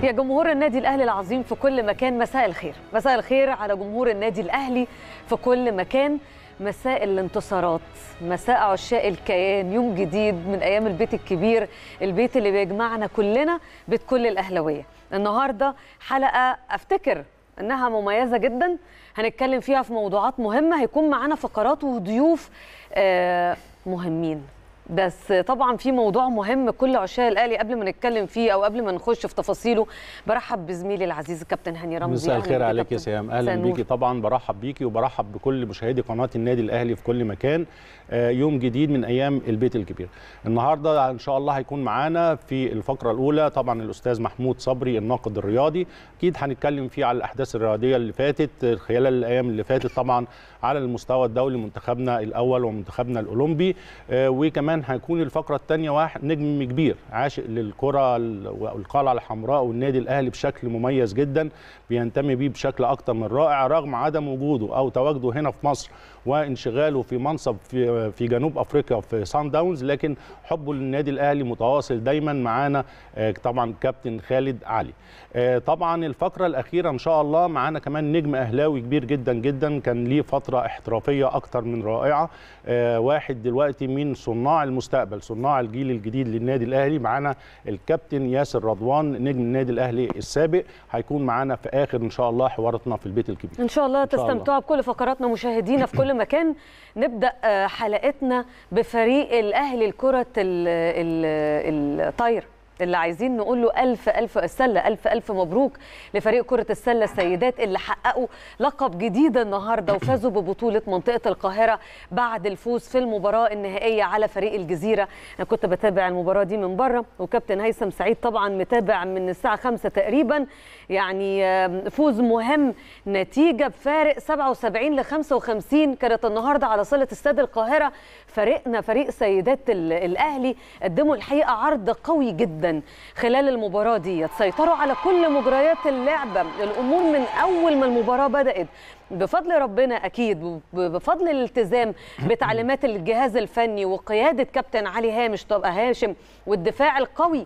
يا جمهور النادي الاهلي العظيم في كل مكان مساء الخير مساء الخير على جمهور النادي الاهلي في كل مكان مساء الانتصارات مساء عشاق الكيان يوم جديد من ايام البيت الكبير البيت اللي بيجمعنا كلنا بيت كل الاهلاويه النهارده حلقه افتكر انها مميزه جدا هنتكلم فيها في موضوعات مهمه هيكون معانا فقرات وضيوف آه، مهمين بس طبعا في موضوع مهم كل عشاق الاهلي قبل ما نتكلم فيه او قبل ما نخش في تفاصيله برحب بزميلي العزيز الكابتن هاني رمزي مساء أهلاً الخير بيك عليك يا كابتن. سيام مساء اهلا النور. بيكي طبعا برحب بيكي وبرحب بكل مشاهدي قناه النادي الاهلي في كل مكان آه، يوم جديد من ايام البيت الكبير النهارده ان شاء الله هيكون معانا في الفقره الاولى طبعا الاستاذ محمود صبري الناقد الرياضي اكيد هنتكلم فيه على الاحداث الرياضيه اللي فاتت آه، خلال الايام اللي فاتت طبعا على المستوى الدولي منتخبنا الاول ومنتخبنا الاولمبي آه، وكمان هيكون الفقره الثانيه واحد نجم كبير عاشق للكره ال- والقلعه الحمراء والنادي الاهلي بشكل مميز جدا بينتمي بيه بشكل اكتر من رائع رغم عدم وجوده او تواجده هنا في مصر وانشغاله في منصب في في جنوب افريقيا في سان داونز لكن حبه للنادي الاهلي متواصل دايما معانا آه، طبعا كابتن خالد علي آه، طبعا الفقره الاخيره ان شاء الله معانا كمان نجم اهلاوي كبير جدا جدا كان ليه فتره احترافيه اكتر من رائعه آه، واحد دلوقتي من صناع المستقبل صناع الجيل الجديد للنادي الاهلي معانا الكابتن ياسر رضوان نجم النادي الاهلي السابق هيكون معانا في اخر ان شاء الله حواراتنا في البيت الكبير ان شاء الله شاء الله. تستمتعوا بكل فقراتنا مشاهدينا في كل مكان نبدا آه، حلقتنا بفريق الاهلي لكره ال- ال- الطايره اللي عايزين نقول له ألف ألف السلة ألف ألف مبروك لفريق كرة السلة السيدات اللي حققوا لقب جديد النهاردة وفازوا ببطولة منطقة القاهرة بعد الفوز في المباراة النهائية على فريق الجزيرة أنا كنت بتابع المباراة دي من بره وكابتن هيثم سعيد طبعا متابع من الساعة خمسة تقريبا يعني آم، فوز مهم نتيجة بفارق 77 ل 55 كانت النهاردة على صالة استاد القاهرة فريقنا فريق سيدات ال- الأهلي قدموا الحقيقة عرض قوي جدا خلال المباراة دي سيطروا على كل مجريات اللعبة الأمور من أول ما المباراة بدأت بفضل ربنا أكيد وب- بفضل الالتزام بتعليمات الجهاز الفني وقيادة كابتن علي هامش طبعا هاشم والدفاع القوي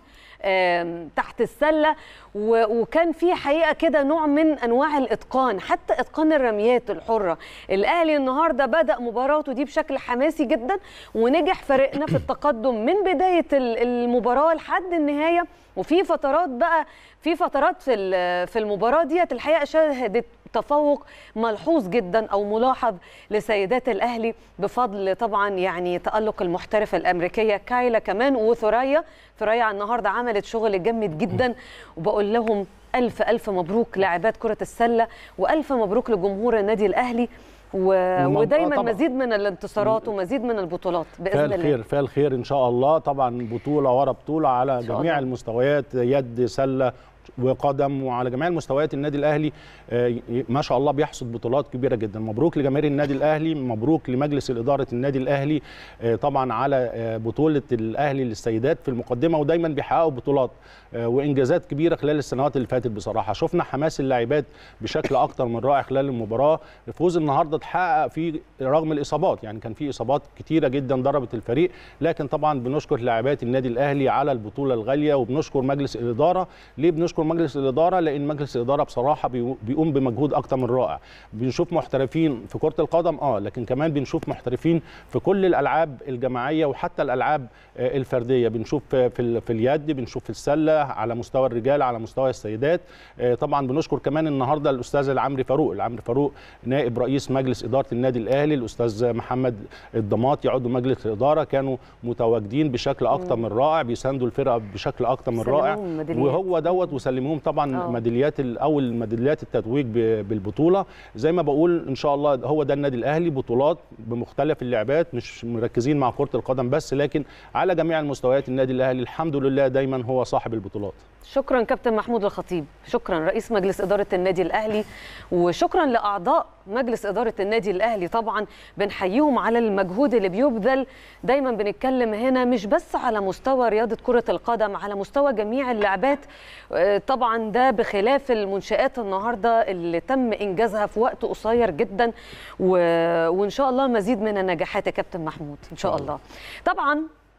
آم، تحت السله و- وكان في حقيقه كده نوع من انواع الاتقان حتى اتقان الرميات الحره الاهلي النهارده بدا مباراته دي بشكل حماسي جدا ونجح فريقنا في التقدم من بدايه ال- المباراه لحد النهايه وفي فترات بقى في فترات في ال- في المباراه ديت الحقيقه شهدت تفوق ملحوظ جدا او ملاحظ لسيدات الاهلي بفضل طبعا يعني تالق المحترفه الامريكيه كايلا كمان وثريا ثريا النهارده عملت شغل جامد جدا وبقول لهم الف الف مبروك لاعبات كره السله والف مبروك لجمهور النادي الاهلي و... ومن- ودايما طبعاً. مزيد من الانتصارات ومزيد من البطولات باذن فيها الله الخير فيها الخير ان شاء الله طبعا بطوله ورا بطوله على شاء جميع الله. المستويات يد سله وقدم وعلى جميع المستويات النادي الاهلي آه، ي- ما شاء الله بيحصد بطولات كبيره جدا مبروك لجماهير النادي الاهلي مبروك لمجلس اداره النادي الاهلي آه، طبعا على آه، بطوله الاهلي للسيدات في المقدمه ودايما بيحققوا بطولات آه، وانجازات كبيره خلال السنوات اللي فاتت بصراحه شفنا حماس اللاعبات بشكل اكتر من رائع خلال المباراه الفوز النهارده اتحقق في رغم الاصابات يعني كان في اصابات كتيره جدا ضربت الفريق لكن طبعا بنشكر لاعبات النادي الاهلي على البطوله الغاليه وبنشكر مجلس الاداره ليه بنشكر مجلس الاداره لان مجلس الاداره بصراحه بيو- بيقوم بمجهود اكتر من رائع بنشوف محترفين في كره القدم اه لكن كمان بنشوف محترفين في كل الالعاب الجماعيه وحتى الالعاب آه، الفرديه بنشوف في في ال- في اليد بنشوف في السله على مستوى الرجال على مستوى السيدات آه، طبعا بنشكر كمان النهارده الاستاذ العمري فاروق العمري فاروق نائب رئيس مجلس اداره النادي الاهلي الاستاذ محمد الضماطي عضو مجلس الاداره كانوا متواجدين بشكل اكتر من رائع بيساندوا الفرقه بشكل اكتر من رائع سلموهم ميداليات. وهو دوت وسلموهم طبعا آه. ميداليات ال- اول ميداليات التتويج ب- بالبطوله زي ما بقول ان شاء الله هو ده النادي الاهلي بطولات بمختلف اللعبات مش مركزين مع كره القدم بس لكن على جميع المستويات النادي الاهلي الحمد لله دايما هو صاحب البطولات شكرا كابتن محمود الخطيب شكرا رئيس مجلس إدارة النادي الأهلي وشكرا لأعضاء مجلس إدارة النادي الأهلي طبعا بنحييهم على المجهود اللي بيبذل دايما بنتكلم هنا مش بس على مستوى رياضة كرة القدم على مستوى جميع اللعبات آه، طبعا ده بخلاف المنشآت النهاردة اللي تم إنجازها في وقت قصير جدا و... وإن شاء الله مزيد من النجاحات يا كابتن محمود إن شاء الله طبعا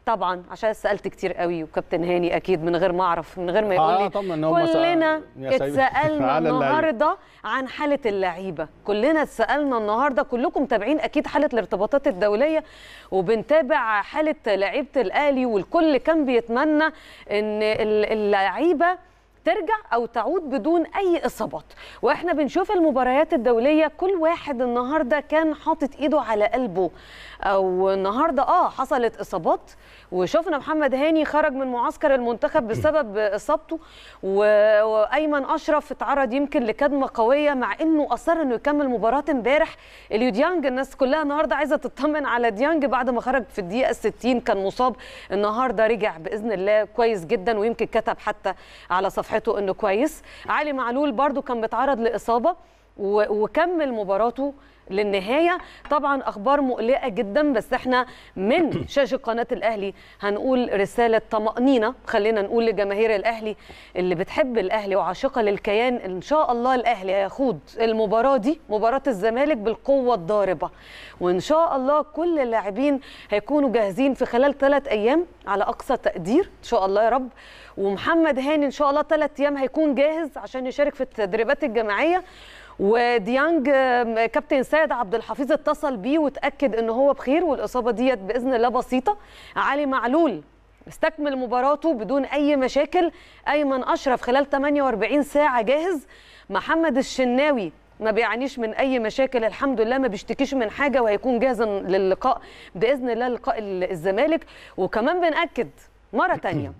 طبعا عشان سالت كتير قوي وكابتن هاني اكيد من غير ما اعرف من غير ما يقول لي آه طبعا إن هم سأل- كلنا يا سيدي. اتسالنا على اللعيبة. النهارده عن حاله اللعيبه كلنا اتسالنا النهارده كلكم متابعين اكيد حاله الارتباطات الدوليه وبنتابع حاله لعيبه الاهلي والكل كان بيتمنى ان ال- اللعيبه ترجع او تعود بدون اي اصابات واحنا بنشوف المباريات الدوليه كل واحد النهارده كان حاطط ايده على قلبه او النهارده اه حصلت اصابات وشفنا محمد هاني خرج من معسكر المنتخب بسبب اصابته و- وايمن اشرف اتعرض يمكن لكدمه قويه مع انه اصر انه يكمل مباراه امبارح اليو ديانج الناس كلها النهارده عايزه تطمن على ديانج بعد ما خرج في الدقيقه 60 كان مصاب النهارده رجع باذن الله كويس جدا ويمكن كتب حتى على صفحته انه كويس علي معلول برضو كان بيتعرض لاصابه و- وكمل مباراته للنهايه طبعا اخبار مقلقه جدا بس احنا من شاشه قناه الاهلي هنقول رساله طمانينه خلينا نقول لجماهير الاهلي اللي بتحب الاهلي وعاشقه للكيان ان شاء الله الاهلي هيخوض المباراه دي مباراه الزمالك بالقوه الضاربه وان شاء الله كل اللاعبين هيكونوا جاهزين في خلال ثلاث ايام على اقصى تقدير ان شاء الله يا رب ومحمد هاني ان شاء الله ثلاث ايام هيكون جاهز عشان يشارك في التدريبات الجماعيه وديانج آم، كابتن سيد عبد الحفيظ اتصل بيه وتاكد ان هو بخير والاصابه ديت باذن الله بسيطه علي معلول استكمل مباراته بدون اي مشاكل ايمن اشرف خلال 48 ساعه جاهز محمد الشناوي ما بيعانيش من اي مشاكل الحمد لله ما بيشتكيش من حاجه وهيكون جاهزا للقاء باذن الله لقاء الزمالك وكمان بناكد مره تانية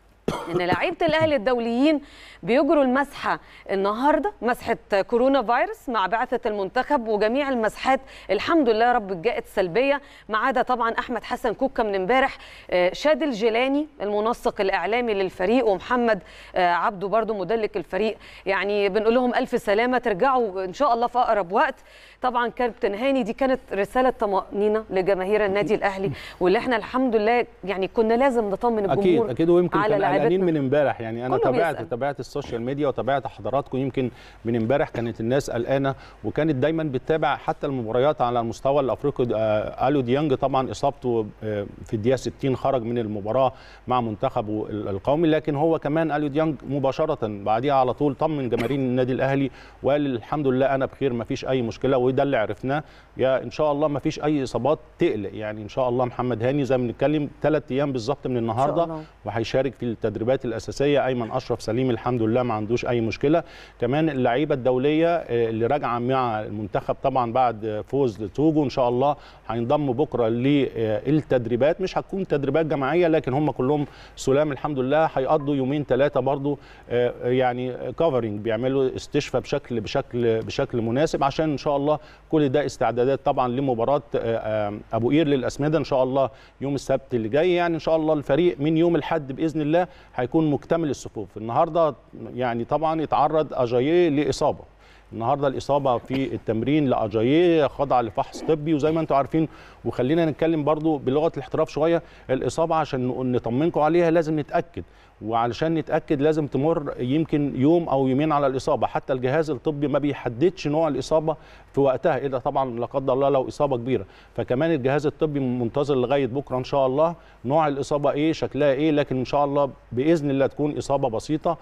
ان لعيبه الاهلي الدوليين بيجروا المسحه النهارده مسحه كورونا فيروس مع بعثه المنتخب وجميع المسحات الحمد لله يا رب جاءت سلبيه ما عدا طبعا احمد حسن كوكا من امبارح آه، شادي الجيلاني المنسق الاعلامي للفريق ومحمد آه، عبده برضو مدلك الفريق يعني بنقول لهم الف سلامه ترجعوا ان شاء الله في اقرب وقت طبعا كابتن هاني دي كانت رساله طمانينه لجماهير النادي الاهلي واللي احنا الحمد لله يعني كنا لازم نطمن الجمهور اكيد اكيد ويمكن على كان قلقانين لاعبتنا. من امبارح يعني انا كله تابعت بيسأل. تابعت السوشيال ميديا وتابعت حضراتكم يمكن من امبارح كانت الناس قلقانه وكانت دايما بتتابع حتى المباريات على المستوى الافريقي آه، الو ديانج طبعا اصابته آه، في الدقيقه 60 خرج من المباراه مع منتخبه ال- القومي لكن هو كمان الو ديانج مباشره بعديها على طول طمن جماهير النادي الاهلي وقال الحمد لله انا بخير ما فيش اي مشكله وده اللي عرفناه يا ان شاء الله ما فيش اي اصابات تقلق يعني ان شاء الله محمد هاني زي ما بنتكلم ثلاث ايام بالظبط من النهارده الله. وهيشارك في التدريبات الاساسيه ايمن اشرف سليم الحمد لله ما عندوش اي مشكله كمان اللعيبه الدوليه آه، اللي راجعه مع المنتخب طبعا بعد فوز توجو ان شاء الله هينضموا بكره للتدريبات مش هتكون تدريبات جماعيه لكن هم كلهم سلام الحمد لله هيقضوا يومين ثلاثه برضو آه، يعني كفرنج بيعملوا استشفاء بشكل بشكل بشكل مناسب عشان ان شاء الله كل ده استعدادات طبعا لمباراه آه، آه، ابو قير للاسمده ان شاء الله يوم السبت اللي جاي يعني ان شاء الله الفريق من يوم الاحد باذن الله هيكون مكتمل الصفوف النهارده يعني طبعا يتعرض اجاييه لاصابه النهارده الاصابه في التمرين لاجاييه خضع لفحص طبي وزي ما انتم عارفين وخلينا نتكلم برضو بلغه الاحتراف شويه الاصابه عشان نقول- نطمنكم عليها لازم نتاكد وعلشان نتاكد لازم تمر يمكن يوم او يومين على الاصابه حتى الجهاز الطبي ما بيحددش نوع الاصابه في وقتها الا طبعا لا قدر الله لو اصابه كبيره فكمان الجهاز الطبي منتظر لغايه بكره ان شاء الله نوع الاصابه ايه شكلها ايه لكن ان شاء الله باذن الله تكون اصابه بسيطه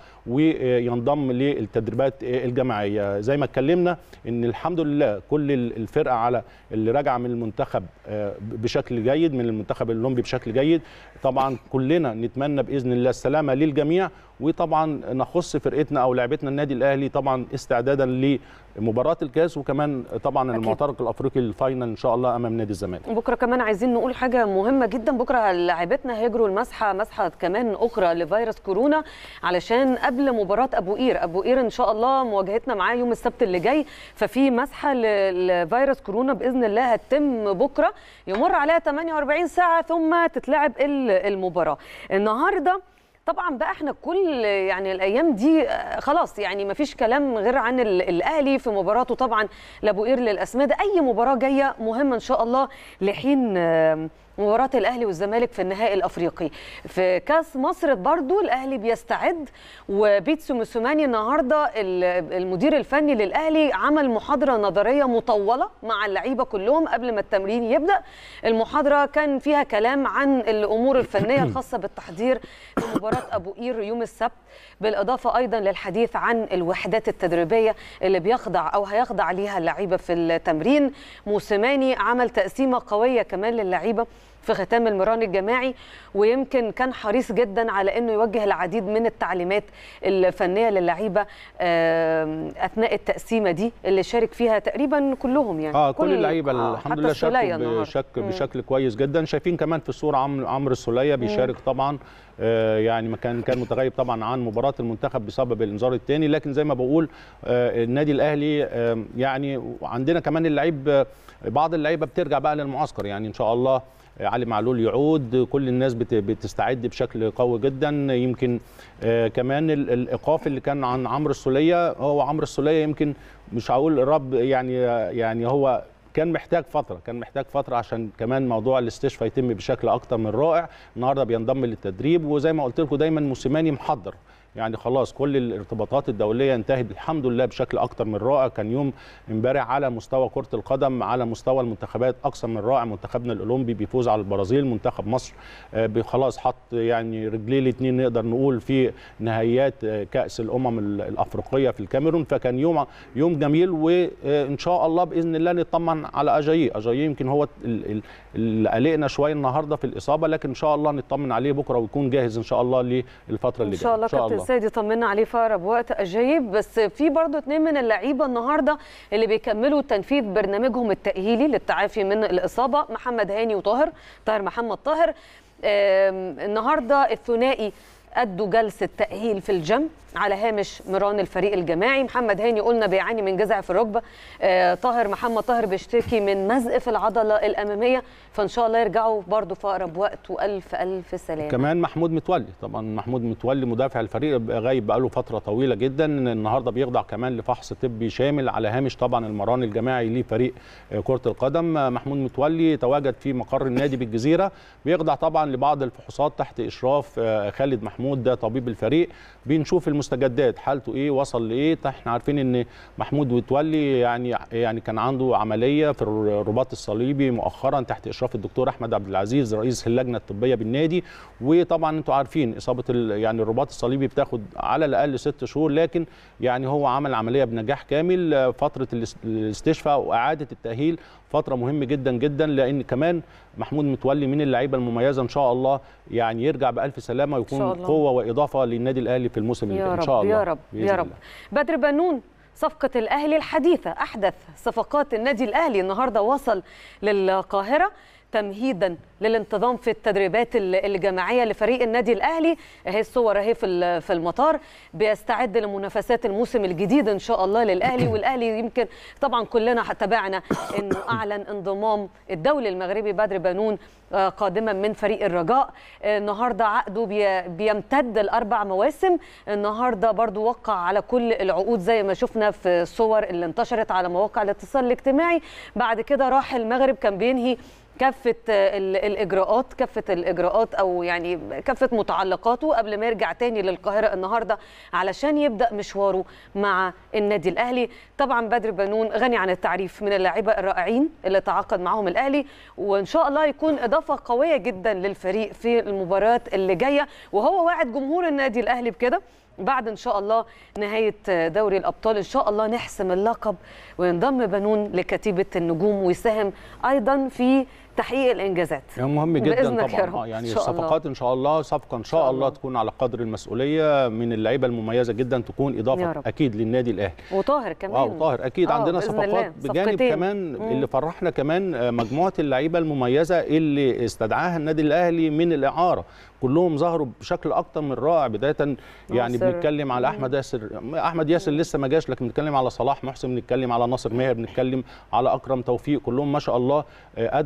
وينضم للتدريبات الجماعيه زي ما اتكلمنا ان الحمد لله كل الفرقه على اللي راجعه من المنتخب آه، بشكل جيد من المنتخب الاولمبي بشكل جيد طبعا كلنا نتمنى باذن الله السلامه للجميع وطبعا نخص فرقتنا او لعبتنا النادي الاهلي طبعا استعدادا لمباراه الكاس وكمان طبعا أكيد. المعترك الافريقي الفاينل ان شاء الله امام نادي الزمالك بكره كمان عايزين نقول حاجه مهمه جدا بكره لاعبتنا هيجروا المسحه مسحه كمان اخرى لفيروس كورونا علشان قبل مباراه ابو قير ابو قير ان شاء الله مواجهتنا معاه يوم السبت اللي جاي ففي مسحه ل- لفيروس كورونا باذن الله هتتم بكره يمر عليها 48 ساعه ثم تتلعب ال- المباراه النهارده طبعا بقى احنا كل يعني الايام دي آه، خلاص يعني ما فيش كلام غير عن ال- الاهلي في مباراته طبعا لابو قير للاسمده اي مباراه جايه مهمه ان شاء الله لحين آه، مباراة الأهلي والزمالك في النهائي الأفريقي في كأس مصر برضو الأهلي بيستعد وبيتسو موسوماني النهاردة ال- المدير الفني للأهلي عمل محاضرة نظرية مطولة مع اللعيبة كلهم قبل ما التمرين يبدأ المحاضرة كان فيها كلام عن الأمور الفنية الخاصة بالتحضير لمباراة أبو قير يوم السبت بالإضافة أيضا للحديث عن الوحدات التدريبية اللي بيخضع أو هيخضع ليها اللعيبة في التمرين موسيماني عمل تقسيمة قوية كمان للعيبة في ختام المران الجماعي ويمكن كان حريص جدا على انه يوجه العديد من التعليمات الفنيه للعيبه آم، اثناء التقسيمه دي اللي شارك فيها تقريبا كلهم يعني اه كل اللعيبه آه، الحمد حتى لله السولية شاركوا النهاردة. بشك مم. بشكل كويس جدا شايفين كمان في الصوره عمرو عمرو السوليه بيشارك طبعا آه يعني ما كان كان متغيب طبعا عن مباراه المنتخب بسبب الانذار الثاني لكن زي ما بقول آه النادي الاهلي آه يعني عندنا كمان اللعيب آه، بعض اللعيبه بترجع بقى للمعسكر يعني ان شاء الله آه، علي معلول يعود كل الناس بت- بتستعد بشكل قوي جدا يمكن آه كمان ال- الايقاف اللي كان عن عمرو السوليه هو عمرو السوليه يمكن مش هقول الرب يعني يعني هو كان محتاج فتره كان محتاج فتره عشان كمان موضوع الاستشفاء يتم بشكل اكتر من رائع النهارده بينضم للتدريب وزي ما قلت لكم دايما موسيماني محضر يعني خلاص كل الارتباطات الدوليه انتهت الحمد لله بشكل اكتر من رائع كان يوم امبارح على مستوى كره القدم على مستوى المنتخبات اكثر من رائع منتخبنا الاولمبي بيفوز على البرازيل منتخب مصر آه، بي- خلاص حط يعني رجليه الاثنين نقدر نقول في نهائيات آه، كاس الامم ال- الافريقيه في الكاميرون فكان يوم يوم جميل وان شاء الله باذن الله نطمن على اجاييه اجاييه يمكن هو ال- ال- اللي قلقنا شويه النهارده في الاصابه لكن ان شاء الله نطمن عليه بكره ويكون جاهز ان شاء الله للفتره اللي ان شاء الله كابتن سيد يطمنا عليه في اقرب وقت اجايب بس في برضه اتنين من اللعيبه النهارده اللي بيكملوا تنفيذ برنامجهم التاهيلي للتعافي من الاصابه محمد هاني وطاهر طاهر محمد طاهر آم، النهارده الثنائي أدوا جلسة تأهيل في الجيم على هامش مران الفريق الجماعي محمد هاني قلنا بيعاني من جزع في الركبة آه، طاهر محمد طاهر بيشتكي من مزق في العضلة الأمامية فإن شاء الله يرجعوا برضو في أقرب وقت وألف ألف سلامة كمان محمود متولي طبعا محمود متولي مدافع الفريق غايب بقاله فتره طويله جدا النهارده بيخضع كمان لفحص طبي شامل على هامش طبعا المران الجماعي لفريق كره القدم محمود متولي تواجد في مقر النادي بالجزيره بيخضع طبعا لبعض الفحوصات تحت اشراف خالد محمود ده طبيب الفريق بنشوف المستجدات حالته ايه وصل لايه احنا عارفين ان محمود متولي يعني يعني كان عنده عمليه في الرباط الصليبي مؤخرا تحت اشراف الدكتور احمد عبد العزيز رئيس اللجنه الطبيه بالنادي وطبعا انتوا عارفين اصابه ال- يعني الرباط الصليبي بتاخد على الاقل ست شهور لكن يعني هو عمل عمليه بنجاح كامل آه، فتره الاس- الاستشفاء واعاده التاهيل فتره مهم جدا جدا لان كمان محمود متولي من اللعيبه المميزه ان شاء الله يعني يرجع بالف سلامه إن شاء ويكون الله. قوه واضافه للنادي الاهلي في الموسم اللي يا جاي رب ان شاء الله يا رب بإذن يا رب الله. بدر بنون صفقة الأهلي الحديثة أحدث صفقات النادي الأهلي النهاردة وصل للقاهرة تمهيدا للانتظام في التدريبات ال- الجماعيه لفريق النادي الاهلي اهي الصور اهي في ال- في المطار بيستعد لمنافسات الموسم الجديد ان شاء الله للاهلي والاهلي يمكن طبعا كلنا تابعنا انه اعلن انضمام الدولي المغربي بدر بنون آه، قادما من فريق الرجاء آه، النهارده عقده بي- بيمتد الاربع مواسم النهارده برضو وقع على كل العقود زي ما شفنا في الصور اللي انتشرت على مواقع الاتصال الاجتماعي بعد كده راح المغرب كان بينهي كافة ال- الإجراءات كافة الإجراءات أو يعني كافة متعلقاته قبل ما يرجع تاني للقاهرة النهاردة علشان يبدأ مشواره مع النادي الأهلي طبعا بدر بنون غني عن التعريف من اللاعيبة الرائعين اللي تعاقد معهم الأهلي وإن شاء الله يكون إضافة قوية جدا للفريق في المباريات اللي جاية وهو واعد جمهور النادي الأهلي بكده بعد ان شاء الله نهايه دوري الابطال ان شاء الله نحسم اللقب وينضم بنون لكتيبه النجوم ويساهم ايضا في تحقيق الانجازات يعني مهم جدا بإذنك يا طبعا رب. آه، يعني إن شاء الله. الصفقات ان شاء الله صفقه ان شاء شاء الله الله. تكون على قدر المسؤوليه من اللعيبه المميزه جدا تكون يا اضافه رب. اكيد للنادي الاهلي وطاهر كمان اه وطاهر اكيد آه، عندنا بإذن صفقات الله. بجانب صفقتين. كمان مم. اللي فرحنا كمان آه، مجموعه اللعيبه المميزه اللي استدعاها النادي الاهلي من الاعاره كلهم ظهروا بشكل اكتر من رائع بدايه يعني ناصر. بنتكلم على احمد ياسر احمد ياسر لسه ما جاش لكن بنتكلم على صلاح محسن بنتكلم على ناصر ماهر بنتكلم على اكرم توفيق كلهم ما شاء الله آه، ادوا مع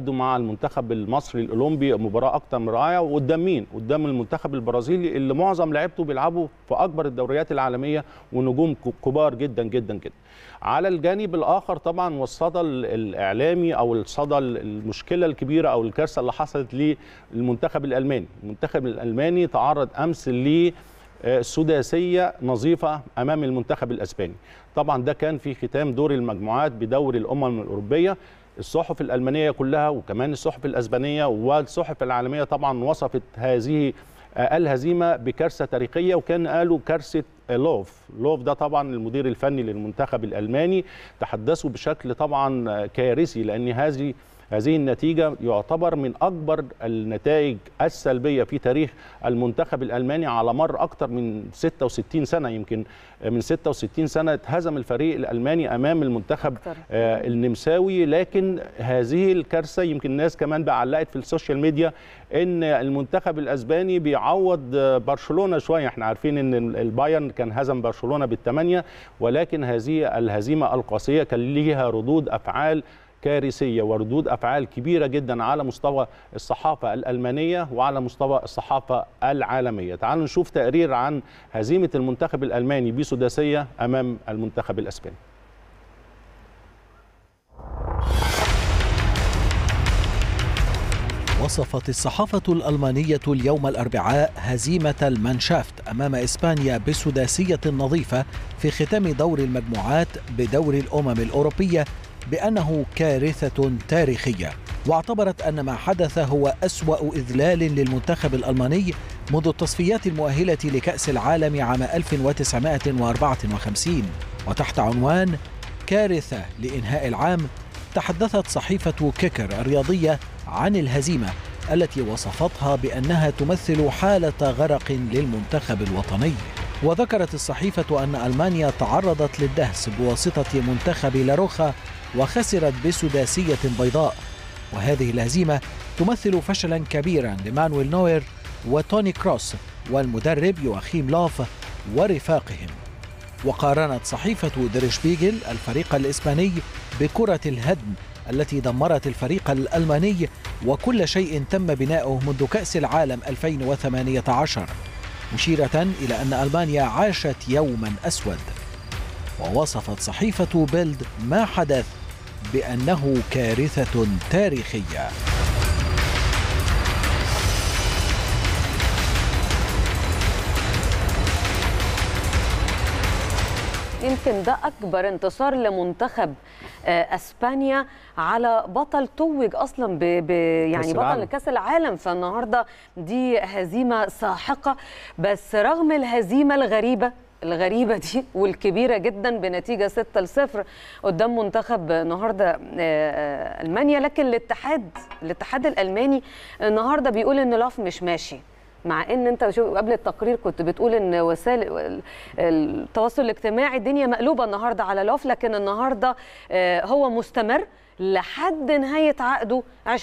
المنتخب المصري الاولمبي مباراه اكتر من رائعه وقدام مين قدام المنتخب البرازيلي اللي معظم لعيبته بيلعبوا في اكبر الدوريات العالميه ونجوم كبار جدا جدا جدا على الجانب الاخر طبعا والصدى الاعلامي او الصدى المشكله الكبيره او الكارثه اللي حصلت للمنتخب الالماني المنتخب الالماني تعرض امس ل سداسيه نظيفه امام المنتخب الاسباني طبعا ده كان في ختام دور المجموعات بدوري الامم الاوروبيه الصحف الالمانيه كلها وكمان الصحف الاسبانيه والصحف العالميه طبعا وصفت هذه الهزيمه بكارثه تاريخيه وكان قالوا كارثه لوف لوف ده طبعا المدير الفني للمنتخب الالماني تحدثوا بشكل طبعا كارثي لان هذه هذه النتيجة يعتبر من أكبر النتائج السلبية في تاريخ المنتخب الألماني على مر أكثر من 66 سنة يمكن من 66 سنة اتهزم الفريق الألماني أمام المنتخب آه النمساوي لكن هذه الكارثة يمكن الناس كمان بقى علقت في السوشيال ميديا ان المنتخب الاسباني بيعوض برشلونه شويه احنا عارفين ان البايرن كان هزم برشلونه بالثمانيه ولكن هذه الهزيمه القاسيه كان ليها ردود افعال كارثيه وردود افعال كبيره جدا على مستوى الصحافه الالمانيه وعلى مستوى الصحافه العالميه. تعالوا نشوف تقرير عن هزيمه المنتخب الالماني بسداسيه امام المنتخب الاسباني. وصفت الصحافة الألمانية اليوم الأربعاء هزيمة المانشافت أمام إسبانيا بسداسية نظيفة في ختام دور المجموعات بدور الأمم الأوروبية بأنه كارثة تاريخية واعتبرت أن ما حدث هو أسوأ إذلال للمنتخب الألماني منذ التصفيات المؤهلة لكأس العالم عام 1954 وتحت عنوان كارثة لإنهاء العام تحدثت صحيفة كيكر الرياضية عن الهزيمة التي وصفتها بأنها تمثل حالة غرق للمنتخب الوطني وذكرت الصحيفة أن ألمانيا تعرضت للدهس بواسطة منتخب لاروخا وخسرت بسداسية بيضاء وهذه الهزيمة تمثل فشلا كبيرا لمانويل نوير وتوني كروس والمدرب يواخيم لوف ورفاقهم وقارنت صحيفة درشبيجل الفريق الإسباني بكرة الهدم التي دمرت الفريق الألماني وكل شيء تم بناؤه منذ كأس العالم 2018 مشيرة إلى أن ألمانيا عاشت يوما أسود ووصفت صحيفة بيلد ما حدث بأنه كارثة تاريخية يمكن ده اكبر انتصار لمنتخب اسبانيا على بطل توج اصلا ب... ب... يعني بطل كاس العالم فالنهارده دي هزيمه ساحقه بس رغم الهزيمه الغريبه الغريبة دي والكبيرة جدا بنتيجة 6 لصفر قدام منتخب النهاردة ألمانيا لكن الاتحاد الاتحاد الألماني النهاردة بيقول إن لاف مش ماشي مع ان انت شوف قبل التقرير كنت بتقول ان وسائل التواصل الاجتماعي الدنيا مقلوبه النهارده على لوف لكن النهارده هو مستمر لحد نهايه عقده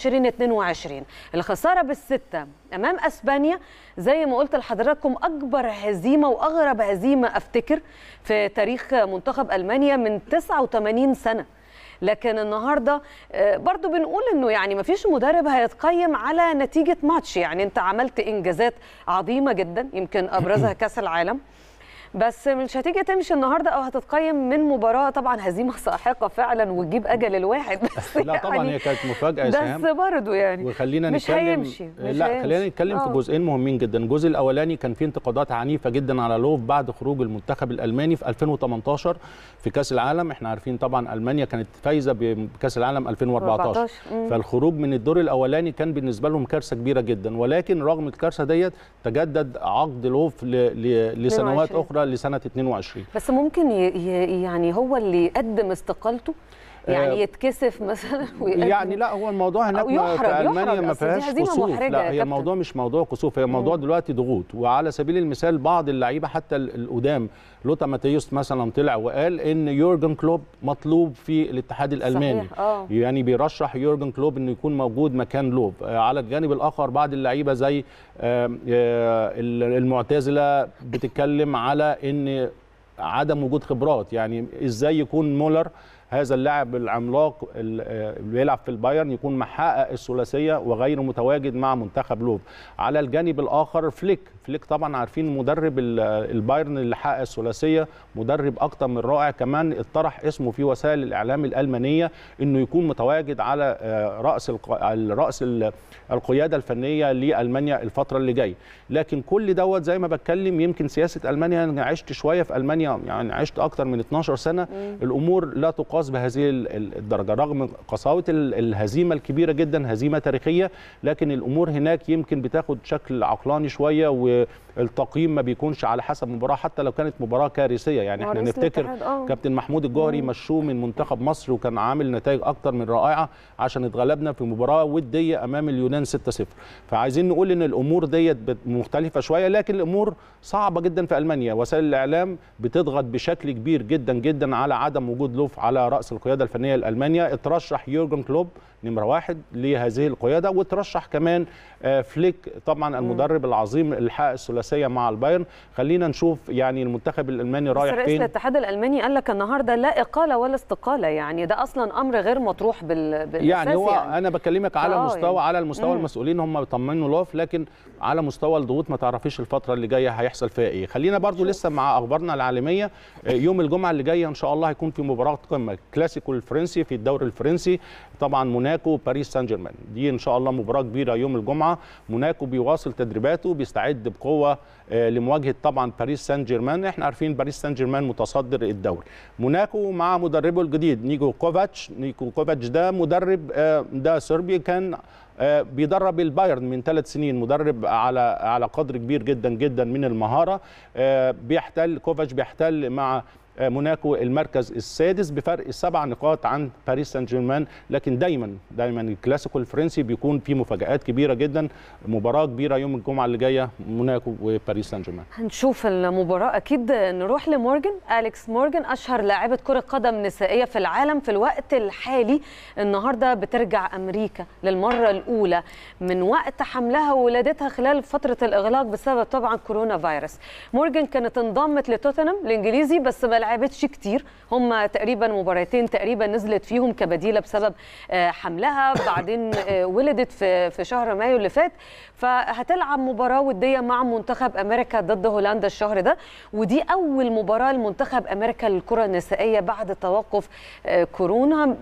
2022 الخساره بالسته امام اسبانيا زي ما قلت لحضراتكم اكبر هزيمه واغرب هزيمه افتكر في تاريخ منتخب المانيا من 89 سنه لكن النهارده برضو بنقول انه يعني ما فيش مدرب هيتقيم على نتيجه ماتش يعني انت عملت انجازات عظيمه جدا يمكن ابرزها كاس العالم بس مش هتيجي تمشي النهارده او هتتقيم من مباراه طبعا هزيمه ساحقه فعلا وتجيب اجل الواحد بس لا طبعا يعني هي كانت مفاجاه يا سهام بس برضه يعني وخلينا مش نتكلم هيمشي مش لا هيمشي. خلينا نتكلم في آه. جزئين مهمين جدا الجزء الاولاني كان فيه انتقادات عنيفه جدا على لوف بعد خروج المنتخب الالماني في 2018 في كاس العالم احنا عارفين طبعا المانيا كانت فايزه بكاس العالم 2014 14 مم. فالخروج من الدور الاولاني كان بالنسبه لهم كارثه كبيره جدا ولكن رغم الكارثه ديت تجدد عقد لوف ل... ل... لسنوات 22. اخرى لسنه 22 بس ممكن ي... ي... يعني هو اللي يقدم استقالته يعني آه، يتكسف مثلا ويقدم يعني لا هو الموضوع هناك أو ما- يحرج- في المانيا يحرج، ما أصل دي فيهاش هزيمة كسوف محرجة لا يا هي كابتن. موضوع مش موضوع كسوف هي موضوع دلوقتي ضغوط وعلى سبيل المثال بعض اللعيبه حتى ال- القدام لوتا ماتيوس مثلا طلع وقال ان يورجن كلوب مطلوب في الاتحاد الالماني صحيح، آه. يعني بيرشح يورجن كلوب انه يكون موجود مكان لوب آه، على الجانب الاخر بعض اللعيبه زي آه، آه، المعتزله بتتكلم على ان عدم وجود خبرات يعني ازاي يكون مولر هذا اللاعب العملاق اللي بيلعب في البايرن يكون محقق الثلاثيه وغير متواجد مع منتخب لوف على الجانب الاخر فليك فليك طبعا عارفين مدرب البايرن اللي حقق الثلاثيه مدرب اكتر من رائع كمان اطرح اسمه في وسائل الاعلام الالمانيه انه يكون متواجد على راس راس القياده الفنيه لالمانيا الفتره اللي جايه لكن كل دوت زي ما بتكلم يمكن سياسه المانيا انا عشت شويه في المانيا يعني عشت اكتر من 12 سنه مم. الامور لا تقاس بهذه الدرجه رغم قساوه الهزيمه الكبيره جدا هزيمه تاريخيه لكن الامور هناك يمكن بتاخد شكل عقلاني شويه والتقييم ما بيكونش على حسب مباراه حتى لو كانت مباراه كارثيه يعني احنا نفتكر كابتن محمود الجوهري مشوه من منتخب مصر وكان عامل نتائج اكتر من رائعه عشان اتغلبنا في مباراه وديه امام اليونان 6-0 فعايزين نقول ان الامور ديت مختلفه شويه لكن الامور صعبه جدا في المانيا وسائل الاعلام بتضغط بشكل كبير جدا جدا على عدم وجود لوف على راس القياده الفنيه لالمانيا اترشح يورجن كلوب نمره واحد لهذه القياده وترشح كمان فليك طبعا المدرب العظيم اللي حقق الثلاثيه مع البايرن خلينا نشوف يعني المنتخب الالماني رايح رئيس فين الاتحاد الالماني قال لك النهارده لا اقاله ولا استقاله يعني ده اصلا امر غير مطروح بال بالاساس يعني هو يعني. انا بكلمك على آه مستوى يعني. على المستوى مم. المسؤولين هم بيطمنوا لوف لكن على مستوى الضغوط ما تعرفيش الفتره اللي جايه هيحصل فيها ايه خلينا برضو لسه مع اخبارنا العالميه يوم الجمعه اللي جايه ان شاء الله هيكون في مباراه قمه كلاسيكو الفرنسي في الدوري الفرنسي طبعا موناكو باريس سان جيرمان دي ان شاء الله مباراه كبيره يوم الجمعه موناكو بيواصل تدريباته بيستعد بقوه لمواجهه طبعا باريس سان جيرمان احنا عارفين باريس سان جيرمان متصدر الدوري موناكو مع مدربه الجديد نيكو كوفاتش نيكو كوفاتش ده مدرب ده صربي كان بيدرب البايرن من ثلاث سنين مدرب على على قدر كبير جدا جدا من المهاره بيحتل كوفاتش بيحتل مع موناكو المركز السادس بفرق سبع نقاط عن باريس سان جيرمان لكن دايما دايما الكلاسيكو الفرنسي بيكون فيه مفاجات كبيره جدا مباراه كبيره يوم الجمعه اللي جايه موناكو وباريس سان جيرمان هنشوف المباراه اكيد نروح لمورجان اليكس مورجان اشهر لاعبه كره قدم نسائيه في العالم في الوقت الحالي النهارده بترجع امريكا للمره الاولى من وقت حملها وولادتها خلال فتره الاغلاق بسبب طبعا كورونا فيروس مورجان كانت انضمت لتوتنهام الانجليزي بس ما لعبتش كتير هم تقريبا مباراتين تقريبا نزلت فيهم كبديله بسبب حملها بعدين ولدت في في شهر مايو اللي فات فهتلعب مباراه وديه مع منتخب امريكا ضد هولندا الشهر ده ودي اول مباراه لمنتخب امريكا للكره النسائيه بعد توقف كورونا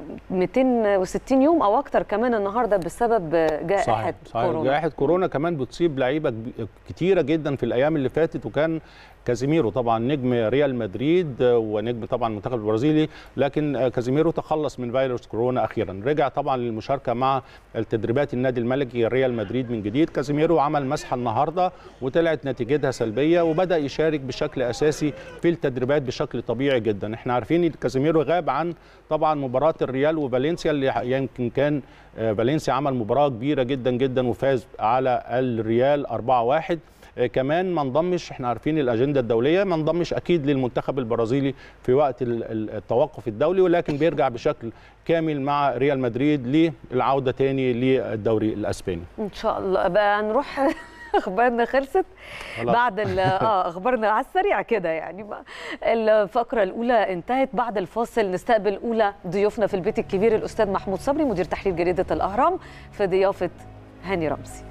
260 يوم او اكتر كمان النهارده بسبب جائحه صحيح. صحيح. كورونا جائحه كورونا كمان بتصيب لعيبه كتيره جدا في الايام اللي فاتت وكان كازيميرو طبعا نجم ريال مدريد ونجم طبعا المنتخب البرازيلي لكن كازيميرو تخلص من فيروس كورونا اخيرا رجع طبعا للمشاركه مع التدريبات النادي الملكي ريال مدريد من جديد كازيميرو عمل مسحه النهارده وطلعت نتيجتها سلبيه وبدا يشارك بشكل اساسي في التدريبات بشكل طبيعي جدا احنا عارفين ان كازيميرو غاب عن طبعا مباراه الريال وفالنسيا اللي يمكن كان فالنسيا عمل مباراه كبيره جدا جدا وفاز على الريال 4-1 كمان ما انضمش احنا عارفين الاجنده الدوليه ما انضمش اكيد للمنتخب البرازيلي في وقت التوقف الدولي ولكن بيرجع بشكل كامل مع ريال مدريد للعوده تاني للدوري الاسباني ان شاء الله بقى نروح اخبارنا خلصت خلاص. بعد اه اخبارنا على السريع كده يعني بقى. الفقره الاولى انتهت بعد الفاصل نستقبل اولى ضيوفنا في البيت الكبير الاستاذ محمود صبري مدير تحرير جريده الاهرام في ضيافه هاني رمزي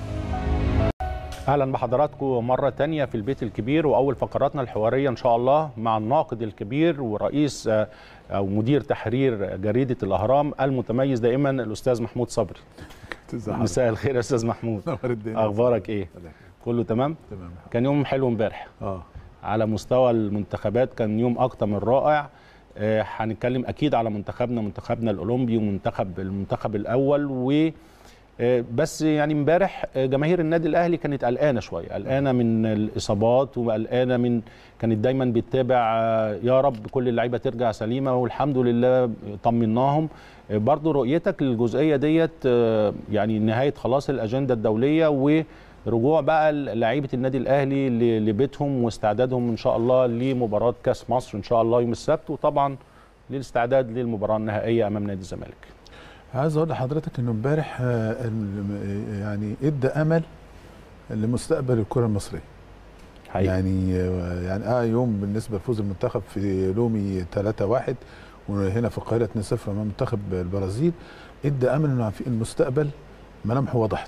اهلا بحضراتكم مره تانية في البيت الكبير واول فقراتنا الحواريه ان شاء الله مع الناقد الكبير ورئيس او مدير تحرير جريده الاهرام المتميز دائما الاستاذ محمود صبري مساء الخير يا استاذ محمود اخبارك ايه كله تمام تمام كان يوم حلو امبارح اه على مستوى المنتخبات كان يوم اكتر من رائع آه، هنتكلم اكيد على منتخبنا منتخبنا الاولمبي ومنتخب المنتخب الاول و آه، بس يعني امبارح آه، جماهير النادي الاهلي كانت قلقانه شويه قلقانه من الاصابات وقلقانه من كانت دايما بتتابع آه، يا رب كل اللعيبه ترجع سليمه والحمد لله طمناهم آه، برضو رؤيتك للجزئيه ديت آه، يعني نهايه خلاص الاجنده الدوليه ورجوع بقى لعيبه النادي الاهلي ل- لبيتهم واستعدادهم ان شاء الله لمباراه كاس مصر ان شاء الله يوم السبت وطبعا للاستعداد للمباراه النهائيه امام نادي الزمالك عايز اقول لحضرتك انه امبارح آه، ال- يعني ادى امل لمستقبل الكره المصريه حقيقي. يعني آه، يعني اه يوم بالنسبه لفوز المنتخب في لومي 3-1 وهنا في القاهره 2-0 امام منتخب البرازيل ادى امل انه في المستقبل ملامحه وضحت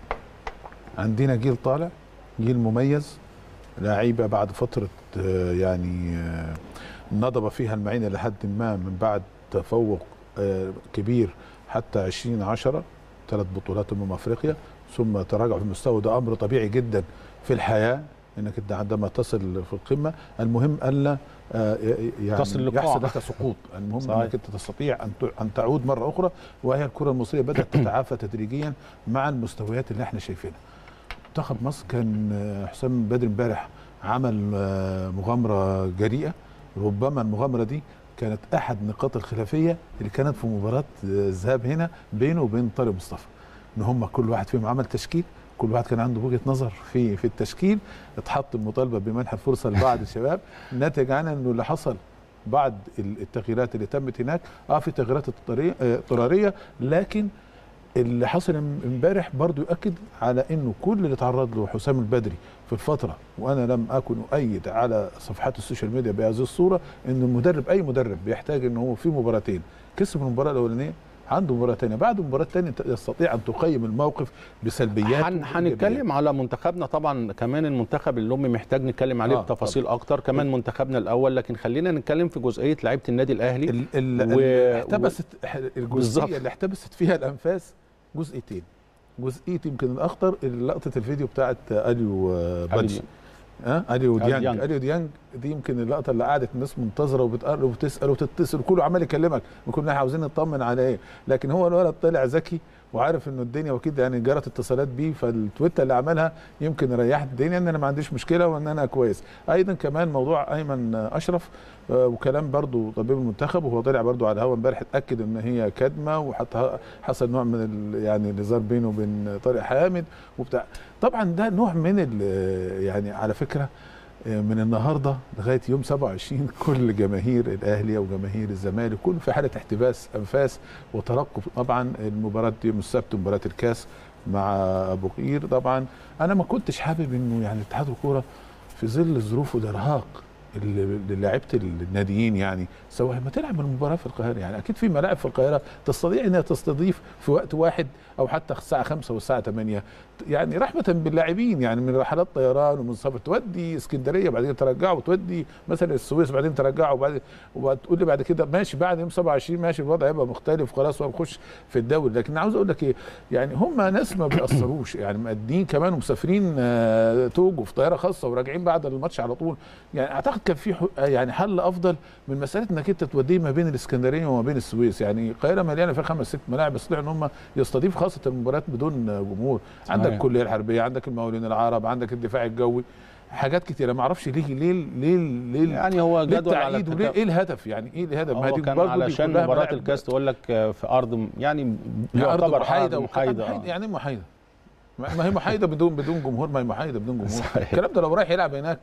عندنا جيل طالع جيل مميز لعيبه بعد فتره آه، يعني آه، نضب فيها المعينه لحد ما من بعد تفوق آه، كبير حتى 2010 ثلاث بطولات امم افريقيا ثم تراجع في المستوى ده امر طبيعي جدا في الحياه انك انت عندما تصل في القمه المهم الا آه، يعني تصل للقاع. يحصل لك سقوط المهم صحيح. انك انت تستطيع ان ت- ان تعود مره اخرى وهي الكره المصريه بدات تتعافى تدريجيا مع المستويات اللي احنا شايفينها منتخب مصر كان آه، حسام بدري امبارح عمل آه، مغامره جريئه ربما المغامره دي كانت احد نقاط الخلافيه اللي كانت في مباراه آه، الذهاب هنا بينه وبين طارق مصطفى ان هم كل واحد فيهم عمل تشكيل كل واحد كان عنده وجهه نظر في في التشكيل اتحط المطالبه بمنح الفرصه لبعض الشباب ناتج عنها انه اللي حصل بعد ال- التغييرات اللي تمت هناك اه في تغييرات اضطرارية- آه، اضطراريه لكن اللي حصل ام- امبارح برضو يؤكد على انه كل اللي تعرض له حسام البدري في الفتره وانا لم اكن اؤيد على صفحات السوشيال ميديا بهذه الصوره ان المدرب اي مدرب بيحتاج ان هو في مباراتين كسب المباراه الاولانيه عنده مباراه ثانيه بعد المباراه الثانيه تستطيع ان تقيم الموقف بسلبياته هن- وإيجابياته. هنتكلم على منتخبنا طبعا كمان المنتخب الامي محتاج نتكلم عليه آه، آه بتفاصيل اكتر كمان منتخبنا الاول لكن خلينا نتكلم في جزئيه لعيبه النادي الاهلي ال- ال- و- اللي احتبست بالظبط. الجزئيه اللي احتبست فيها الانفاس جزئيتين جزئيه يمكن الاخطر لقطه الفيديو بتاعت اليو آه، بادجي ها اليو أليو ديانج ديانج. اليو ديانج دي يمكن اللقطه اللي قعدت الناس منتظره وبتقرب وتسال وتتصل وكله عمال يكلمك وكنا عاوزين نطمن على ايه لكن هو الولد طلع ذكي وعارف انه الدنيا واكيد يعني جرت اتصالات بيه فالتويته اللي عملها يمكن ريحت الدنيا ان انا ما عنديش مشكله وان انا كويس ايضا كمان موضوع ايمن اشرف آه، وكلام برضو طبيب المنتخب وهو طلع برضو على الهوا امبارح اتاكد ان هي كدمه وحتى حصل نوع من ال- يعني الهزار بينه وبين طارق حامد وبتاع طبعا ده نوع من ال- يعني على فكره آه، من النهارده لغايه يوم 27 كل جماهير الاهلي وجماهير الزمالك كل في حاله احتباس انفاس وترقب طبعا المباراه دي يوم السبت مباراه الكاس مع ابو قير طبعا انا ما كنتش حابب انه يعني اتحاد الكوره في ظل الظروف والارهاق اللي اللي لعيبه الناديين يعني سواء ما تلعب المباراه في القاهره يعني اكيد في ملاعب في القاهره تستطيع انها تستضيف في وقت واحد او حتى الساعه 5 والساعه 8 يعني رحمه باللاعبين يعني من رحلات طيران ومن سفر تودي اسكندريه بعدين ترجعه وتودي مثلا السويس بعدين ترجعه وبعد وتقول لي بعد كده ماشي بعد يوم 27 ماشي الوضع هيبقى مختلف خلاص وهنخش في الدوري لكن عاوز اقول لك ايه يعني هم ناس ما بيأثروش يعني مقدين كمان ومسافرين آه، توجو في طياره خاصه وراجعين بعد الماتش على طول يعني اعتقد كان في حو- يعني حل افضل من مساله انك انت توديه ما بين الاسكندريه وما بين السويس يعني القاهره مليانه فيها خمس ست ملاعب بس ان هم يستضيفوا خاصه المباريات بدون جمهور عندك صحيح. الكليه الحربيه عندك المقاولين العرب عندك الدفاع الجوي حاجات كتيره ما اعرفش ليه ليه ليه ليه يعني هو ليه جدول على التعقيد وليه الكتاب. ايه الهدف يعني ايه الهدف ما هو دي كان برضه دي علشان كلها مباراه ملاعب الكاس تقول لك آه، في ارض يعني هي ارض يعتبر محايده أرض محايده محايده آه. يعني إيه محايده ما ما هي محايده بدون بدون جمهور ما هي محايده بدون جمهور صحيح. الكلام ده لو رايح يلعب هناك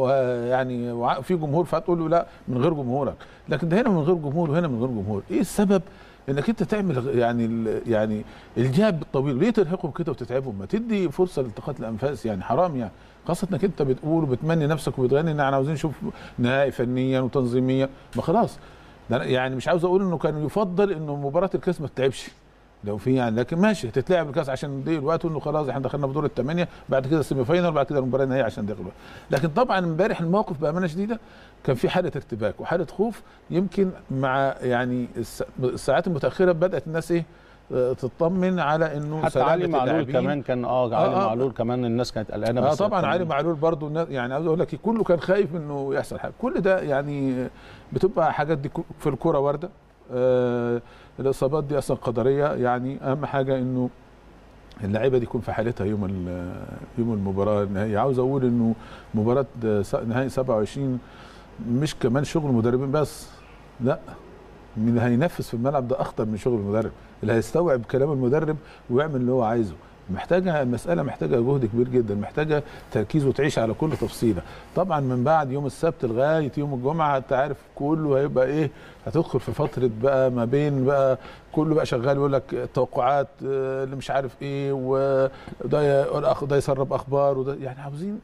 ويعني وع- في جمهور فتقول له لا من غير جمهورك لكن ده هنا من غير جمهور وهنا من غير جمهور ايه السبب انك انت تعمل يعني ال- يعني الجاب الطويل ليه ترهقهم كده وتتعبهم ما تدي فرصه لالتقاط الانفاس يعني حرام يعني خاصه انك انت بتقول وبتمني نفسك وبتغني ان احنا عاوزين نشوف نهائي فنيا وتنظيميا ما خلاص ده أنا يعني مش عاوز اقول انه كان يفضل انه مباراه الكاس ما تتعبش لو في يعني لكن ماشي هتتلعب الكاس عشان دي الوقت انه خلاص احنا دخلنا في دور الثمانيه بعد كده السيمي فاينال بعد كده المباراه النهائيه عشان دخلوا لكن طبعا امبارح الموقف بامانه شديده كان في حاله ارتباك وحاله خوف يمكن مع يعني الس- الساعات المتاخره بدات الناس ايه آه، تطمن على انه حتى سلامة علي معلول اللاعبين. كمان كان اه علي آه. معلول كمان الناس كانت قلقانه اه بس طبعا كان- علي معلول برضو الناس- يعني عاوز اقول لك إيه، كله كان خايف انه يحصل حاجه كل ده يعني بتبقى حاجات دي كو- في الكوره وارده آه الاصابات دي اصلا قدريه يعني اهم حاجه انه اللعيبه دي يكون في حالتها يوم ال- يوم المباراه النهائيه عاوز اقول انه مباراه س- نهائي 27 مش كمان شغل مدربين بس لا من اللي هينفذ في الملعب ده اخطر من شغل المدرب اللي هيستوعب كلام المدرب ويعمل اللي هو عايزه محتاجه المساله محتاجه جهد كبير جدا محتاجه تركيز وتعيش على كل تفصيله طبعا من بعد يوم السبت لغايه يوم الجمعه انت عارف كله هيبقى ايه هتدخل في فتره بقى ما بين بقى كله بقى شغال يقول لك توقعات آه، اللي مش عارف ايه وده ي- الاخ ده يسرب اخبار وده يعني عاوزين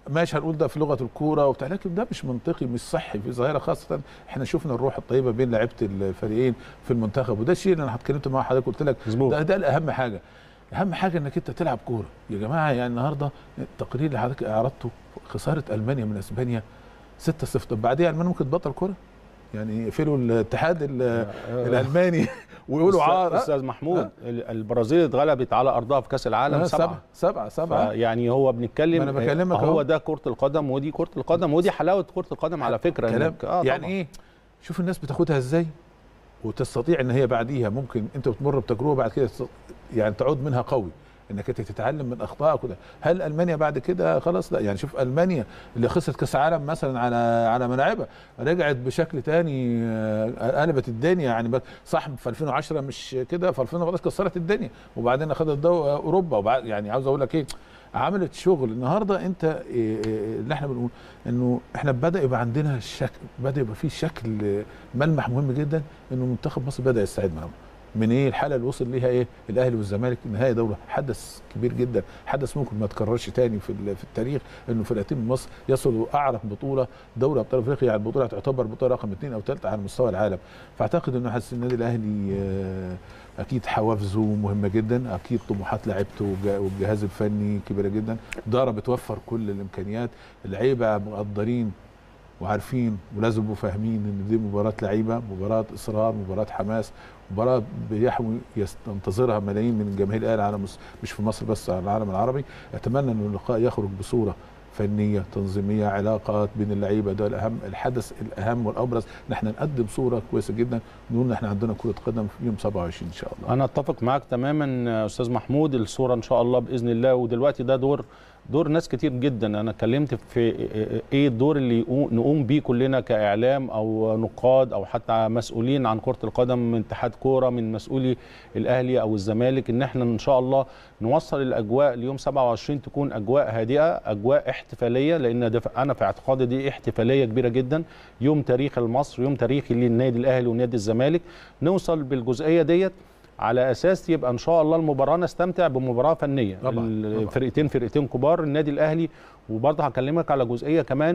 ماشي هنقول ده في لغه الكوره وبتاع لكن ده مش منطقي مش صحي في ظاهره خاصه احنا شفنا الروح الطيبه بين لعيبه الفريقين في المنتخب وده الشيء اللي انا اتكلمت مع حضرتك قلت لك مظبوط. ده ده الاهم حاجه اهم حاجه انك انت تلعب كوره يا جماعه يعني النهارده التقرير اللي حضرتك اعرضته خساره المانيا من اسبانيا 6-0 طب بعديها المانيا ممكن تبطل كوره يعني يقفلوا الاتحاد ال- الالماني ويقولوا أستاذ- عار استاذ محمود ال- البرازيل اتغلبت على ارضها في كاس العالم آه، سبعه سبعه سبعه يعني هو بنتكلم ما أنا بكلمك هو أهو. ده كره القدم ودي كره القدم ودي حلاوه كره القدم على فكره كلام إنك- آه يعني طبعاً. ايه شوف الناس بتاخدها ازاي وتستطيع ان هي بعديها ممكن انت بتمر بتجربه بعد كده تست- يعني تعود منها قوي انك انت تتعلم من اخطائك وده هل المانيا بعد كده خلاص لا يعني شوف المانيا اللي خسرت كاس عالم مثلا على على ملاعبها رجعت بشكل تاني آه، قلبت الدنيا يعني بس- صح في 2010 مش كده في 2015 كسرت الدنيا وبعدين اخذت دو اوروبا وبعد يعني عاوز اقول لك ايه عملت شغل النهارده انت إيه إيه اللي احنا بنقول انه احنا بدا يبقى عندنا شكل بدا يبقى في شكل آه، ملمح مهم جدا انه منتخب مصر بدا يستعد معاهم من ايه الحاله اللي وصل ليها ايه الاهلي والزمالك نهائي دوله حدث كبير جدا حدث ممكن ما يتكررش تاني في ال- في التاريخ انه فرقتين من مصر يصلوا اعرف بطوله دوري ابطال افريقيا يعني البطوله تعتبر بطوله رقم اثنين او ثالثه على مستوى العالم فاعتقد انه حاسس النادي الاهلي آه، اكيد حوافزه مهمه جدا اكيد طموحات لعيبته والج- والجهاز الفني كبيره جدا اداره بتوفر كل الامكانيات اللعيبه مقدرين وعارفين ولازم يبقوا فاهمين ان دي مباراه لعيبه مباراه اصرار مباراه حماس مباراه بيحوي ينتظرها ملايين من جماهير الاهلي على مس- مش في مصر بس على العالم العربي اتمنى ان اللقاء يخرج بصوره فنيه تنظيميه علاقات بين اللعيبه ده الاهم الحدث الاهم والابرز ان احنا نقدم صوره كويسه جدا نقول ان احنا عندنا كره قدم في يوم 27 ان شاء الله انا اتفق معاك تماما يا استاذ محمود الصوره ان شاء الله باذن الله ودلوقتي ده دور دور ناس كتير جدا انا اتكلمت في ايه الدور اللي يقو- نقوم بيه كلنا كاعلام او نقاد او حتى مسؤولين عن كره القدم من اتحاد كوره من مسؤولي الاهلي او الزمالك ان احنا ان شاء الله نوصل الاجواء ليوم 27 تكون اجواء هادئه اجواء احتفاليه لان ده انا في اعتقادي دي احتفاليه كبيره جدا يوم تاريخي لمصر يوم تاريخي للنادي الاهلي ونادي الزمالك نوصل بالجزئيه ديت على اساس يبقى ان شاء الله المباراه نستمتع بمباراه فنيه طبعاً، طبعاً. الفرقتين فرقتين كبار النادي الاهلي وبرضه هكلمك على جزئيه كمان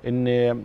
ان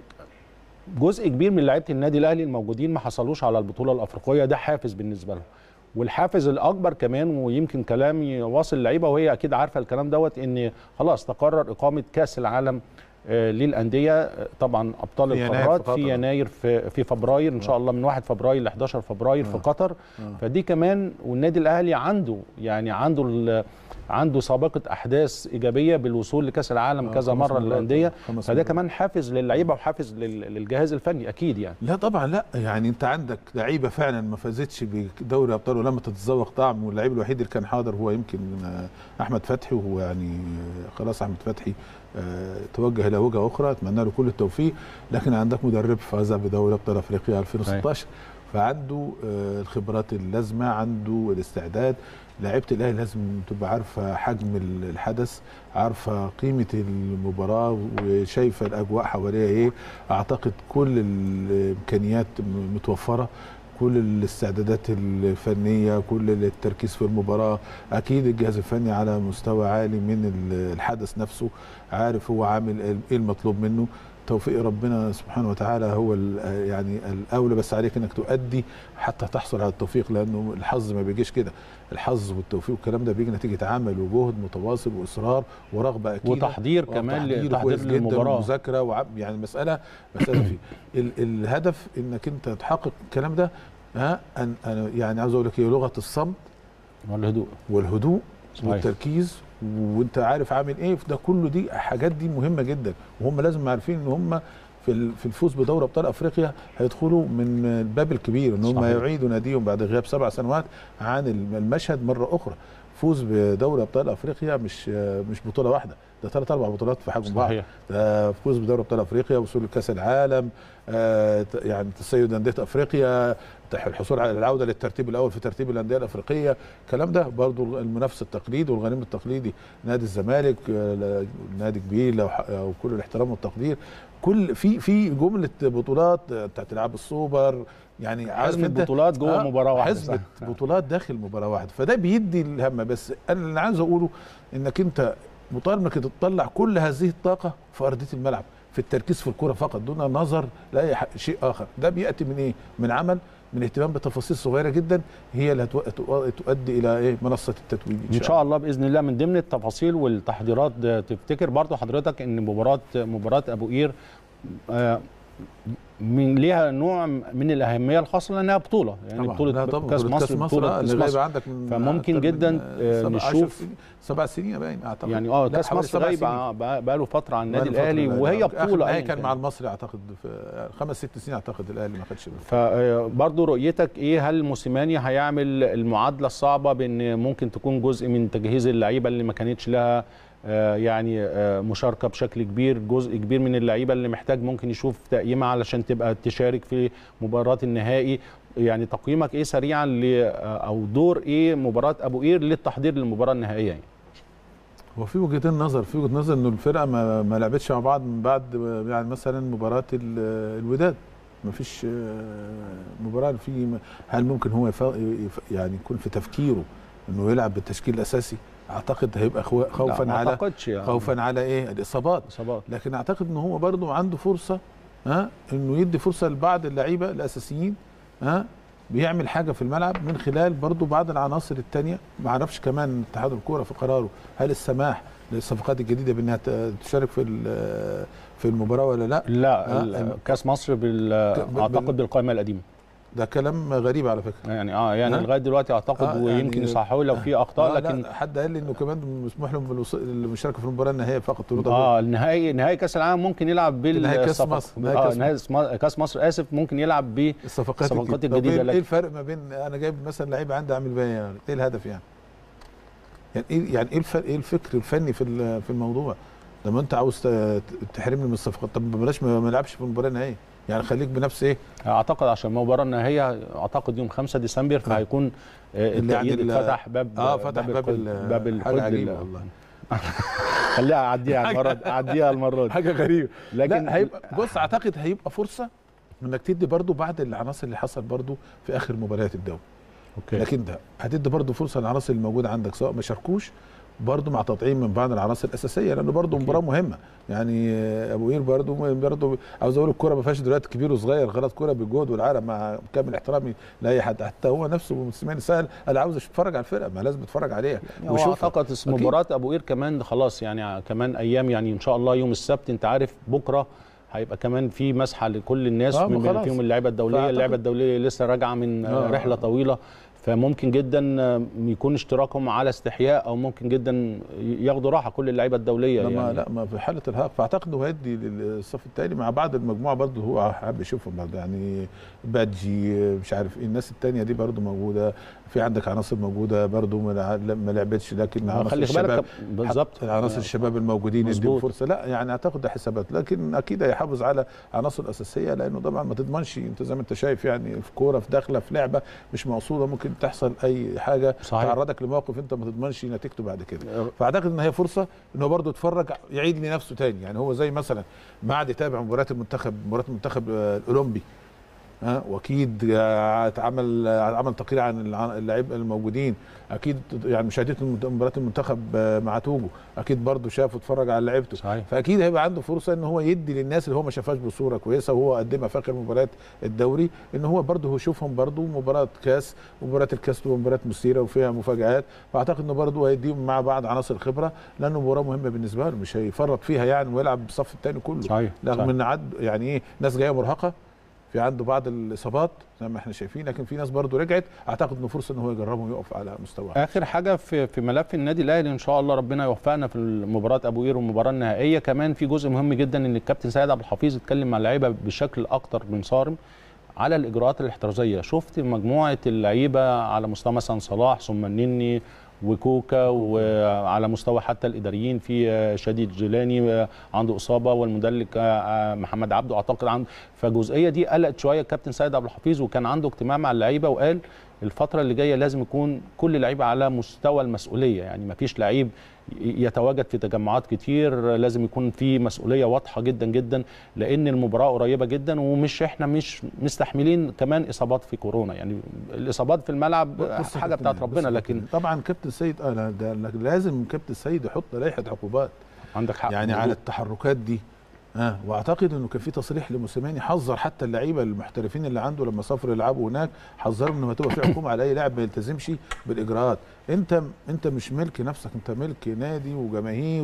جزء كبير من لعيبه النادي الاهلي الموجودين ما حصلوش على البطوله الافريقيه ده حافز بالنسبه لهم والحافز الاكبر كمان ويمكن كلامي واصل اللعيبه وهي اكيد عارفه الكلام دوت ان خلاص تقرر اقامه كاس العالم آه، للانديه آه، طبعا ابطال في يناير في القارات قطر. في يناير في في فبراير ان شاء الله من 1 فبراير ل 11 فبراير في آه. قطر آه. فدي كمان والنادي الاهلي عنده يعني عنده ال- عنده سابقه احداث ايجابيه بالوصول لكاس العالم آه، كذا خمس مره مرات. للانديه خمس فده مرات. كمان حافز للعيبه وحافز لل- للجهاز الفني اكيد يعني لا طبعا لا يعني انت عندك لعيبه فعلا ما فازتش بدوري ابطال ولما تتذوق طعم واللعيب الوحيد اللي كان حاضر هو يمكن آه، احمد فتحي وهو يعني آه، خلاص احمد فتحي آه، توجه الى وجهه اخرى اتمنى له كل التوفيق لكن عندك مدرب فاز بدوري ابطال افريقيا 2016 فعنده آه، الخبرات اللازمه عنده الاستعداد لعيبه الاهلي لازم تبقى عارفه حجم ال- الحدث عارفه قيمه المباراه وشايفه الاجواء حواليها ايه اعتقد كل الامكانيات م- متوفره كل الاستعدادات الفنيه كل التركيز في المباراه اكيد الجهاز الفني على مستوى عالي من ال- الحدث نفسه عارف هو عامل ايه المطلوب منه توفيق ربنا سبحانه وتعالى هو ال- يعني الاولى بس عليك انك تؤدي حتى تحصل على التوفيق لانه الحظ ما بيجيش كده الحظ والتوفيق والكلام ده بيجي نتيجه عمل وجهد متواصل واصرار ورغبه اكيد وتحضير كمان لتحضير للمباراه ومذاكره وعب يعني مساله مساله في ال الهدف انك انت تحقق الكلام ده ها أن أنا يعني عاوز اقول لك هي لغه الصمت والهدوء والهدوء صحيح. والتركيز وانت عارف عامل ايه ده كله دي حاجات دي مهمه جدا وهم لازم عارفين ان هم في ال- في الفوز بدوري ابطال افريقيا هيدخلوا من الباب الكبير ان هم صحيح. يعيدوا ناديهم بعد غياب سبع سنوات عن الم- المشهد مره اخرى فوز بدوري ابطال افريقيا مش مش بطوله واحده ده ثلاث اربع بطولات في حجم بعض صحيح ده فوز بدوري ابطال افريقيا وصول لكاس العالم آه، ت- يعني تسيد انديه افريقيا تح- الحصول على العوده للترتيب الاول في ترتيب الانديه الافريقيه الكلام ده برضو المنافس التقليدي والغنيم التقليدي نادي الزمالك آه، ل- نادي كبير لو ح- آه، وكل الاحترام والتقدير كل في في جمله بطولات آه، بتاعت العاب السوبر يعني عارف حزم انت البطولات جوه مباراه واحده حزمه صح. بطولات داخل مباراه واحده فده بيدي الهم بس انا اللي عايز اقوله انك انت مطالب انك تطلع كل هذه الطاقه في ارضيه الملعب في التركيز في الكره فقط دون نظر لاي ح- شيء اخر ده بياتي من ايه من عمل من اهتمام بتفاصيل صغيره جدا هي اللي هتو- هتو- تؤدي الى ايه منصه التتويج ان شاء الله باذن الله من ضمن التفاصيل والتحضيرات ده تفتكر برضو حضرتك ان مباراه مباراه ابو قير آه، من ليها نوع من الاهميه الخاصه لانها بطوله يعني طبعا بطوله لا طبعا كاس بطولة مصر بطوله آه، كاس اللي غايبه مصر عندك من فممكن أكتر من، جدا، آه، آه، سبع- عشر نشوف- سنين- سبع سنين باين اعتقد يعني اه لا، كاس حوالي مصر سبع غايب سنين. ع- بقى له فتره عن النادي بقاله فترة الاهلي الأهلي. وهي آخر بطوله نهائي أيا كان كان. مع المصري اعتقد في خمس ست سنين اعتقد الاهلي ما خدش فبرضه رؤيتك ايه هل موسيماني هيعمل المعادله الصعبه بان ممكن تكون جزء من تجهيز اللعيبه اللي ما كانتش لها آه، يعني آه، مشاركه بشكل كبير جزء كبير من اللعيبه اللي محتاج ممكن يشوف تقييمها علشان تبقى تشارك في مباراه النهائي يعني تقييمك ايه سريعا ل او دور ايه مباراه ابو قير للتحضير للمباراه النهائيه يعني هو في وجهتين نظر في وجهه نظر انه الفرقه ما, ما لعبتش مع بعض من بعد يعني مثلا مباراه ال- الوداد ما فيش آه، مباراه في هل ممكن هو يف- يف- يعني يكون في تفكيره انه يلعب بالتشكيل الاساسي اعتقد هيبقى خو- لا، خوفا ما على اعتقدش يعني خوفا على ايه الاصابات اصابات لكن اعتقد ان هو برضه عنده فرصه ها انه يدي فرصه لبعض اللعيبه الاساسيين ها بيعمل حاجه في الملعب من خلال برضه بعض العناصر الثانيه ما اعرفش كمان اتحاد الكوره في قراره هل السماح للصفقات الجديده بانها ت- تشارك في ال- في المباراه ولا لا لا آه، ال- كاس مصر بال بال- اعتقد بالقائمه القديمه ده كلام غريب على فكره يعني اه يعني ها؟ لغايه دلوقتي اعتقد آه، ويمكن يعني- يصححوا لو في اخطاء آه لكن لا حد قال لي انه كمان مسموح لهم بالوص- المشاركه في المباراه النهائيه فقط قلت له ده اه النهائي نهائي كاس العالم ممكن يلعب بال نهائي كأس الصفق- مصر، نهائي اه كأس نهائي اسم- كاس مصر اسف ممكن يلعب ب الصفقات الصفقات الجديدة. الجديدة، طب ايه لكن- الفرق ما بين انا جايب مثلا لعيب عندي عامل بيان يعني ايه الهدف يعني؟ يعني ايه يعني ايه الفرق ايه الفكر الفني في ال- في الموضوع؟ لما انت عاوز ت- تحرمني من الصفقات طب بلاش ما ما نلعبش في المباراه النهائيه يعني خليك بنفس ايه؟ اعتقد عشان المباراه النهائيه اعتقد يوم 5 ديسمبر فهيكون آه، اللي يعني التأييد ال- اتفتح باب اه فتح باب الخلد- ال- باب حاجه الخلد عجيبه ال- والله خليها اعديها المره دي اعديها المره دي حاجه غريبه لكن لكن هيبقى بص اعتقد هيبقى فرصه انك تدي برضو بعض العناصر اللي حصل برضو في اخر مباريات الدوري اوكي لكن ده هتدي برضه فرصه للعناصر اللي موجوده عندك سواء ما شاركوش برضه مع تطعيم من بعض العناصر الاساسيه لانه برضه مباراه مهمه يعني آه، ابو قير برضه برضه عاوز اقول الكوره ما فيهاش دلوقتي كبير وصغير غلط كوره بالجهد والعرق مع كامل احترامي لاي حد حتى هو نفسه موسيماني سال انا عاوز اتفرج على الفرقه ما لازم اتفرج عليها هو وشوفها. اعتقد اسم مباراه ابو قير كمان خلاص يعني كمان ايام يعني ان شاء الله يوم السبت انت عارف بكره هيبقى كمان في مسحه لكل الناس آه، ما من خلاص. فيهم اللعيبه الدوليه فأعتقد- اللعيبه الدوليه لسه راجعه من آه. رحله طويله فممكن جدا آه، يكون اشتراكهم على استحياء او ممكن جدا ياخدوا راحه كل اللعيبه الدوليه لما يعني لا ما في حاله الهاق فاعتقد انه هيدي للصف الثاني مع بعض المجموعه برضه هو حابب يشوفهم برضه يعني بادجي مش عارف ايه الناس الثانيه دي برضه موجوده في عندك عناصر موجوده برضه ما لع- ما لعبتش لكن عناصر خلي الشباب بالك بالظبط عناصر الشباب الموجودين يديهم مظبوط. فرصه لا يعني اعتقد ده حسابات لكن اكيد هيحافظ على عناصر اساسيه لانه طبعا ما تضمنش انت زي ما انت شايف يعني في كوره في داخله في لعبه مش مقصوده ممكن تحصل اي حاجه صحيح. تعرضك لموقف انت ما تضمنش نتيجته بعد كده فاعتقد ان هي فرصه ان هو برضه يتفرج يعيد لنفسه تاني يعني هو زي مثلا ما عاد يتابع مباريات المنتخب مباريات المنتخب آه، الاولمبي ها واكيد آه، اتعمل آه، عمل تقرير عن الع- اللعيبه الموجودين اكيد يعني مشاهدة المنت- مباريات المنتخب آه، مع توجو اكيد برضه شاف واتفرج على لعيبته صحيح فاكيد هيبقى عنده فرصه ان هو يدي للناس اللي هو ما شافهاش بصوره كويسه وهو قدمها في اخر مباريات الدوري ان هو برضه هو يشوفهم برضه مباراه كاس مباراه الكاس تبقى مباراه مثيره وفيها مفاجات فاعتقد انه برضه هيديهم مع بعض عناصر خبره لانه مباراه مهمه بالنسبه له مش هيفرط فيها يعني ويلعب بالصف الثاني كله صحيح رغم صحيح. ان عد يعني ايه ناس جايه مرهقه في عنده بعض الاصابات زي ما احنا شايفين لكن في ناس برضه رجعت اعتقد انه فرصه ان هو يجربهم ويقف على مستواه اخر حاجه في في ملف النادي الاهلي ان شاء الله ربنا يوفقنا في مباراه ابو قير والمباراه النهائيه كمان في جزء مهم جدا ان الكابتن سيد عبد الحفيظ اتكلم مع اللعيبه بشكل اكتر من صارم على الاجراءات الاحترازيه شفت مجموعه اللعيبه على مستوى مثلا صلاح ثم النني وكوكا وعلى مستوى حتى الاداريين في آه، شادي الجيلاني آه، عنده اصابه والمدلك آه، آه، محمد عبده اعتقد عنده فالجزئيه دي قلقت شويه الكابتن سيد عبد الحفيظ وكان عنده اجتماع مع اللعيبه وقال الفتره اللي جايه لازم يكون كل لعيب على مستوى المسؤوليه يعني ما فيش لعيب ي- يتواجد في تجمعات كتير لازم يكون في مسؤوليه واضحه جدا جدا لان المباراه قريبه جدا ومش احنا مش مستحملين كمان اصابات في كورونا يعني الاصابات في الملعب بص يا حاجه كابتن، بتاعت بص ربنا يا لكن كابتن، طبعا كابتن سيد اه لا، ده لكن لازم كابتن سيد يحط لائحه عقوبات عندك حق يعني على مظبوط. التحركات دي اه واعتقد انه كان في تصريح لموسيماني حذر حتى اللعيبه المحترفين اللي عنده لما سافروا يلعبوا هناك حذرهم انه هتبقى في عقوبه على اي لاعب ما يلتزمش بالاجراءات انت انت مش ملك نفسك انت ملك نادي وجماهير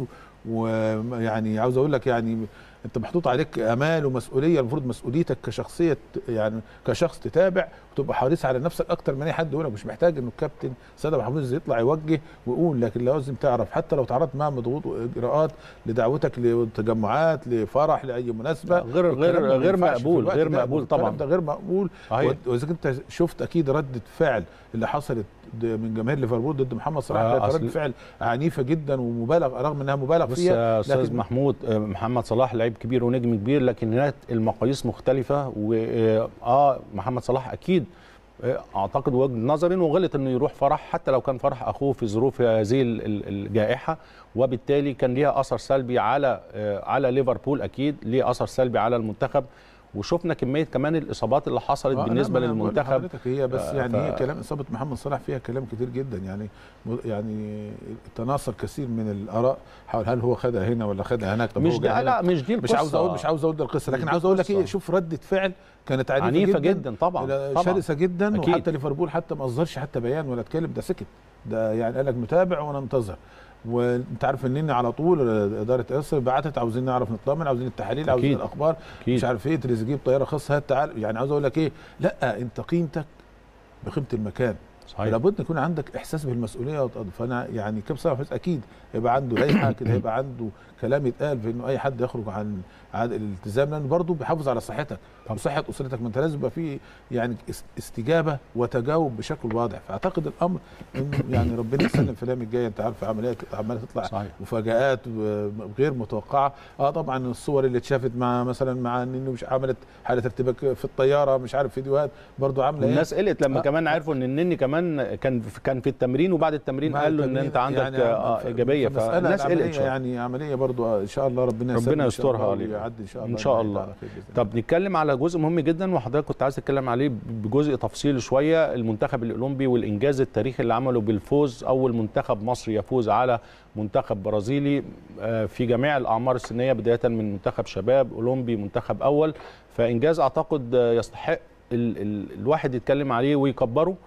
ويعني عاوز اقول لك يعني انت محطوط عليك امال ومسؤوليه المفروض مسؤوليتك كشخصيه ت- يعني كشخص تتابع وتبقى حريص على نفسك اكتر من اي حد يقول لك مش محتاج انه الكابتن سيد ابو حفيظ يطلع يوجه ويقول لكن لازم تعرف حتى لو تعرضت مع مضغوط واجراءات لدعوتك لتجمعات لفرح لاي مناسبه غير- الكلام غير- ده ما غير ينفعش في مقبول، الوقت غير ده. مقبول الكلام طبعا. ده غير مقبول صحيح. و- واذا كنت شفت اكيد رده فعل اللي حصلت د- من جماهير ليفربول ضد محمد صلاح آه، كانت أصل- رده فعل عنيفه جدا ومبالغ رغم انها مبالغ بص فيها يا استاذ لكن- محمود آه، محمد صلاح لعيب كبير ونجم كبير لكن هناك المقاييس مختلفه واه آه، محمد صلاح اكيد آه، اعتقد وجهه نظري انه غلط انه يروح فرح حتى لو كان فرح اخوه في ظروف هذه ال- ال- الجائحه وبالتالي كان ليها اثر سلبي على آه، على ليفربول اكيد ليه اثر سلبي على المنتخب وشفنا كميه كمان الاصابات اللي حصلت آه، بالنسبه لا، ما أنا بقول للمنتخب لحضرتك هي بس آه، يعني ف- هي كلام اصابه محمد صلاح فيها كلام كتير جدا يعني م- يعني تناصر كثير من الاراء حول هل هو خدها هنا ولا خدها هناك طب مش هو ده جاي لا هنا؟ مش دي مش القصة. عاوز اقول مش عاوز اقول ده القصه مش لكن دي عاوز اقول لك ايه القصة. شوف رده فعل كانت عنيفه, عنيفه جدا, جدا طبعا لا، طبعا شرسه جدا أكيد. وحتى ليفربول حتى ما اصدرش حتى بيان ولا اتكلم ده سكت ده يعني قال لك نتابع وننتظر وانت عارف انني على طول اداره ارسل بعتت عاوزين نعرف نطمن عاوزين التحاليل عاوزين أكيد. الاخبار أكيد. مش عارف ايه تريزيجيه بطياره خاصه هات تعال يعني عاوز اقول لك ايه لا انت قيمتك بقيمه المكان صحيح لابد يكون عندك احساس بالمسؤوليه وتقدر. فانا يعني كابتن صلاح حفيظ اكيد هيبقى عنده لائحه كده هيبقى عنده كلام يتقال في انه اي حد يخرج عن عن الالتزام لانه برضه بيحافظ على صحتك طبعا. وصحه اسرتك ما انت لازم يبقى في يعني اس- استجابه وتجاوب بشكل واضح فاعتقد الامر انه يعني ربنا يسلم في الايام الجايه انت عارف عمليات عماله تطلع صحيح مفاجآت غير متوقعة اه طبعا الصور اللي اتشافت مع مثلا مع انه مش عملت حالة ارتباك في الطيارة مش عارف فيديوهات برضو عاملة ايه والناس قلت لما آه. كمان عرفوا ان النني كمان كان كان في التمرين وبعد التمرين مع قال له ان التمرين انت عندك يعني آه ف- ايجابيه فمسألة فالناس العملية قلقت شويه يعني عملية برضو آه، ان شاء الله ربنا ربنا يسلم إن شاء يسترها الله علينا. ويعدي ان شاء الله إن شاء يعني الله. على خير بإذن الله. طب نتكلم على جزء مهم جدا وحضرتك كنت عايز تتكلم عليه بجزء تفصيلي شويه المنتخب الاولمبي والانجاز التاريخي اللي عمله بالفوز اول منتخب مصري يفوز على منتخب برازيلي آه، في جميع الاعمار السنيه بدايه من منتخب شباب اولمبي منتخب اول فانجاز اعتقد آه، يستحق ال ال الواحد يتكلم عليه ويكبره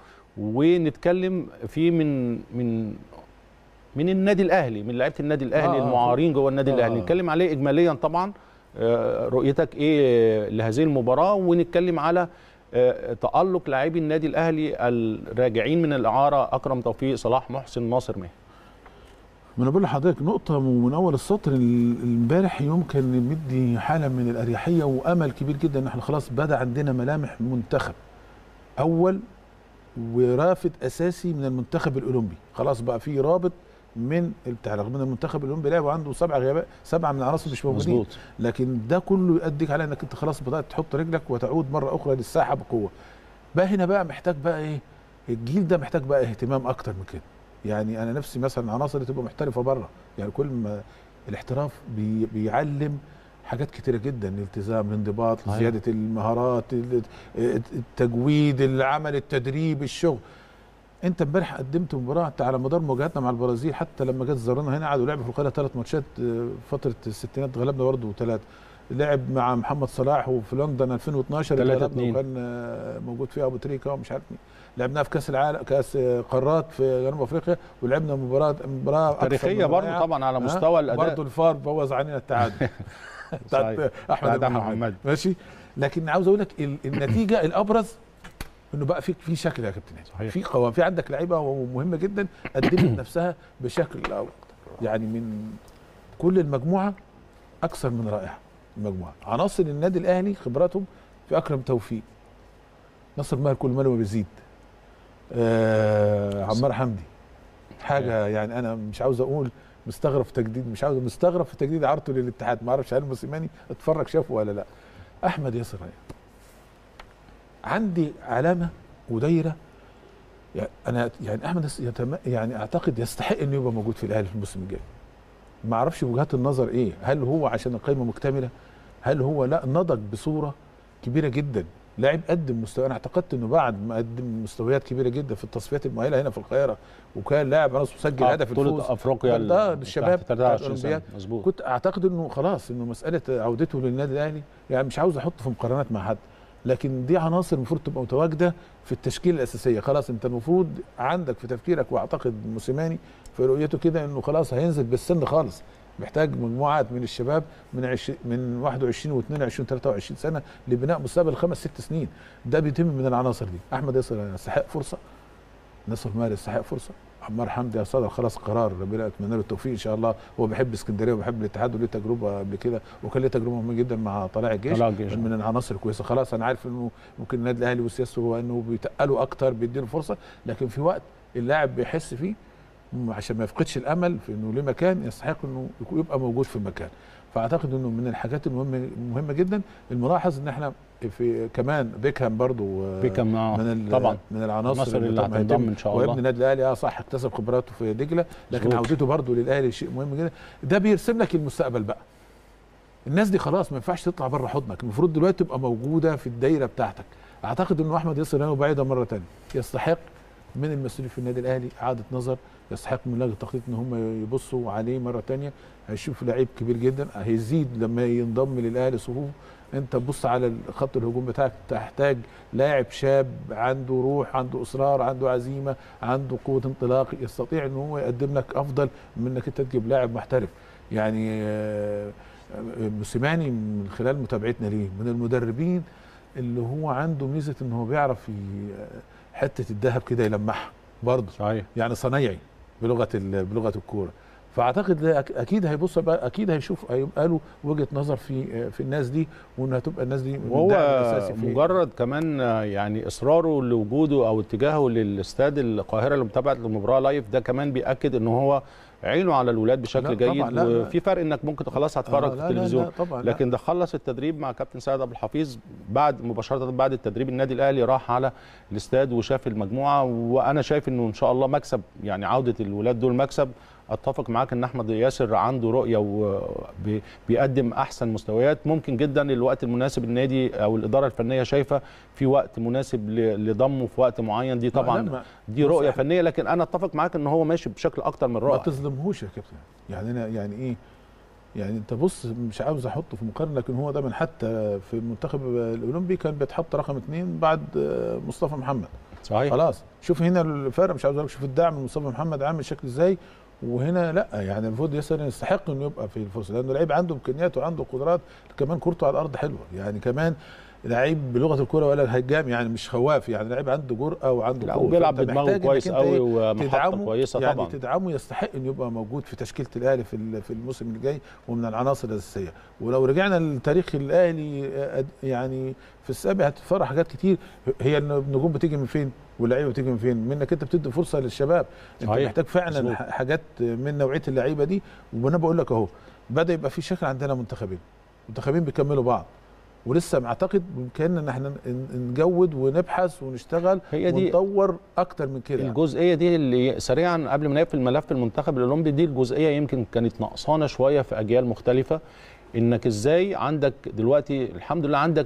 ونتكلم فيه من من من النادي الاهلي من لعيبه النادي الاهلي آه، المعارين جوه النادي آه. الاهلي نتكلم عليه اجماليا طبعا آه، رؤيتك ايه لهذه المباراه ونتكلم على آه، تالق لاعبي النادي الاهلي الراجعين من الاعاره اكرم توفيق صلاح محسن ناصر ماهر ما انا بقول لحضرتك نقطة من أول السطر ال- امبارح يمكن مدي حالة من الأريحية وأمل كبير جدا إن احنا خلاص بدأ عندنا ملامح منتخب أول ورافد أساسي من المنتخب الأولمبي خلاص بقى في رابط من بتاع رغم ان المنتخب الاولمبي لعب عنده سبع غيابات سبعه من العناصر مش موجودين مظبوط لكن ده كله يؤديك على انك انت خلاص بدات تحط رجلك وتعود مره اخرى للساحه بقوه بقى هنا بقى محتاج بقى ايه الجيل ده محتاج بقى اهتمام اكتر من كده يعني انا نفسي مثلا عناصر اللي تبقى محترفه بره يعني كل ما الاحتراف بي بيعلم حاجات كتيرة جدا الالتزام الانضباط صحيح. زيادة المهارات ال- التجويد العمل التدريب الشغل انت امبارح قدمت مباراه انت على مدار مواجهاتنا مع البرازيل حتى لما جت زارونا هنا قعدوا لعبوا في القاهره ثلاث ماتشات آه، فتره الستينات غلبنا برضه ثلاثه لعب مع محمد صلاح وفي لندن 2012 اللي تلاتة غلبنا اتنين. وكان آه، موجود فيها ابو تريكه ومش عارف مين لعبناها في كاس العالم كاس آه، قارات في جنوب افريقيا ولعبنا مباراه مباراه أكثر تاريخيه من برضه رائعة. طبعا على ها؟ مستوى الاداء برضه الفار بوظ علينا التعادل بتاعت صحيح. احمد بتاعت محمد. محمد. ماشي لكن عاوز اقول لك ال- النتيجه الابرز انه بقى في في شكل يا كابتن هاني. صحيح. في قوام في عندك لعيبه مهمه جدا قدمت نفسها بشكل أو يعني من كل المجموعه اكثر من رائعه المجموعه عناصر النادي الاهلي خبراتهم في اكرم توفيق نصر ماهر كل ماله بيزيد آه عمار حمدي حاجه يعني انا مش عاوز اقول مستغرب في تجديد مش عاوز مستغرب في تجديد عرضه للاتحاد ما اعرفش هل موسيماني اتفرج شافه ولا لا احمد ياسر ريان عندي علامه ودايره يعني انا يعني احمد يس- يتم يعني اعتقد يستحق انه يبقى موجود في الاهلي في الموسم الجاي ما اعرفش وجهات النظر ايه هل هو عشان القائمه مكتمله هل هو لا نضج بصوره كبيره جدا لاعب قدم مستوى انا اعتقدت انه بعد ما قدم مستويات كبيره جدا في التصفيات المؤهله هنا في القاهره وكان لاعب خلاص مسجل آه، هدف بطولة الفوز افريقيا ده ال- للشباب تحت بتاع 23 سنة. الأولمبياد. مظبوط كنت اعتقد انه خلاص انه مساله عودته للنادي الاهلي يعني مش عاوز احطه في مقارنات مع حد لكن دي عناصر المفروض تبقى متواجده في التشكيله الاساسيه خلاص انت المفروض عندك في تفكيرك واعتقد موسيماني في رؤيته كده انه خلاص هينزل بالسن خالص محتاج مجموعات من الشباب من عش... من 21 و22 23 سنه لبناء مستقبل خمس ست سنين ده بيتم من العناصر دي احمد ياسر يستحق فرصه نصر ماهر يستحق فرصه عمار حمدي صدر خلاص قرار ربنا اتمنى له التوفيق ان شاء الله هو بيحب اسكندريه وبيحب الاتحاد وليه تجربه قبل كده وكان ليه تجربه مهمه جدا مع طلائع الجيش طلائع الجيش. من العناصر الكويسه خلاص انا عارف انه ممكن النادي الاهلي وسياسته هو انه بيتقلوا اكتر بيديله فرصه لكن في وقت اللاعب بيحس فيه م- عشان ما يفقدش الامل في انه ليه مكان يستحق انه يكون- يبقى موجود في المكان فاعتقد انه من الحاجات المهمه مهمه جدا الملاحظ ان احنا في كمان بيكهام برضو آه، بيكهام آه، من ال- طبعا من العناصر العناصر اللي طبعاً هتنضم هيتم. إن شاء الله. وابن النادي الاهلي اه صح اكتسب خبراته في دجله لكن مظبوط. عودته برضو للاهلي شيء مهم جدا ده بيرسم لك المستقبل بقى الناس دي خلاص ما ينفعش تطلع بره حضنك المفروض دلوقتي تبقى موجوده في الدايره بتاعتك اعتقد انه احمد ياسر هنا بعيده مره تانية يستحق من المسؤولين في النادي الاهلي اعاده نظر يستحق من لجنه التخطيط ان هم يبصوا عليه مره تانية هيشوفوا لعيب كبير جدا هيزيد لما ينضم للاهلي صفوفه انت بص على خط الهجوم بتاعك تحتاج لاعب شاب عنده روح عنده اصرار عنده عزيمه عنده قوه انطلاق يستطيع ان هو يقدم لك افضل من انك انت تجيب لاعب محترف يعني آه، آه، موسيماني من خلال متابعتنا ليه من المدربين اللي هو عنده ميزه ان هو بيعرف ي- حته الذهب كده يلمعها برضه صحيح يعني صنايعي بلغه ال- بلغه الكوره فاعتقد ده أك- اكيد هيبص بقى اكيد هيشوف هيبقى له وجهه نظر في في الناس دي وان هتبقى الناس دي وهو الداعم الأساسي في مجرد كمان آه، يعني اصراره لوجوده او اتجاهه للاستاد القاهره لمتابعه المباراه لايف ده كمان بياكد ان هو عينه على الولاد بشكل لا جيد طبعاً، لا، لا. وفي فرق انك ممكن خلاص هتفرج آه، في لا، لا، التلفزيون لا، طبعا لا. لكن ده خلص التدريب مع كابتن سيد ابو الحفيظ بعد مباشره بعد التدريب النادي الاهلي راح على الاستاد وشاف المجموعه وانا شايف انه ان شاء الله مكسب يعني عوده الولاد دول مكسب اتفق معاك ان احمد ياسر عنده رؤيه وبيقدم احسن مستويات ممكن جدا الوقت المناسب النادي او الاداره الفنيه شايفه في وقت مناسب ل- لضمه في وقت معين دي لا، طبعا ما- دي بص رؤيه إحنا- فنيه لكن انا اتفق معاك ان هو ماشي بشكل اكتر من ما رائع تظلمهوش يا كابتن يعني انا يعني ايه يعني انت بص مش عاوز احطه في مقارنه لكن هو دايما حتى في المنتخب الاولمبي كان بيتحط رقم اثنين بعد آه، مصطفى محمد صحيح خلاص شوف هنا الفرق مش عاوز اقول لك شوف الدعم من مصطفى محمد عامل شكل ازاي وهنا لا يعني المفروض ياسر يستحق انه يبقى في الفرصه لانه لعيب عنده امكانيات وعنده قدرات كمان كورته على الارض حلوه يعني كمان لعيب بلغه الكوره ولا هجام يعني مش خواف يعني لعيب عنده جرأه وعنده لا قوه وبيلعب فأنت بدماغه محتاج إنك كويس أنت قوي إيه ومحطه تدعمه كويسه يعني طبعا تدعمه يستحق انه يبقى موجود في تشكيله الاهلي في ال- في الموسم الجاي ومن العناصر الاساسيه ولو رجعنا لتاريخ الاهلي آه، يعني في السابق هتتفرج حاجات كتير هي النجوم بتيجي من فين واللعيبه بتيجي من فين منك انت بتدي فرصه للشباب انت صحيح. محتاج فعلا مظبوط. ح- حاجات من نوعيه اللعيبه دي وانا بقول لك اهو بدا يبقى في شكل عندنا منتخبين منتخبين بيكملوا بعض ولسه اعتقد بامكاننا ان احنا ن- نجود ونبحث ونشتغل هي دي ونطور اكتر من كده الجزئيه دي اللي سريعا قبل ما نقفل ملف المنتخب الاولمبي دي الجزئيه يمكن كانت نقصانه شويه في اجيال مختلفه انك ازاي عندك دلوقتي الحمد لله عندك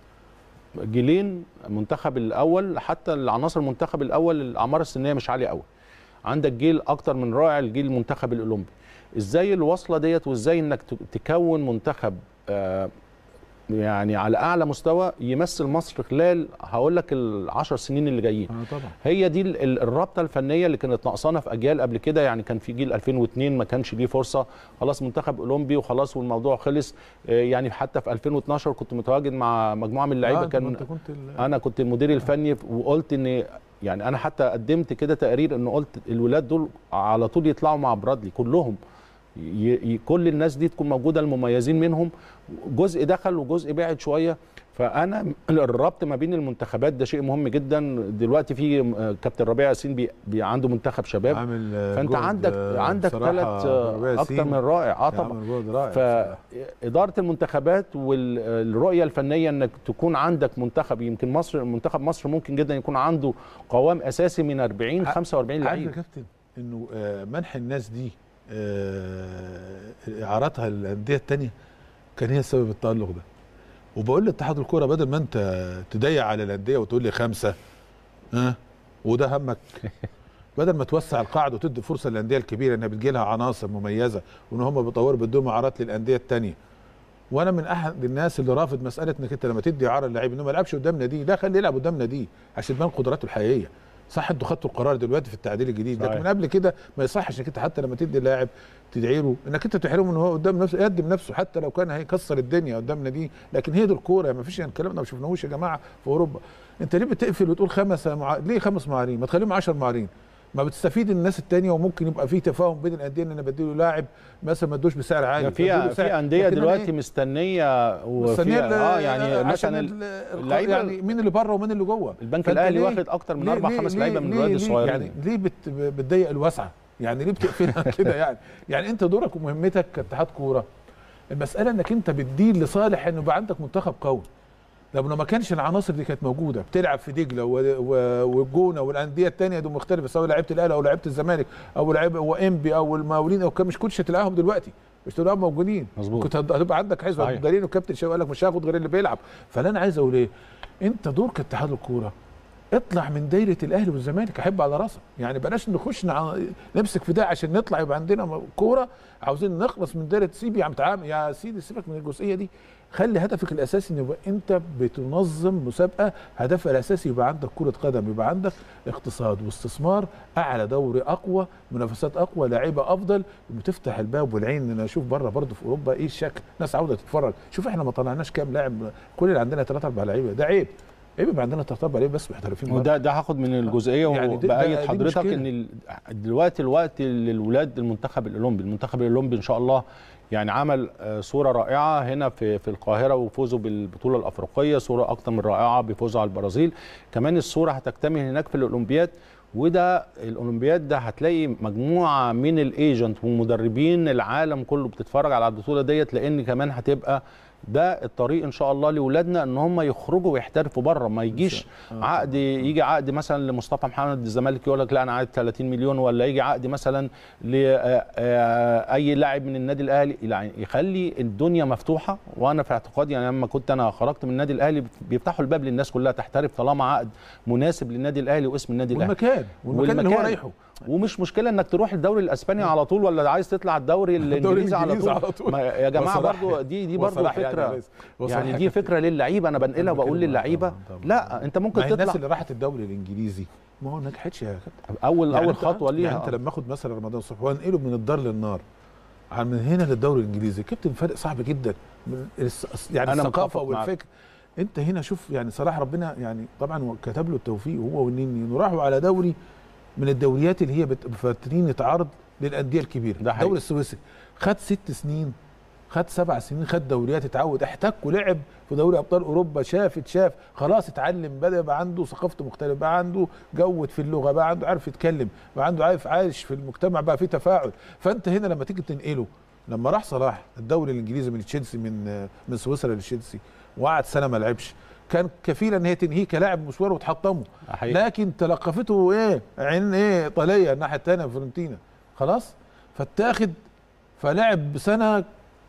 جيلين منتخب الاول حتى العناصر المنتخب الاول الاعمار السنيه مش عاليه قوي عندك جيل اكتر من رائع الجيل المنتخب الاولمبي ازاي الوصله ديت وازاي انك ت- تكون منتخب آه، يعني على اعلى مستوى يمثل مصر خلال هقول لك العشر سنين اللي جايين اه طبعا هي دي ال- ال- الرابطه الفنيه اللي كانت ناقصانا في اجيال قبل كده يعني كان في جيل 2002 ما كانش ليه فرصه خلاص منتخب اولمبي وخلاص والموضوع خلص آه، يعني حتى في 2012 كنت متواجد مع مجموعه من اللعيبه آه، أنت- كان أنت كنت ال- انا كنت المدير الفني وقلت ان يعني انا حتى قدمت كده تقرير ان قلت الولاد دول على طول يطلعوا مع برادلي كلهم ي ي كل الناس دي تكون موجوده المميزين منهم جزء دخل وجزء بعد شويه فانا الربط ما بين المنتخبات ده شيء مهم جدا دلوقتي في آه، كابتن ربيع ياسين بي بي عنده منتخب شباب عامل آه، فانت جهد، عندك آه، عندك بصراحة ثلاث ربيع اكتر ياسين من رائع اه طبعا عامل جهد رائع بصراحة. فإدارة المنتخبات والرؤية الفنية انك تكون عندك منتخب يمكن مصر منتخب مصر ممكن جدا يكون عنده قوام اساسي من 40 ع- 45 عارف يا لعيب كابتن انه آه، منح الناس دي آه، اعارتها للانديه الثانيه كان هي سبب التالق ده وبقول لاتحاد الكوره بدل ما انت تضيق على الانديه وتقول لي خمسه ها وده همك بدل ما توسع القاعده وتدي فرصه للانديه الكبيره انها بتجي لها عناصر مميزه وان هم بيطوروا بيدوهم اعارات للانديه الثانيه وانا من احد الناس اللي رافض مساله انك انت لما تدي اعاره للعيب انه ما يلعبش قدام ناديه لا خليه يلعب قدام ناديه عشان تبان قدراته الحقيقيه صح انتوا خدتوا القرار دلوقتي في التعديل الجديد لكن صحيح. من قبل كده ما يصحش انك انت حتى لما تدي اللاعب تدعي له انك انت تحرمه ان هو قدام نفسه يقدم نفسه حتى لو كان هيكسر الدنيا قدام ناديه لكن هي دي الكوره ما فيش يعني الكلام ده ما شفناهوش يا جماعه في اوروبا انت ليه بتقفل وتقول خمس مع... ليه خمس معارين ما تخليهم 10 معارين ما بتستفيد الناس التانية وممكن يبقى في تفاهم بين الانديه ان انا بديله لاعب مثلا ما ادوش بسعر عالي في بديله في بسعر- انديه لكن أنا دلوقتي إيه؟ مستنيه وفي مستنيه اه يعني عشان مثلا ال- الق- اللعيبة- يعني مين اللي بره ومين اللي جوه البنك فأنت الاهلي ليه- واخد اكتر من ليه- اربع ليه- خمس ليه- لعيبه من ليه- الولاد ليه- الصغيرين يعني ليه بت بتضيق الوسعه يعني ليه بتقفلها كده يعني يعني انت دورك ومهمتك كاتحاد كوره المساله انك انت بتدير لصالح انه يبقى عندك منتخب قوي لو ما كانش العناصر دي كانت موجوده بتلعب في دجله و- و- والجونه والانديه الثانيه دي مختلفه سواء لعيبه الاهلي او لعيبه الزمالك او لعيبه وانبي او المقاولين او كان مش كنتش هتلاقيهم دلوقتي مش تلاقيهم موجودين مظبوط. كنت هت- هتبقى عندك حزب صحيح. مدربين والكابتن شاوي قال لك مش هاخد غير اللي بيلعب فاللي انا عايز اقول ايه انت دور كاتحاد الكوره اطلع من دايره الاهلي والزمالك احب على راسك يعني بلاش نخش نع... نمسك في ده عشان نطلع يبقى عندنا كوره عاوزين نخلص من دايره سيبي يا عم تعامل يا سيدي سيبك من الجزئيه دي خلي هدفك الاساسي ان يبقى انت بتنظم مسابقه هدفها الاساسي يبقى عندك كره قدم يبقى عندك اقتصاد واستثمار اعلى دوري اقوى منافسات اقوى لعيبه افضل بتفتح الباب والعين ان انا اشوف بره برضه في اوروبا ايه الشكل ناس عاوزه تتفرج شوف احنا ما طلعناش كام لاعب كل اللي عندنا ثلاثة اربع لعيبه ده عيب عيب يبقى عندنا ثلاثة اربع لعيبه بس محترفين بره. وده ده هاخد من الجزئيه يعني ده- وبأيد ده- دي حضرتك مشكلة. ان ال- دلوقتي الوقت للولاد المنتخب الاولمبي المنتخب الاولمبي ان شاء الله يعني عمل آه، صوره رائعه هنا في في القاهره وفوزوا بالبطوله الافريقيه صوره اكتر من رائعه بفوزوا على البرازيل كمان الصوره هتكتمل هناك في الاولمبياد وده الاولمبياد ده هتلاقي مجموعه من الايجنت ومدربين العالم كله بتتفرج على البطوله ديت لان كمان هتبقى ده الطريق ان شاء الله لاولادنا ان هم يخرجوا ويحترفوا بره ما يجيش عقد يجي عقد مثلا لمصطفى محمد الزمالك يقول لك لا انا عايز 30 مليون ولا يجي عقد مثلا لاي لاعب من النادي الاهلي يعني يخلي الدنيا مفتوحه وانا في اعتقادي يعني لما كنت انا خرجت من النادي الاهلي بيفتحوا الباب للناس كلها تحترف طالما عقد مناسب للنادي الاهلي واسم النادي الاهلي والمكان والمكان اللي هو رايحه ومش مشكله انك تروح الدوري الاسباني على طول ولا عايز تطلع الدوري الانجليزي على الإنجليزي طول, على طول. ما يا جماعه وصلاح برضو يعني. دي دي برضو وصلاح يعني فكره يا ريس. وصلاح يعني دي كابتن. فكره للعيبه انا بنقلها وبقول بتكلم للعيبه طبعاً، طبعاً. لا انت ممكن ما هي الناس تطلع اللي راحت الدوري الانجليزي ما هو نجحتش يا كابتن اول يعني اول أنت- خطوه ليها يعني انت لما اخد مثلا رمضان صبحي وانقله من الدار للنار عن من هنا للدوري الانجليزي كابتن فرق صعب جدا من الس- يعني أنا الثقافه متفق معاك. والفكر انت هنا شوف يعني صلاح ربنا يعني طبعا هو كتب له التوفيق هو والنني انه راحوا على دوري من الدوريات اللي هي بت- فاترين يتعرض للانديه الكبيره ده حقيقي. الدوري السويسري خد ست سنين خد سبع سنين خد دوريات اتعود احتك ولعب في دوري ابطال اوروبا شاف اتشاف خلاص اتعلم بدا يبقى عنده ثقافته مختلفه بقى عنده جود في اللغه بقى عنده عارف يتكلم بقى عنده عارف عايش في المجتمع بقى في تفاعل فانت هنا لما تيجي تنقله لما راح صلاح الدوري الانجليزي من تشيلسي من من سويسرا لتشيلسي وقعد سنه ما لعبش كان كفيل ان هي تنهيه كلاعب مشوار وتحطمه حقيقي. لكن تلقفته ايه عين ايه ايطاليه الناحيه الثانيه فيورنتينا خلاص فاتاخد فلعب سنه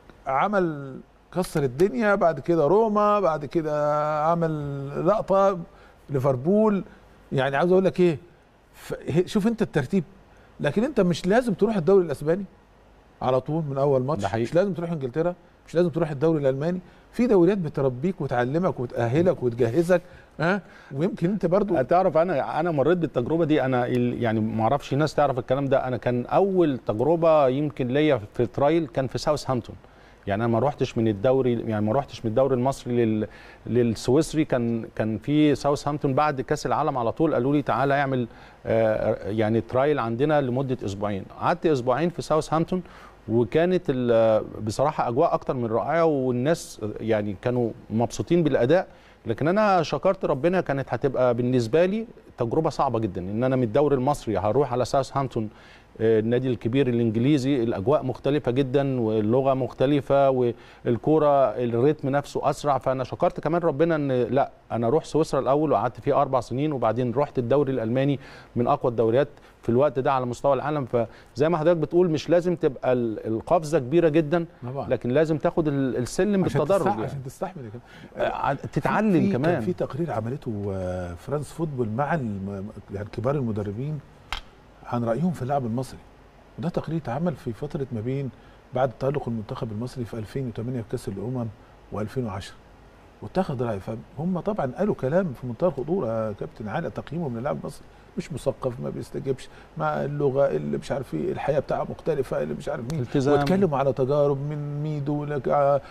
عمل كسر الدنيا بعد كده روما بعد كده عمل لقطه ليفربول يعني عاوز اقول لك ايه ف- شوف انت الترتيب لكن انت مش لازم تروح الدوري الاسباني على طول من اول ماتش ده حقيقي. مش لازم تروح انجلترا مش لازم تروح الدوري الالماني في دوريات بتربيك وتعلمك وتاهلك وتجهزك ها ويمكن انت برضو تعرف انا انا مريت بالتجربه دي انا ال- يعني ما اعرفش ناس تعرف الكلام ده انا كان اول تجربه يمكن ليا في ترايل كان في ساوثهامبتون يعني انا ما روحتش من الدوري يعني ما روحتش من الدوري المصري لل للسويسري كان كان في ساوثهامبتون بعد كاس العالم على طول قالوا لي تعالى اعمل آه، يعني ترايل عندنا لمده اسبوعين قعدت اسبوعين في ساوثهامبتون وكانت ال- بصراحه اجواء اكتر من رائعه والناس يعني كانوا مبسوطين بالاداء لكن انا شكرت ربنا كانت هتبقى بالنسبه لي تجربه صعبه جدا ان انا من الدوري المصري هروح على ساوثهامبتون آه، النادي الكبير الانجليزي الاجواء مختلفه جدا واللغه مختلفه والكوره الريتم نفسه اسرع فانا شكرت كمان ربنا ان لا انا اروح سويسرا الاول وقعدت فيه اربع سنين وبعدين رحت الدوري الالماني من اقوى الدوريات في الوقت ده على مستوى العالم فزي ما حضرتك بتقول مش لازم تبقى ال- القفزه كبيره جدا طبعا لكن لازم تاخد ال- السلم عشان بالتدرج تستح- يعني. عشان تستحمل كده آه، تتعلم في- كمان كان في تقرير عملته آه، فرانس فوتبول مع الم- يعني كبار المدربين عن رايهم في اللاعب المصري وده تقرير اتعمل في فتره ما بين بعد تالق المنتخب المصري في 2008 في كاس الامم و2010 واتخذ راي فهم طبعا قالوا كلام في منتهى الخطوره يا كابتن على تقييمه من اللاعب المصري مش مثقف ما بيستجبش مع اللغه اللي مش عارف ايه الحياه بتاعه مختلفه اللي مش عارف مين التزام. واتكلموا على تجارب من ميدو لك آه،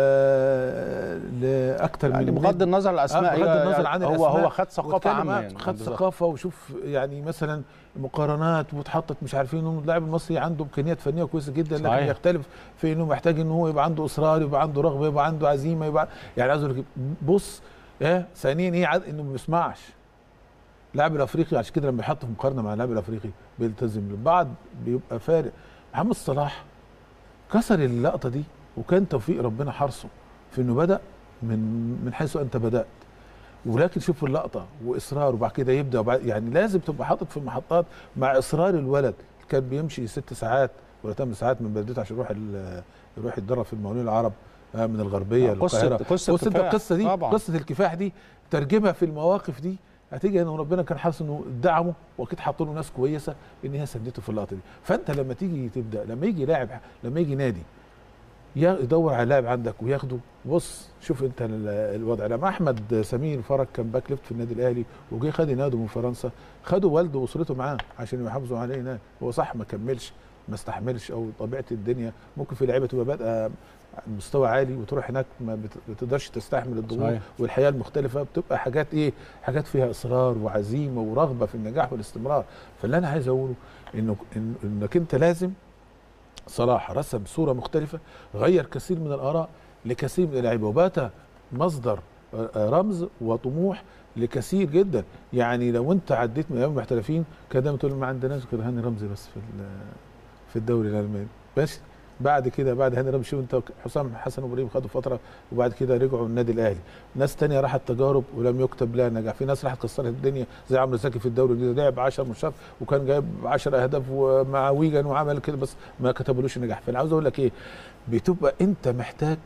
آه، لاكثر يعني من بغض النظر عن الاسماء آه، بغض هي- النظر عن هو الأسماء هو خد ثقافه واتكلم عامه معاه، يعني خد بالظبط. ثقافه وشوف يعني مثلا مقارنات واتحطت مش عارفين انه اللاعب المصري عنده امكانيات فنيه كويسه جدا لكن صحيح. يختلف في انه محتاج ان هو يبقى عنده اصرار يبقى عنده رغبه يبقى عنده عزيمه يبقى يعني عايز اقول لك بص ايه ثانيا ايه عد- انه ما بيسمعش اللاعب الافريقي عشان كده لما يحط في مقارنه مع اللاعب الافريقي بيلتزم البعض بيبقى فارق محمد صلاح كسر اللقطه دي وكان توفيق ربنا حرصه في انه بدا من من حيث انت بدات ولكن شوف اللقطه واصرار وبعد كده يبدا وبعد يعني لازم تبقى حاطط في المحطات مع اصرار الولد كان بيمشي ست ساعات ولا ثمان ساعات من بلدته عشان يروح ال- يروح يتدرب في المقاولين العرب آه، من الغربيه آه، قصة- للقاهره قصة بص انت كفاح. القصه دي طبعاً. قصه الكفاح دي ترجمها في المواقف دي هتيجي انه ربنا كان حاسس انه دعمه واكيد حاط له ناس كويسه ان هي سندته في اللقطه دي فانت لما تيجي تبدا لما يجي لاعب لما يجي نادي يا- يدور على لاعب عندك وياخده بص شوف انت ال- الوضع لما احمد سمير فرج كان باك ليفت في النادي الاهلي وجه خد ينادوا من فرنسا خدوا والده واسرته معاه عشان يحافظوا عليه هناك هو صح ما كملش ما استحملش او طبيعه الدنيا ممكن في لعيبه تبقى بادئه مستوى عالي وتروح هناك ما بت- بتقدرش تستحمل الضغوط صحيح. والحياه المختلفه بتبقى حاجات ايه حاجات فيها اصرار وعزيمه ورغبه في النجاح والاستمرار فاللي انا عايز اقوله انه إن انك انت لازم صلاح رسم صوره مختلفه غير كثير من الاراء لكثير من اللعيبه وبات مصدر آه، آه، رمز وطموح لكثير جدا يعني لو انت عديت من ايام المحترفين كان دايما تقول ما عندناش غير هاني رمزي بس في ال- في الدوري الالماني بس بعد كده بعد هاني رمزي شوف انت حسام حسن وابراهيم خدوا فتره وبعد كده رجعوا النادي الاهلي ناس تانية راحت تجارب ولم يكتب لها نجاح في ناس راحت كسرت الدنيا زي عمرو زكي في الدوري الانجليزي لعب 10 ماتشات وكان جايب 10 اهداف ومع ويجن وعمل كده بس ما كتبلوش نجاح فانا عاوز اقول لك ايه بتبقى انت محتاج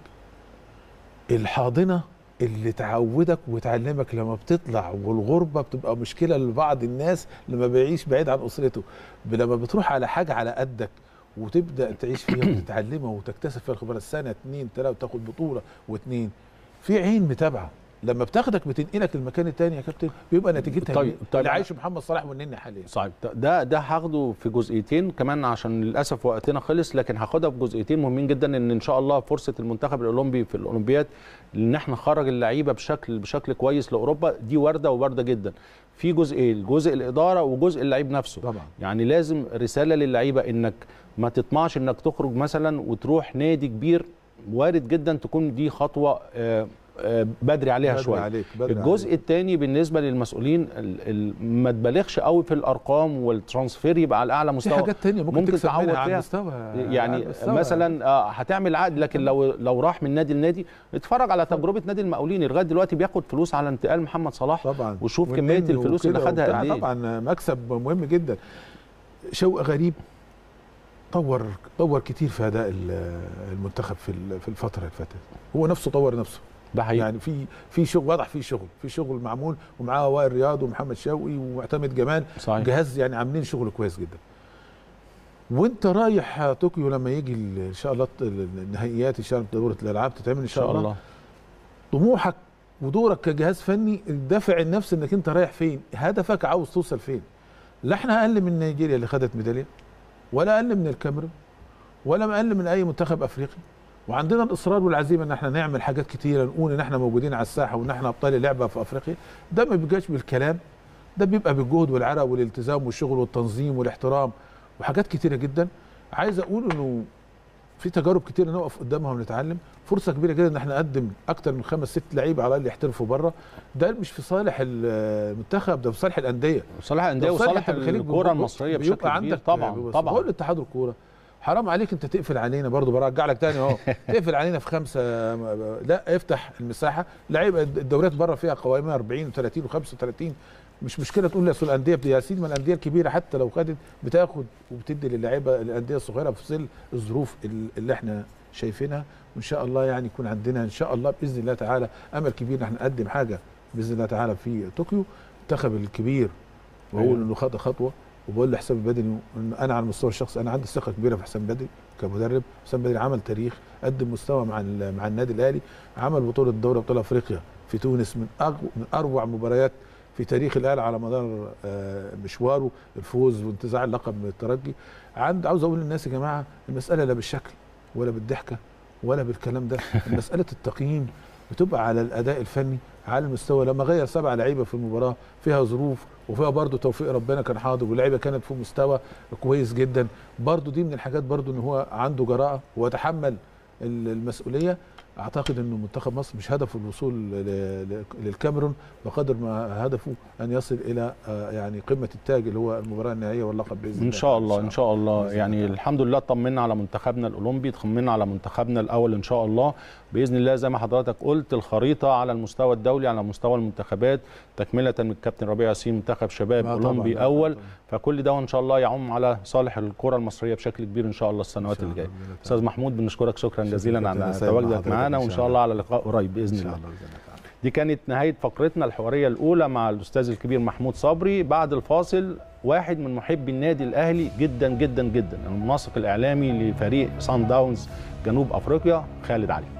الحاضنه اللي تعودك وتعلمك لما بتطلع والغربه بتبقى مشكله لبعض الناس لما بيعيش بعيد عن اسرته لما بتروح على حاجه على قدك وتبدا تعيش فيها وتتعلمها وتكتسب فيها الخبره سنه اتنين تلاته وتاخد بطوله واتنين في عين متابعه لما بتاخدك بتنقلك المكان التاني يا كابتن بيبقى نتيجتها طيب- طيب طيب اللي أنا- عايشه محمد صلاح والنني حاليا صعب ده ده هاخده في جزئيتين كمان عشان للاسف وقتنا خلص لكن هاخدها في جزئيتين مهمين جدا ان ان شاء الله فرصه المنتخب الاولمبي في الاولمبياد ان احنا نخرج اللعيبه بشكل بشكل كويس لاوروبا دي وارده ووارده جدا في جزئين جزء الاداره وجزء اللعيب نفسه طبعا يعني لازم رساله للعيبه انك ما تطمعش انك تخرج مثلا وتروح نادي كبير وارد جدا تكون دي خطوه آه، آه، بدري عليها بدري شويه عليك بدري الجزء عليك. الثاني بالنسبه للمسؤولين ال- ال- ما تبالغش قوي في الارقام والترانسفير يبقى على اعلى في مستوى حاجات تانية ممكن, ممكن تكسب تعوض منها على فيها. المستوى على يعني المستوى. مثلا آه، هتعمل عقد لكن لو لو راح من نادي لنادي اتفرج على تجربه نادي المقاولين لغايه دلوقتي بياخد فلوس على انتقال محمد صلاح طبعا وشوف والنني كميه الفلوس اللي وكده خدها وبتاع. قد ايه طبعا مكسب مهم جدا شوقي غريب طور طور كتير في اداء ال- المنتخب في ال- في الفتره اللي فاتت هو نفسه طور نفسه ده حقيقي يعني في في شغل واضح في شغل في شغل معمول ومعاه وائل رياض ومحمد شوقي ومعتمد جمال صحيح جهاز يعني عاملين شغل كويس جدا وانت رايح طوكيو لما يجي ال- ان شاء الله النهائيات ان شاء الله دوره الالعاب تتعمل ان ان شاء الله طموحك ودورك كجهاز فني الدافع النفسي انك انت رايح فين هدفك عاوز توصل فين لا احنا اقل من نيجيريا اللي خدت ميداليه ولا اقل من الكاميرون ولا اقل من اي منتخب افريقي وعندنا الاصرار والعزيمه ان احنا نعمل حاجات كتيره نقول ان احنا موجودين على الساحه وان احنا ابطال اللعبه في افريقيا ده ما بيبقاش بالكلام ده بيبقى بالجهد والعرق والالتزام والشغل والتنظيم والاحترام وحاجات كتيره جدا عايز اقول انه في تجارب كتير نقف قدامها ونتعلم فرصه كبيره جدا ان احنا نقدم اكتر من خمس ست لعيبه على الاقل يحترفوا بره ده مش في صالح المنتخب ده في صالح الانديه صالح الانديه ده في صالح وصالح أنت بتخليك الكره بيبقى- المصريه بيبقى بشكل كبير عندك طبعا بص، طبعا بقول لاتحاد الكوره حرام عليك انت تقفل علينا برضو برجع لك تاني اهو تقفل علينا في خمسه لا افتح المساحه لعيبه الدوريات بره فيها قوائمها 40 و30 و35 مش مشكله تقول لي اصل الانديه بت- يا سيدي ما الانديه الكبيره حتى لو خدت بتاخد وبتدي للعيبه الانديه الصغيره في ظل الظروف ال- اللي احنا شايفينها وان شاء الله يعني يكون عندنا ان شاء الله باذن الله تعالى امل كبير ان احنا نقدم حاجه باذن الله تعالى في طوكيو المنتخب الكبير واقول أيوة. انه خد خطوه وبقول لحسام البدري إن انا على المستوى الشخصي انا عندي ثقه كبيره في حسام بدري كمدرب حسام بدري عمل تاريخ قدم مستوى مع ال- مع النادي الاهلي عمل بطوله دوري ابطال افريقيا في تونس من أقو من اروع مباريات في تاريخ الاهلي على مدار آه، مشواره الفوز وانتزاع اللقب من الترجي عند عاوز اقول للناس يا جماعه المساله لا بالشكل ولا بالضحكه ولا بالكلام ده مساله التقييم بتبقى على الاداء الفني على المستوى لما غير سبع لعيبه في المباراه فيها ظروف وفيها برضه توفيق ربنا كان حاضر واللعيبه كانت في مستوى كويس جدا برضه دي من الحاجات برضه ان هو عنده جراءه ويتحمل ال- المسؤوليه اعتقد انه منتخب مصر مش هدفه الوصول ل- ل- للكاميرون بقدر ما هدفه ان يصل الى آه، يعني قمه التاج اللي هو المباراه النهائيه واللقب باذن الله ان شاء الله ان شاء الله بإذن يعني الله. الحمد لله طمنا على منتخبنا الاولمبي طمنا على منتخبنا الاول ان شاء الله باذن الله زي ما حضرتك قلت الخريطه على المستوى الدولي على مستوى المنتخبات تكمله من الكابتن ربيع ياسين منتخب شباب آه طبعاً، اولمبي لا، اول طبعاً. فكل ده ان شاء الله يعم على صالح الكره المصريه بشكل كبير ان شاء الله السنوات إن شاء اللي الله جايه بإذن الله استاذ محمود بنشكرك شكرا شكراً جزيلا جداً. على سعيد مع تواجدك حضرتك معانا إن وان شاء شاء الله الله. على لقاء قريب باذن ان شاء الله الله بإذن الله تعالى. دي كانت نهاية فقرتنا الحوارية الأولى مع الأستاذ الكبير محمود صبري بعد الفاصل واحد من محبي النادي الأهلي جدا جدا جدا المنسق الإعلامي لفريق سان داونز جنوب أفريقيا خالد علي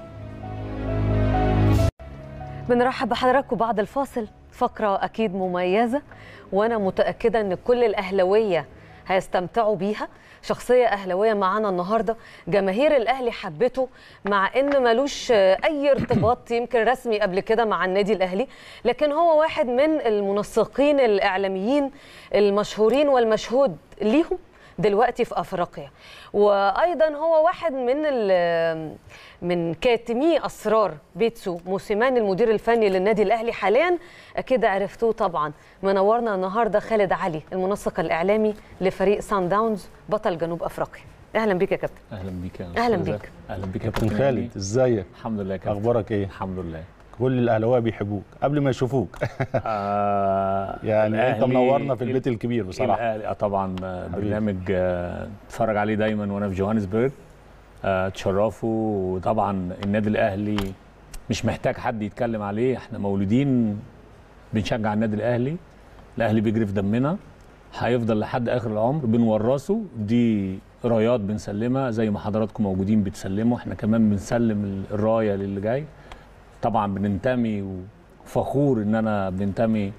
بنرحب بحضراتكم بعد الفاصل فقرة أكيد مميزة وأنا متأكدة أن كل الأهلوية هيستمتعوا بيها شخصية أهلوية معانا النهاردة جماهير الأهلي حبته مع أن ملوش أي ارتباط يمكن رسمي قبل كده مع النادي الأهلي لكن هو واحد من المنسقين الإعلاميين المشهورين والمشهود ليهم دلوقتي في افريقيا وايضا هو واحد من ال- من كاتمي اسرار بيتسو موسيمان المدير الفني للنادي الاهلي حاليا اكيد عرفتوه طبعا منورنا النهارده خالد علي المنسق الاعلامي لفريق سان داونز بطل جنوب افريقيا اهلا بيك يا كابتن اهلا بيك يا أهلاً أستاذة. بيك. اهلا بيك يا كابتن هاني. خالد ازيك الحمد لله يا كابتن أخبارك إيه الحمد لله كل الأهلاوية بيحبوك قبل ما يشوفوك آه يعني أنت الأهلي- منورنا في البيت الكبير بصراحة الأهلي آه طبعا آه، حبيبي. برنامج آه، اتفرج عليه دايما وانا في جوهانسبرج آه، تشرفوا وطبعا النادي الاهلي مش محتاج حد يتكلم عليه احنا مولودين بنشجع النادي الاهلي الاهلي بيجري في دمنا هيفضل لحد اخر العمر بنورثه دي رايات بنسلمها زي ما حضراتكم موجودين بتسلموا احنا كمان بنسلم الرايه للي جاي طبعا بننتمي وفخور ان انا بنتمي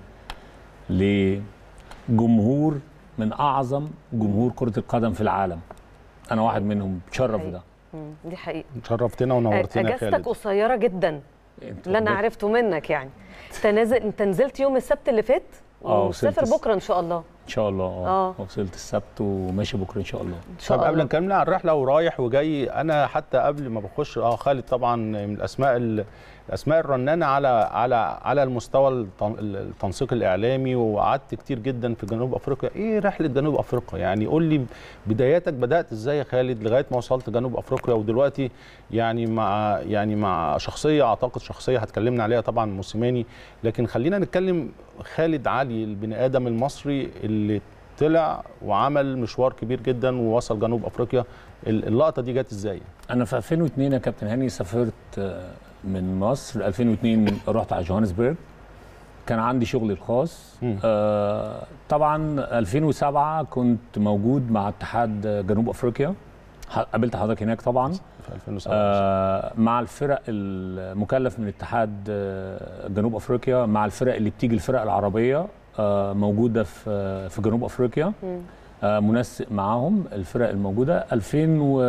لجمهور من اعظم جمهور كره القدم في العالم انا واحد منهم بتشرف حقيقي. ده مم، دي حقيقه شرفتنا ونورتنا يا اجازتك خالد قصيره جدا انت اللي انا ربنا- عرفته منك يعني انت نازل انت نزلت يوم السبت اللي فات آه، ومسافر وصلت بكره ان شاء الله ان شاء الله اه آه. وصلت السبت وماشي بكره ان شاء الله ان شاء طب قبل الله ما نكمل على الرحله ورايح وجاي انا حتى قبل ما بخش اه خالد طبعا من الاسماء ال- الاسماء الرنانه على على على المستوى التن- التنسيق الاعلامي وقعدت كتير جدا في جنوب افريقيا ايه رحله جنوب افريقيا يعني قول لي بداياتك بدات ازاي يا خالد لغايه ما وصلت جنوب افريقيا ودلوقتي يعني مع يعني مع شخصيه اعتقد شخصيه هتكلمنا عليها طبعا موسيماني لكن خلينا نتكلم خالد علي البني ادم المصري اللي طلع وعمل مشوار كبير جدا ووصل جنوب افريقيا ال- اللقطه دي جت ازاي انا في 2002 يا كابتن هاني سافرت آه، من مصر 2002 رحت على جوهانسبرج كان عندي شغلي الخاص مم. آه طبعا 2007 كنت موجود مع اتحاد جنوب افريقيا ح- قابلت حضرتك هناك طبعا في 2007 آه مع الفرق المكلف من اتحاد آه، جنوب افريقيا مع الفرق اللي بتيجي الفرق العربيه آه موجوده في في جنوب افريقيا مم. آه منسق معاهم الفرق الموجوده 2000 و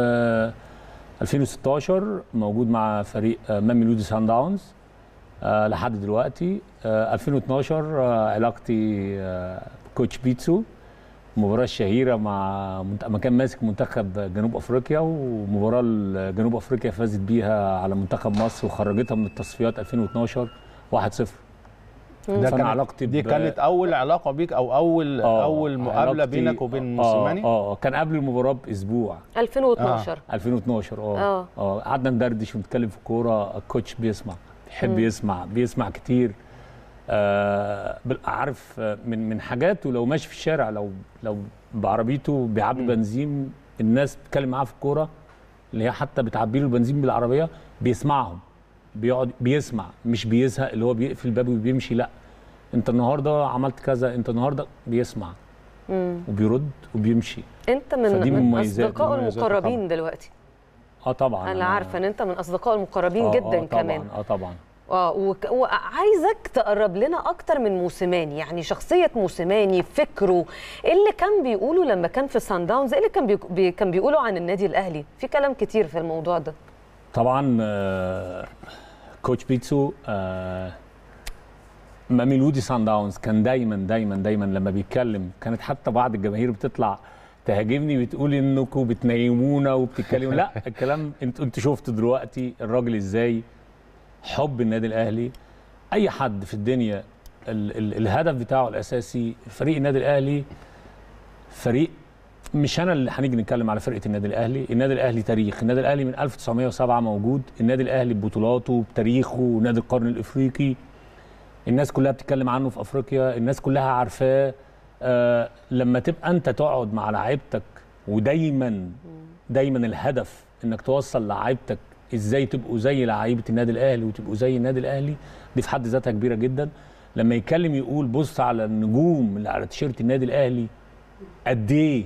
2016 موجود مع فريق آه، ماميلودي سان داونز آه لحد دلوقتي آه 2012 آه علاقتي آه كوتش بيتسو المباراه الشهيره مع منت- ما كان ماسك منتخب جنوب افريقيا ومباراه ال- جنوب افريقيا فازت بيها على منتخب مصر وخرجتها من التصفيات 2012 1-0 ده فأنا كان علاقتي دي ب- كانت اول علاقه بيك او اول آه، اول مقابله علاقتي- بينك وبين آه، موسيماني اه كان قبل المباراه باسبوع 2012 2012 اه آه. اه قعدنا ندردش ونتكلم في الكوره الكوتش بيسمع بيحب يسمع بيسمع كتير آه بال- عارف آه، من من حاجاته لو ماشي في الشارع لو لو بعربيته بيعبي بنزين الناس بتتكلم معاه في الكوره اللي هي حتى بتعبي له البنزين بالعربيه بيسمعهم بيقعد بيسمع مش بيزهق اللي هو بيقفل الباب وبيمشي لا انت النهارده عملت كذا انت النهارده بيسمع وبيرد وبيمشي انت من فدي من مميزات- اصدقائه مميزاته المقربين طبعاً. دلوقتي اه طبعا انا عارفه ان انت من اصدقائه المقربين آه، جدا آه طبعا كمان اه طبعا اه وك- وعايزك تقرب لنا اكتر من موسيماني يعني شخصيه موسيماني فكره ايه اللي كان بيقوله لما كان في سان داونز ايه اللي كان بيك- بي كان بيقوله عن النادي الاهلي في كلام كتير في الموضوع ده طبعا آه، كوتش بيتسو آه، ماميلودي سان داونز كان دايما دايما دايما لما بيتكلم كانت حتى بعض الجماهير بتطلع تهاجمني بتقول انكم بتنيمونا وبتتكلموا لا الكلام انت انت شفتوا دلوقتي الراجل ازاي حب النادي الاهلي اي حد في الدنيا ال ال الهدف بتاعه الاساسي فريق النادي الاهلي فريق مش انا اللي هنيجي نتكلم على فرقه النادي الاهلي النادي الاهلي تاريخ النادي الاهلي من 1907 موجود النادي الاهلي ببطولاته بتاريخه نادي القرن الافريقي الناس كلها بتتكلم عنه في افريقيا الناس كلها عارفاه آه لما تبقى انت تقعد مع لعيبتك ودايما دايما الهدف انك توصل لعيبتك ازاي تبقوا زي لعيبه النادي الاهلي وتبقوا زي النادي الاهلي دي في حد ذاتها كبيره جدا لما يتكلم يقول بص على النجوم اللي على تيشيرت النادي الاهلي قد ايه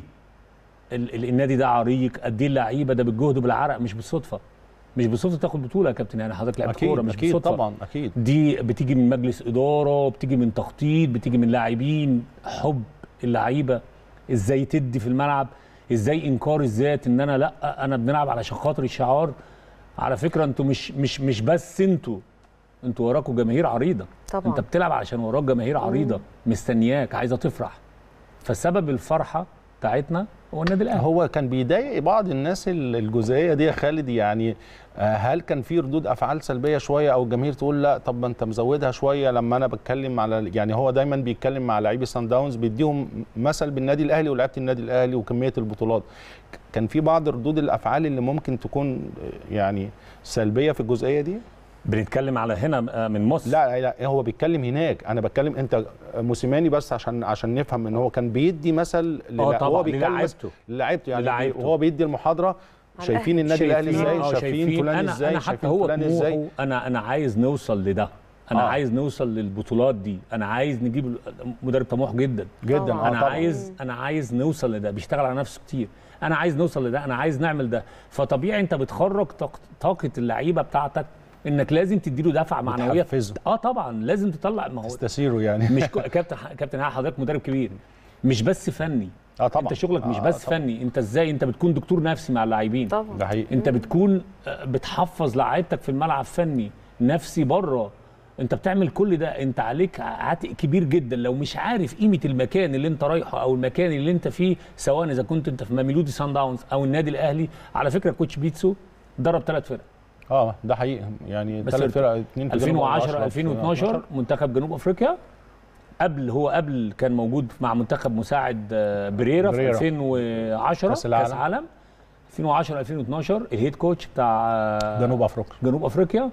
ال- ال- النادي ده عريق قد ايه اللعيبه ده بالجهد وبالعرق مش بالصدفه مش بالصدفه تاخد بطوله يا كابتن يعني حضرتك لعبت كوره اكيد مش اكيد بالصدفه طبعا اكيد دي بتيجي من مجلس اداره بتيجي من تخطيط بتيجي من لاعبين حب اللعيبه ازاي تدي في الملعب ازاي انكار الذات ان انا لا انا بنلعب علشان خاطر الشعار على فكره انتوا مش مش مش بس انتوا انتوا وراكوا جماهير عريضه طبعا انت بتلعب عشان وراك جماهير عريضه مستنياك عايزه تفرح فسبب الفرحه بتاعتنا هو النادي الاهلي هو كان بيضايق بعض الناس ال- الجزئيه دي يا خالد يعني آه، هل كان في ردود افعال سلبيه شويه او الجماهير تقول لا طب ما انت مزودها شويه لما انا بتكلم على يعني هو دايما بيتكلم مع لعيبه سان داونز بيديهم مثل بالنادي الاهلي ولعيبه النادي الاهلي وكميه البطولات ك- كان في بعض ردود الافعال اللي ممكن تكون آه، يعني سلبيه في الجزئيه دي بنتكلم على هنا آه، من مصر لا لا هو بيتكلم هناك انا بتكلم انت موسيماني بس عشان عشان نفهم ان هو كان بيدي مثل اه للا- طبعا هو بيتكلم للاعيبته للاعيبته يعني للاعيبته. وهو بيدي المحاضره على شايفين النادي الاهلي ازاي آه، شايفين فلان أنا ازاي انا حتى شايفين هو فلان ازاي طموحه انا انا عايز نوصل لده انا آه. آه. عايز نوصل للبطولات دي انا عايز نجيب مدرب طموح جدا جدا طبعاً. اه انا طبعا عايز انا عايز نوصل لده بيشتغل على نفسه كتير انا عايز نوصل لده انا عايز نعمل ده فطبيعي انت بتخرج طاق- طاقه اللعيبه بتاعتك انك لازم تديله دفعه معنويه بتحفزه. اه طبعا لازم تطلع ما هو تستثيره يعني مش كو- كابتن كابتن حضرتك مدرب كبير مش بس فني اه طبعا انت شغلك مش آه بس طبعاً. فني انت ازاي انت بتكون دكتور نفسي مع اللاعبين طبعا ده حقيقي انت بتكون آه، بتحفظ لعيبتك في الملعب فني نفسي بره انت بتعمل كل ده انت عليك عاتق كبير جدا لو مش عارف قيمه المكان اللي انت رايحه او المكان اللي انت فيه سواء اذا كنت انت في ماميلودي سان داونز او النادي الاهلي على فكره كوتش بيتسو درب ثلاث فرق اه ده حقيقي يعني بس ثلاث فرق اثنين في 2010 2012 منتخب جنوب افريقيا قبل هو قبل كان موجود مع منتخب مساعد آه، بريرا في بريرا. 2010 كأس العالم. كاس عالم 2010 2012 الهيد كوتش بتاع آه، جنوب افريقيا جنوب افريقيا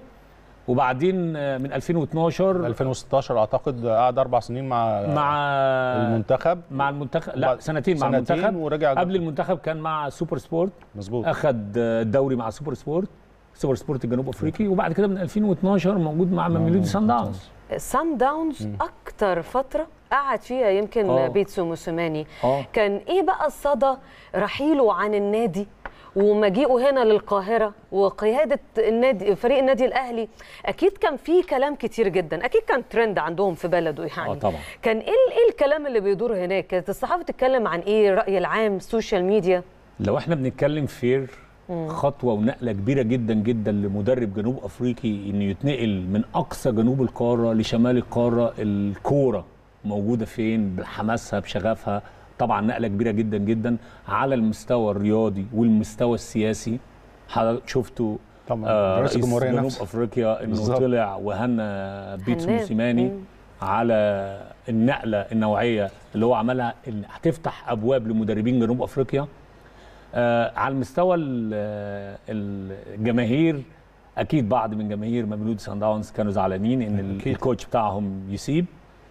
وبعدين آه، من 2012 2016 اعتقد قعد اربع سنين مع مع المنتخب مع المنتخب لا بعد سنتين مع سنتين المنتخب ورجع قبل المنتخب كان مع سوبر سبورت مظبوط اخذ الدوري مع سوبر سبورت سوبر سبورت الجنوب افريقي وبعد كده من 2012 موجود مع ميلودي سان داونز سان داونز اكتر فتره قعد فيها يمكن آه. بيتسو موسيماني اه كان ايه بقى الصدى رحيله عن النادي ومجيئه هنا للقاهره وقياده النادي فريق النادي الاهلي اكيد كان في كلام كتير جدا اكيد كان ترند عندهم في بلده يعني اه طبعا كان ايه ال- ايه الكلام اللي بيدور هناك كانت الصحافه تتكلم عن ايه الراي العام السوشيال ميديا لو احنا بنتكلم فير خطوه ونقله كبيره جدا جدا لمدرب جنوب افريقي انه يتنقل من اقصى جنوب القاره لشمال القاره الكوره موجوده فين بحماسها بشغفها طبعا نقله كبيره جدا جدا على المستوى الرياضي والمستوى السياسي حضرتك شفتوا طبعا آه، رئيس رئيس الجمهوريه جنوب نفسه افريقيا انه بالظبط. طلع وهنا بيتسو هناه. موسيماني مم. على النقله النوعيه اللي هو عملها اللي هتفتح ابواب لمدربين جنوب افريقيا آه على المستوى ال- الجماهير اكيد بعض من جماهير مملود سان داونز كانوا زعلانين ان ال- أكيد. الكوتش بتاعهم يسيب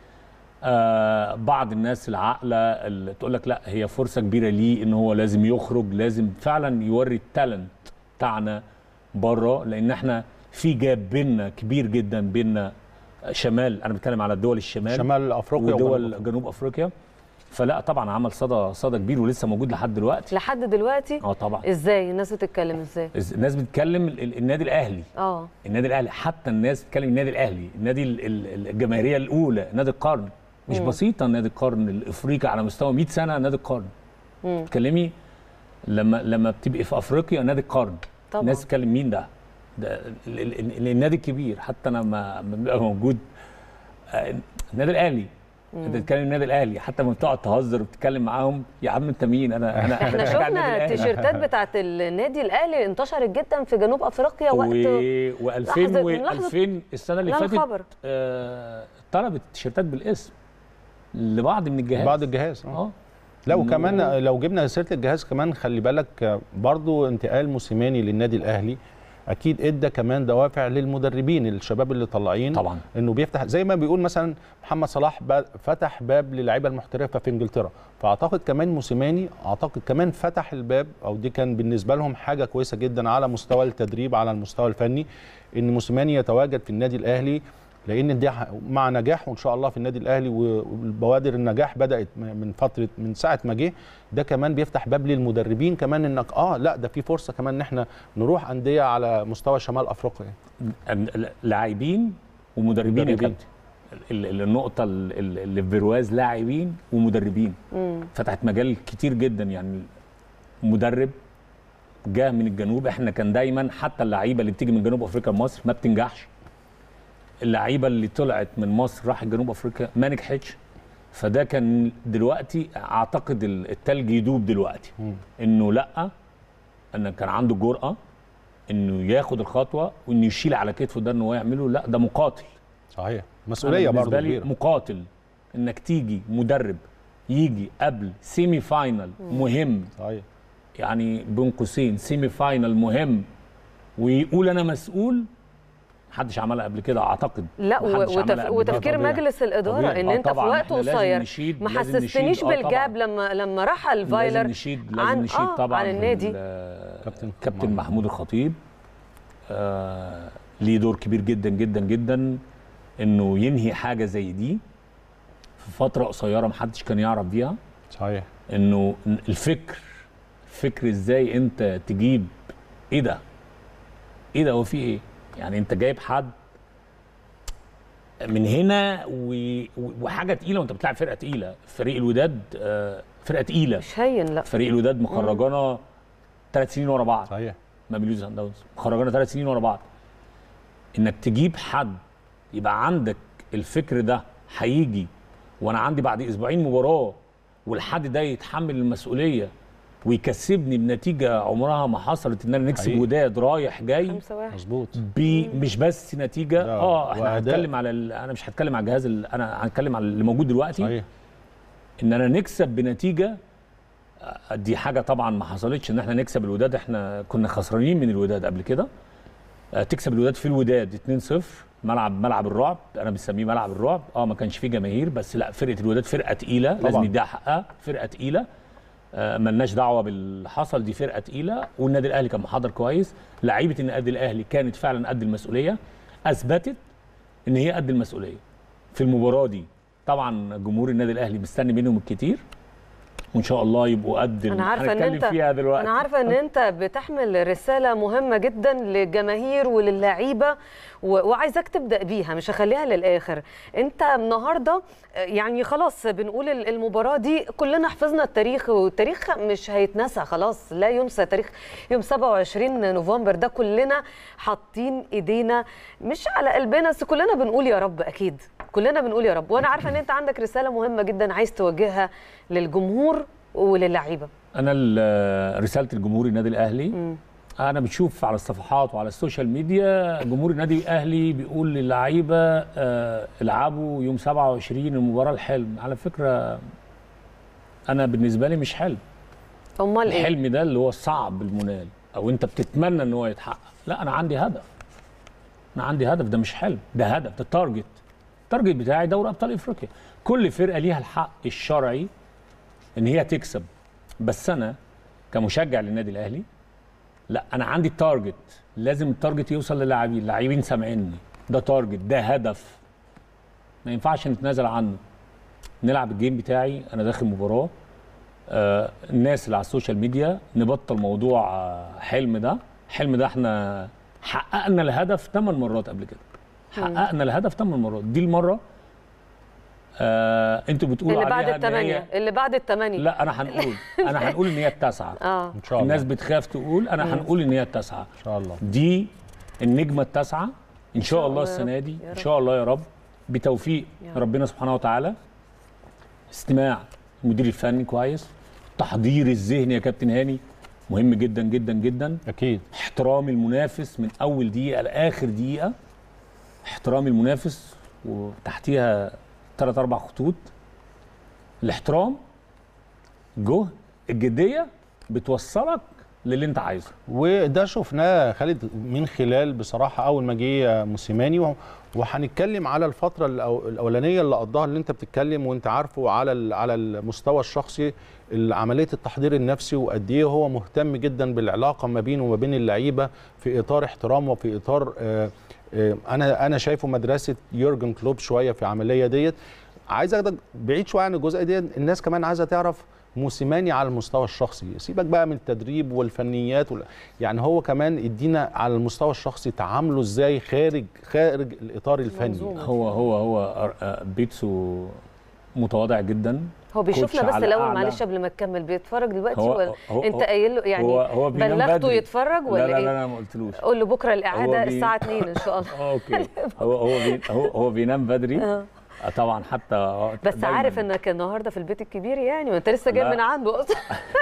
آه بعض الناس العاقله اللي تقول لك لا هي فرصه كبيره ليه ان هو لازم يخرج لازم فعلا يوري التالنت بتاعنا بره لان احنا في جاب بيننا كبير جدا بيننا شمال انا بتكلم على الدول الشمال شمال افريقيا ودول وجنوب جنوب افريقيا فلا طبعا عمل صدى صدى كبير ولسه موجود لحد دلوقتي لحد دلوقتي اه طبعا ازاي الناس بتتكلم ازاي الناس بتتكلم ال- ال- النادي الاهلي اه النادي الاهلي حتى الناس بتتكلم النادي الاهلي النادي ال- ال- الجماهيريه الاولى نادي القرن مش مم. بسيطه نادي القرن الافريقي على مستوى 100 سنه نادي القرن مم. تكلمي لما لما بتبقي في افريقيا نادي القرن طبعا الناس تتكلم مين ده ده ال- ال- ال- النادي الكبير حتى انا ما ما ببقى موجود آه، النادي الاهلي انت بتتكلم النادي الاهلي حتى لما بتقعد تهزر وبتتكلم معاهم يا عم انت مين انا انا احنا بشجع النادي شفنا الأهلي. التيشيرتات بتاعت النادي الاهلي انتشرت جدا في جنوب افريقيا و وقت و2000 لحظة- من لحظة و2000 السنه اللي لا فاتت الخبر آه، طلبت التيشيرتات بالاسم لبعض من الجهاز بعض الجهاز آه. اه لا إنه- وكمان لو جبنا سيره الجهاز كمان خلي بالك برضو انتقال موسيماني للنادي الاهلي اكيد ادى كمان دوافع للمدربين الشباب اللي طالعين طبعا انه بيفتح زي ما بيقول مثلا محمد صلاح با- فتح باب للعيبه المحترفه في انجلترا فاعتقد كمان موسيماني اعتقد كمان فتح الباب او دي كان بالنسبه لهم حاجه كويسه جدا على مستوى التدريب على المستوى الفني ان موسيماني يتواجد في النادي الاهلي لان دي ح- مع نجاحه ان شاء الله في النادي الاهلي والبوادر النجاح بدات م- من فتره من ساعه ما جه ده كمان بيفتح باب للمدربين كمان انك اه لا ده في فرصه كمان ان احنا نروح انديه على مستوى شمال افريقيا ال- لاعبين ومدربين يا مدربين. كابتن ال- ال- النقطه ال- ال- اللي في برواز لاعبين ومدربين مم. فتحت مجال كتير جدا يعني مدرب جاء من الجنوب احنا كان دايما حتى اللعيبه اللي بتيجي من جنوب افريقيا لمصر ما بتنجحش اللعيبه اللي طلعت من مصر راحت جنوب افريقيا ما نجحتش فده كان دلوقتي اعتقد ال- التلج يدوب دلوقتي مم. انه لا ان كان عنده جرأه انه ياخد الخطوه وانه يشيل على كتفه ده ان هو يعمله لا ده مقاتل صحيح مسؤوليه أنا برضه بالنسبه لي كبيره مقاتل انك تيجي مدرب يجي قبل سيمي فاينل مهم صحيح يعني بين قوسين سيمي فاينل مهم ويقول انا مسؤول محدش عملها قبل كده اعتقد لا و- محدش وتف... عملها قبل وتفكير طبيعي. مجلس الاداره طبيعي. ان آه انت في طبعاً، وقت إحنا لازم قصير نشيد- ما لازم حسستنيش نشيد. آه بالجاب طبعاً. لما لما راح الفايلر لازم نشيد لازم عن- نشيد آه، طبعا عن النادي. ال- كابتن كابتن محمود. محمود الخطيب آه ليه دور كبير جدا جدا جدا انه ينهي حاجه زي دي في فتره قصيره محدش كان يعرف بيها صحيح انه الفكر فكر ازاي انت تجيب ايه ده ايه ده هو في ايه يعني انت جايب حد من هنا و... وحاجه تقيله وانت بتلعب فرقه تقيله فريق الوداد آه، فرقه تقيله مش هين لا فريق الوداد مخرجانا ثلاث سنين ورا بعض صحيح ماميلوز سان داونز مخرجانا ثلاث سنين ورا بعض انك تجيب حد يبقى عندك الفكر ده هيجي وانا عندي بعد اسبوعين مباراه والحد ده يتحمل المسؤوليه ويكسبني بنتيجه عمرها ما حصلت ان انا نكسب حقيقي. وداد رايح جاي خمسة واحد مظبوط بي مش بس نتيجه لا، اه احنا وأداء. هنتكلم على ال- انا مش هتكلم على الجهاز ال- انا هنتكلم على اللي موجود دلوقتي صحيح ان انا نكسب بنتيجه آه، دي حاجه طبعا ما حصلتش ان احنا نكسب الوداد احنا كنا خسرانين من الوداد قبل كده آه، تكسب الوداد في الوداد 2-0 ملعب ملعب الرعب انا بسميه ملعب الرعب اه ما كانش فيه جماهير بس لا فرقه الوداد فرقه تقيله لازم طبعاً. يديها حقها فرقه تقيله آه، ملناش دعوه باللي حصل دي فرقه تقيله والنادي الاهلي كان محضر كويس لعيبه النادي الاهلي كانت فعلا قد المسؤوليه اثبتت ان هي قد المسؤوليه في المباراه دي طبعا جمهور النادي الاهلي مستني منهم الكتير وان شاء الله يبقوا قد انا عارفه ان هنتكلم انت فيها دلوقتي انا عارفه ان انت بتحمل رساله مهمه جدا للجماهير وللعيبه و- وعايزاك تبدا بيها مش هخليها للاخر انت النهارده يعني خلاص بنقول ال- المباراه دي كلنا حفظنا التاريخ والتاريخ مش هيتنسى خلاص لا ينسى تاريخ يوم 27 نوفمبر ده كلنا حاطين ايدينا مش على قلبنا بس كلنا بنقول يا رب اكيد كلنا بنقول يا رب وانا عارفه ان انت عندك رساله مهمه جدا عايز توجهها للجمهور وللعيبه انا ال- رساله الجمهور النادي الاهلي انا بتشوف على الصفحات وعلى السوشيال ميديا جمهور النادي الاهلي بيقول للعيبه آه، العبوا يوم 27 المباراه الحلم على فكره انا بالنسبه لي مش حلم امال ايه الحلم ده اللي هو صعب المنال او انت بتتمنى ان هو يتحقق لا انا عندي هدف انا عندي هدف ده مش حلم ده هدف ده تارجت التارجت بتاعي دوري ابطال افريقيا كل فرقه ليها الحق الشرعي ان هي تكسب بس انا كمشجع للنادي الاهلي لا انا عندي التارجت لازم التارجت يوصل للاعبين اللاعبين سامعيني ده تارجت ده هدف ما ينفعش نتنازل عنه نلعب الجيم بتاعي انا داخل مباراه آه الناس اللي على السوشيال ميديا نبطل موضوع آه حلم ده حلم ده احنا حققنا الهدف 8 مرات قبل كده حققنا الهدف 8 مرات دي المره آه انتوا بتقولوا اللي بعد عليها إن هي- الثمانيه اللي بعد الثمانيه لا انا هنقول انا هنقول ان هي التاسعه اه ان شاء الله الناس بتخاف تقول انا هنقول ان هي التاسعه ان شاء الله دي النجمه التاسعه ان شاء الله الله يا السنه رب، دي يا ان رب. شاء الله يا رب بتوفيق يا رب. ربنا سبحانه وتعالى استماع المدير الفني كويس تحضير الذهن يا كابتن هاني مهم جدا جدا جدا اكيد احترام المنافس من اول دقيقه لاخر دقيقه احترام المنافس وتحتيها ثلاث اربع خطوط الاحترام جهد الجديه بتوصلك للي انت عايزه وده شفناه خالد من خلال بصراحه اول ما جه موسيماني و- وهنتكلم على الفتره الأو- الاولانيه اللي قضاها اللي انت بتتكلم وانت عارفه على ال- على المستوى الشخصي عمليه التحضير النفسي وقد ايه هو مهتم جدا بالعلاقه ما بينه وما بين اللعيبه في اطار احترام وفي اطار آه، آه، انا انا شايفه مدرسه يورجن كلوب شويه في العمليه ديت عايز اخدك بعيد شويه عن الجزء دي الناس كمان عايزه تعرف موسيماني على المستوى الشخصي سيبك بقى من التدريب والفنيات وال... يعني هو كمان ادينا على المستوى الشخصي تعامله ازاي خارج خارج الاطار الفني منظومة. هو هو هو أر- آه، بيتسو متواضع جدا هو بيشوفنا كوتش بس على الاول أعلى. معلش قبل ما تكمل بيتفرج دلوقتي هو- ولا هو- انت هو- قايل له يعني هو هو بينام بلغته بدري. يتفرج ولا لا لا ايه؟ لا انا ما قلتلوش قول له بكره الاعاده هو بي- الساعه 2 ان شاء الله آه، اوكي هو هو بي هو هو بينام بدري آه. آه، طبعا حتى بس دايماً. عارف انك النهارده في البيت الكبير يعني وانت لسه جاي لا. من عنده اصلا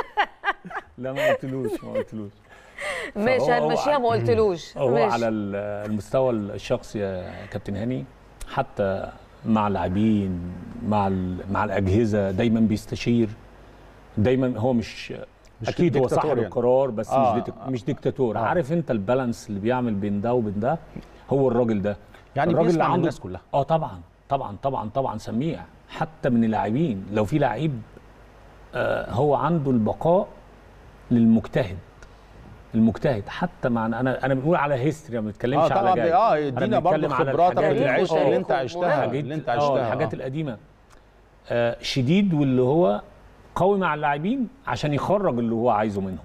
لا ما قلتلوش ما قلتلوش ماشي فهو- هو هنمشيها ما قلتلوش هو ماشي. على ال- المستوى الشخصي يا كابتن هاني حتى مع اللاعبين مع ال- مع الاجهزه دايما بيستشير دايما هو مش, مش اكيد هو ديكتاتور صاحب يعني. القرار بس آه، مش ديك مش ديكتاتور آه. عارف انت البالانس اللي بيعمل بين ده وبين ده هو الراجل ده يعني الراجل بيسمع اللي من عنده الناس كلها اه طبعا طبعا طبعا طبعا سميع حتى من اللاعبين لو في لعيب آه هو عنده البقاء للمجتهد المجتهد حتى مع انا انا بنقول على هيستوري ما بنتكلمش اه طبعا على جاي اه أنا يدينا برضه بنتكلم على خبراتك الحاجات اللي تاريخ عشتها اللي انت وتاريخ عشتها مهم. اللي انت اه عشتها الحاجات آه. القديمه آه شديد واللي هو قوي مع اللاعبين عشان يخرج اللي هو عايزه منهم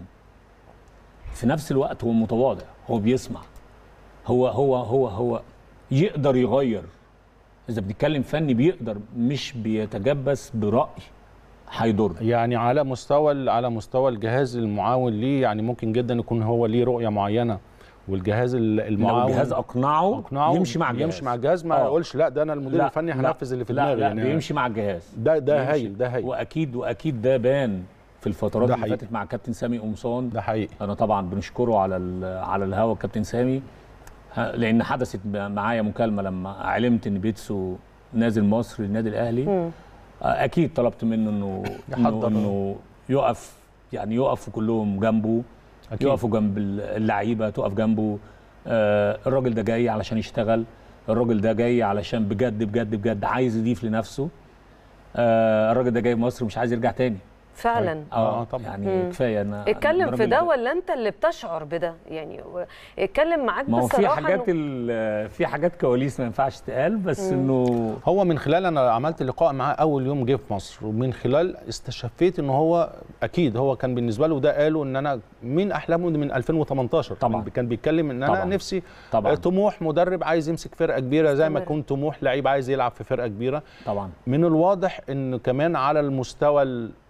في نفس الوقت هو متواضع هو بيسمع هو هو هو هو يقدر يغير اذا بنتكلم فني بيقدر مش بيتجبس براي هيضر يعني على مستوى ال- على مستوى الجهاز المعاون ليه يعني ممكن جدا يكون هو ليه رؤيه معينه والجهاز ال- لو المعاون الجهاز اقنعه, اقنعه يمشي مع الجهاز يمشي مع الجهاز ما آه. يقولش لا ده انا المدير لا، الفني لا، هنفذ اللي في لا دماغي لا يعني بيمشي مع الجهاز ده ده بيمشي. هايل ده هايل واكيد واكيد ده بان في الفترات ده اللي حقيقي. فاتت مع كابتن سامي قمصان ده حقيقي انا طبعا بنشكره على ال- على الهوا كابتن سامي ها- لان حدثت معايا مكالمه لما علمت ان بيتسو نازل مصر للنادي الاهلي مم. آه، اكيد طلبت منه انه انه, يحضر. إنه يقف يعني يقفوا كلهم جنبه أكيد. يقفوا جنب اللعيبه تقف جنبه آه الراجل ده جاي علشان يشتغل الراجل ده جاي علشان بجد بجد بجد عايز يضيف لنفسه آه الراجل ده جاي مصر مش عايز يرجع تاني فعلا آه، طبعا. يعني مم. كفايه انا اتكلم أنا في الراجل ده ولا انت اللي بتشعر بده يعني و- اتكلم معاك ما هو في بصراحه حاجات إنه- ال- في حاجات كواليس ما ينفعش تقال بس انه هو من خلال انا عملت لقاء معاه اول يوم جه في مصر ومن خلال استشفيت ان هو اكيد هو كان بالنسبه له ده قاله ان انا من احلامه من 2018 طبعاً. كان بيتكلم ان انا طبعاً. نفسي طبعا طموح مدرب عايز يمسك فرقه كبيره زي ما استمر. يكون طموح لعيب عايز يلعب في فرقه كبيره طبعا من الواضح ان كمان على المستوى ال-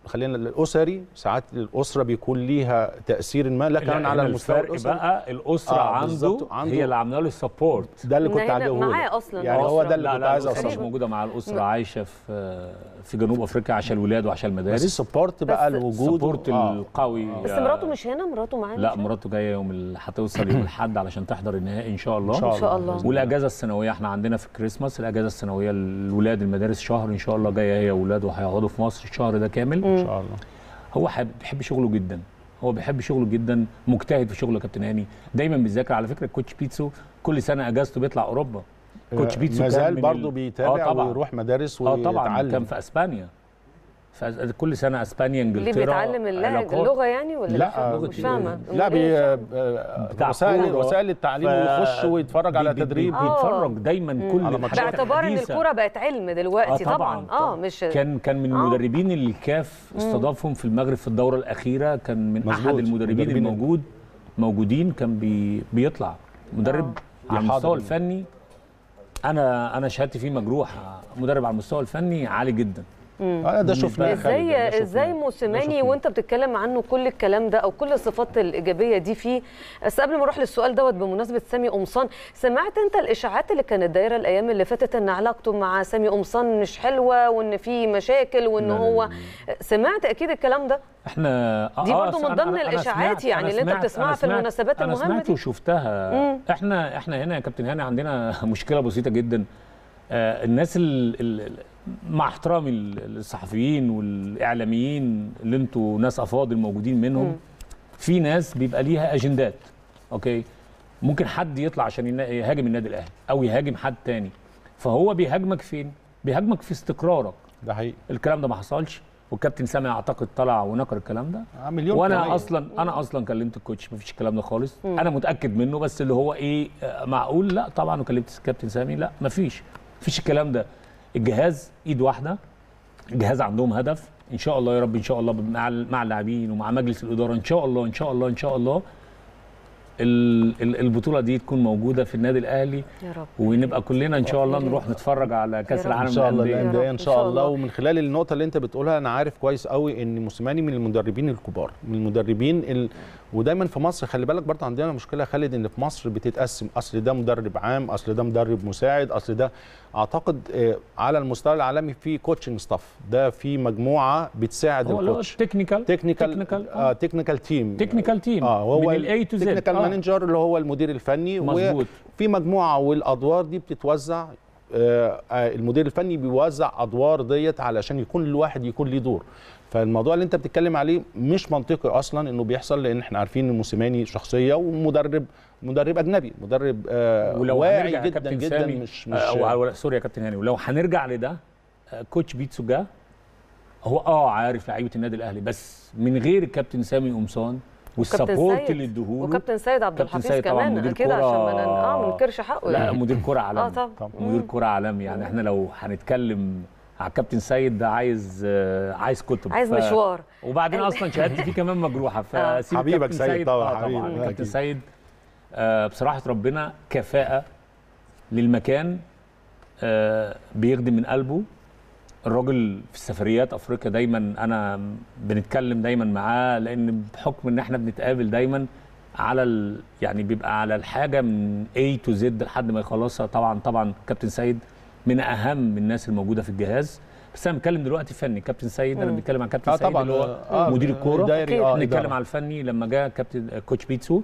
خلينا الاسري ساعات الاسره بيكون ليها تاثير ما لا كمان لا، على هنا المستوى الفرق الاسري بقى الاسره آه، عنده, بالظبط، عنده- هي اللي عامله له السبورت ده اللي إن كنت هنا عاجبه معاه أصلاً يعني هو الأسرة. ده اللي لا كنت لا عايز الأسرة اوصله مش موجوده مع الاسره عايشه في في جنوب افريقيا عشان الولاد وعشان بس المدارس السبورت بقى بس الوجود السبورت آه. القوي بس آه، مراته مش هنا مراته معاه لا مش هنا؟ مراته جايه يوم ال- هتوصل يوم الاحد علشان تحضر النهائي ان شاء الله إن شاء إن شاء الله. بإذن والاجازه السنويه احنا عندنا في الكريسماس الاجازه السنويه الولاد المدارس شهر ان شاء الله جايه هي واولاده هيقعدوا في مصر الشهر ده كامل ان شاء الله هو حب بيحب شغله جدا هو بيحب شغله جدا مجتهد في شغله يا كابتن هاني دايما بيذاكر على فكره كوتش بيتسو كل سنه اجازته بيطلع اوروبا كوتش بيتسو ما كان زال من برضه ال- بيتابع آه طبعا. ويروح مدارس اه طبعا ويتعلم كان في اسبانيا فأز- كل سنه اسبانيا ليه انجلترا بيتعلم اللهجه علاقات. اللغه يعني ولا لا مش فاهمه لا بي إيه؟ بتاع وسائل كورة. وسائل التعليم ف- ويخش ويتفرج على بي- بي- تدريب آه. بيتفرج دايما كل على الحاجات ماتشات. باعتبار ان الحديثة. الكوره بقت علم دلوقتي طبعا اه مش كان كان من آه. المدربين اللي الكاف استضافهم في المغرب في الدوره الاخيره كان من مظبوط. احد المدربين مدربين الموجود موجودين كان بي بيطلع مدرب على بيحاضر. المستوى الفني انا انا شهادتي فيه مجروحه مدرب على المستوى الفني عالي جدا آه ده شفناه بالنسبة خالد، ده ازاي شفناه. ازاي ده موسيماني شفناه. وانت بتتكلم عنه كل الكلام ده او كل الصفات الايجابيه دي فيه بس قبل ما اروح للسؤال دوت بمناسبه سامي قمصان سمعت انت الاشاعات اللي كانت دايره الايام اللي فاتت ان علاقته مع سامي قمصان مش حلوه وان في مشاكل وان لا، لا، هو لا. سمعت اكيد الكلام ده احنا آه دي آه، برضو من أنا- ضمن أنا- أنا الإشاعات سمعت- يعني أنا اللي أنت سمعت- بتسمعها أنا في سمعت- المناسبات انا المهمة سمعت دي. وشفتها مم. احنا احنا هنا يا كابتن هاني عندنا مشكله بسيطه جدا آه الناس ال ال مع احترامي ال- الصحفيين والاعلاميين اللي انتوا ناس افاضل موجودين منهم مم. في ناس بيبقى ليها اجندات اوكي ممكن حد يطلع عشان ينا- يهاجم النادي الاهلي او يهاجم حد تاني فهو بيهاجمك فين بيهاجمك في استقرارك ده حقيقي الكلام ده ما حصلش والكابتن سامي اعتقد طلع ونكر الكلام ده آه، مليون وانا كمان. اصلا انا اصلا كلمت الكوتش مفيش الكلام ده خالص انا متاكد منه بس اللي هو ايه آه، معقول لا طبعا وكلمت الكابتن سامي لا مفيش مفيش الكلام ده الجهاز ايد واحده الجهاز عندهم هدف ان شاء الله يا رب ان شاء الله مع مع اللاعبين ومع مجلس الاداره ان شاء الله ان شاء الله ان شاء الله ال- ال- البطوله دي تكون موجوده في النادي الاهلي يا رب ونبقى كلنا ان شاء الله نروح نتفرج على كاس رب. العالم ان شاء الله للأندية. يا رب، الانديه إن ان شاء شاء الله الله. ومن خلال النقطه اللي انت بتقولها انا عارف كويس قوي ان موسيماني من المدربين الكبار من المدربين ال... ودايما في مصر خلي بالك برضه عندنا مشكله يا خالد ان في مصر بتتقسم اصل ده مدرب عام اصل ده مدرب مساعد اصل ده اعتقد آه، على المستوى العالمي في كوتشنج ستاف ده في مجموعه بتساعد هو اللي هو الكوتش تكنيكال تكنيكال تكنيكال اه تكنيكال تيم تكنيكال تيم اه هو من الاي تو زد تكنيكال مانجر اللي هو المدير الفني مظبوط. وفي مجموعه والادوار دي بتتوزع آه، آه، المدير الفني بيوزع ادوار ديت علشان يكون الواحد يكون ليه دور فالموضوع اللي انت بتتكلم عليه مش منطقي اصلا انه بيحصل لان احنا عارفين ان موسيماني شخصيه ومدرب مدرب اجنبي مدرب آه ولو واعي هنرجع يا جدا كابتن جدا سامي مش مش آه أو- سوري يا كابتن هاني ولو هنرجع لده آه، كوتش بيتسو جه هو اه عارف لعيبه النادي الاهلي بس من غير الكابتن سامي قمصان والسبورت سيد. اللي ادوهوله وكابتن سيد عبد كابتن الحفيظ سيد طبعاً كمان مدير اكيد كرة- عشان ما نن- اه ما ننكرش حقه لا يعني. مدير كرة عالمي اه طبعا مدير كرة عالمي يعني احنا لو هنتكلم على الكابتن سيد ده عايز آه، عايز كتب عايز ف- مشوار وبعدين اصلا شهادتي فيه كمان مجروحه فسيب حبيبك الكابتن سيد طبعاً، آه حبيبي، طبعا أكيد. الكابتن سيد آه بصراحه ربنا كفاءه للمكان آه بيخدم من قلبه الراجل في السفريات افريقيا دايما انا بنتكلم دايما معاه لان بحكم ان احنا بنتقابل دايما على ال... يعني بيبقى على الحاجه من A to Z لحد ما يخلصها طبعا طبعا كابتن سيد من اهم الناس الموجوده في الجهاز بس انا بتكلم دلوقتي فني كابتن سيد انا مم. بنتكلم عن كابتن اه سيد طبعا اللي هو آه مدير الكوره دايري اه نتكلم إدارة. على الفني لما جاء كابتن كوتش بيتسو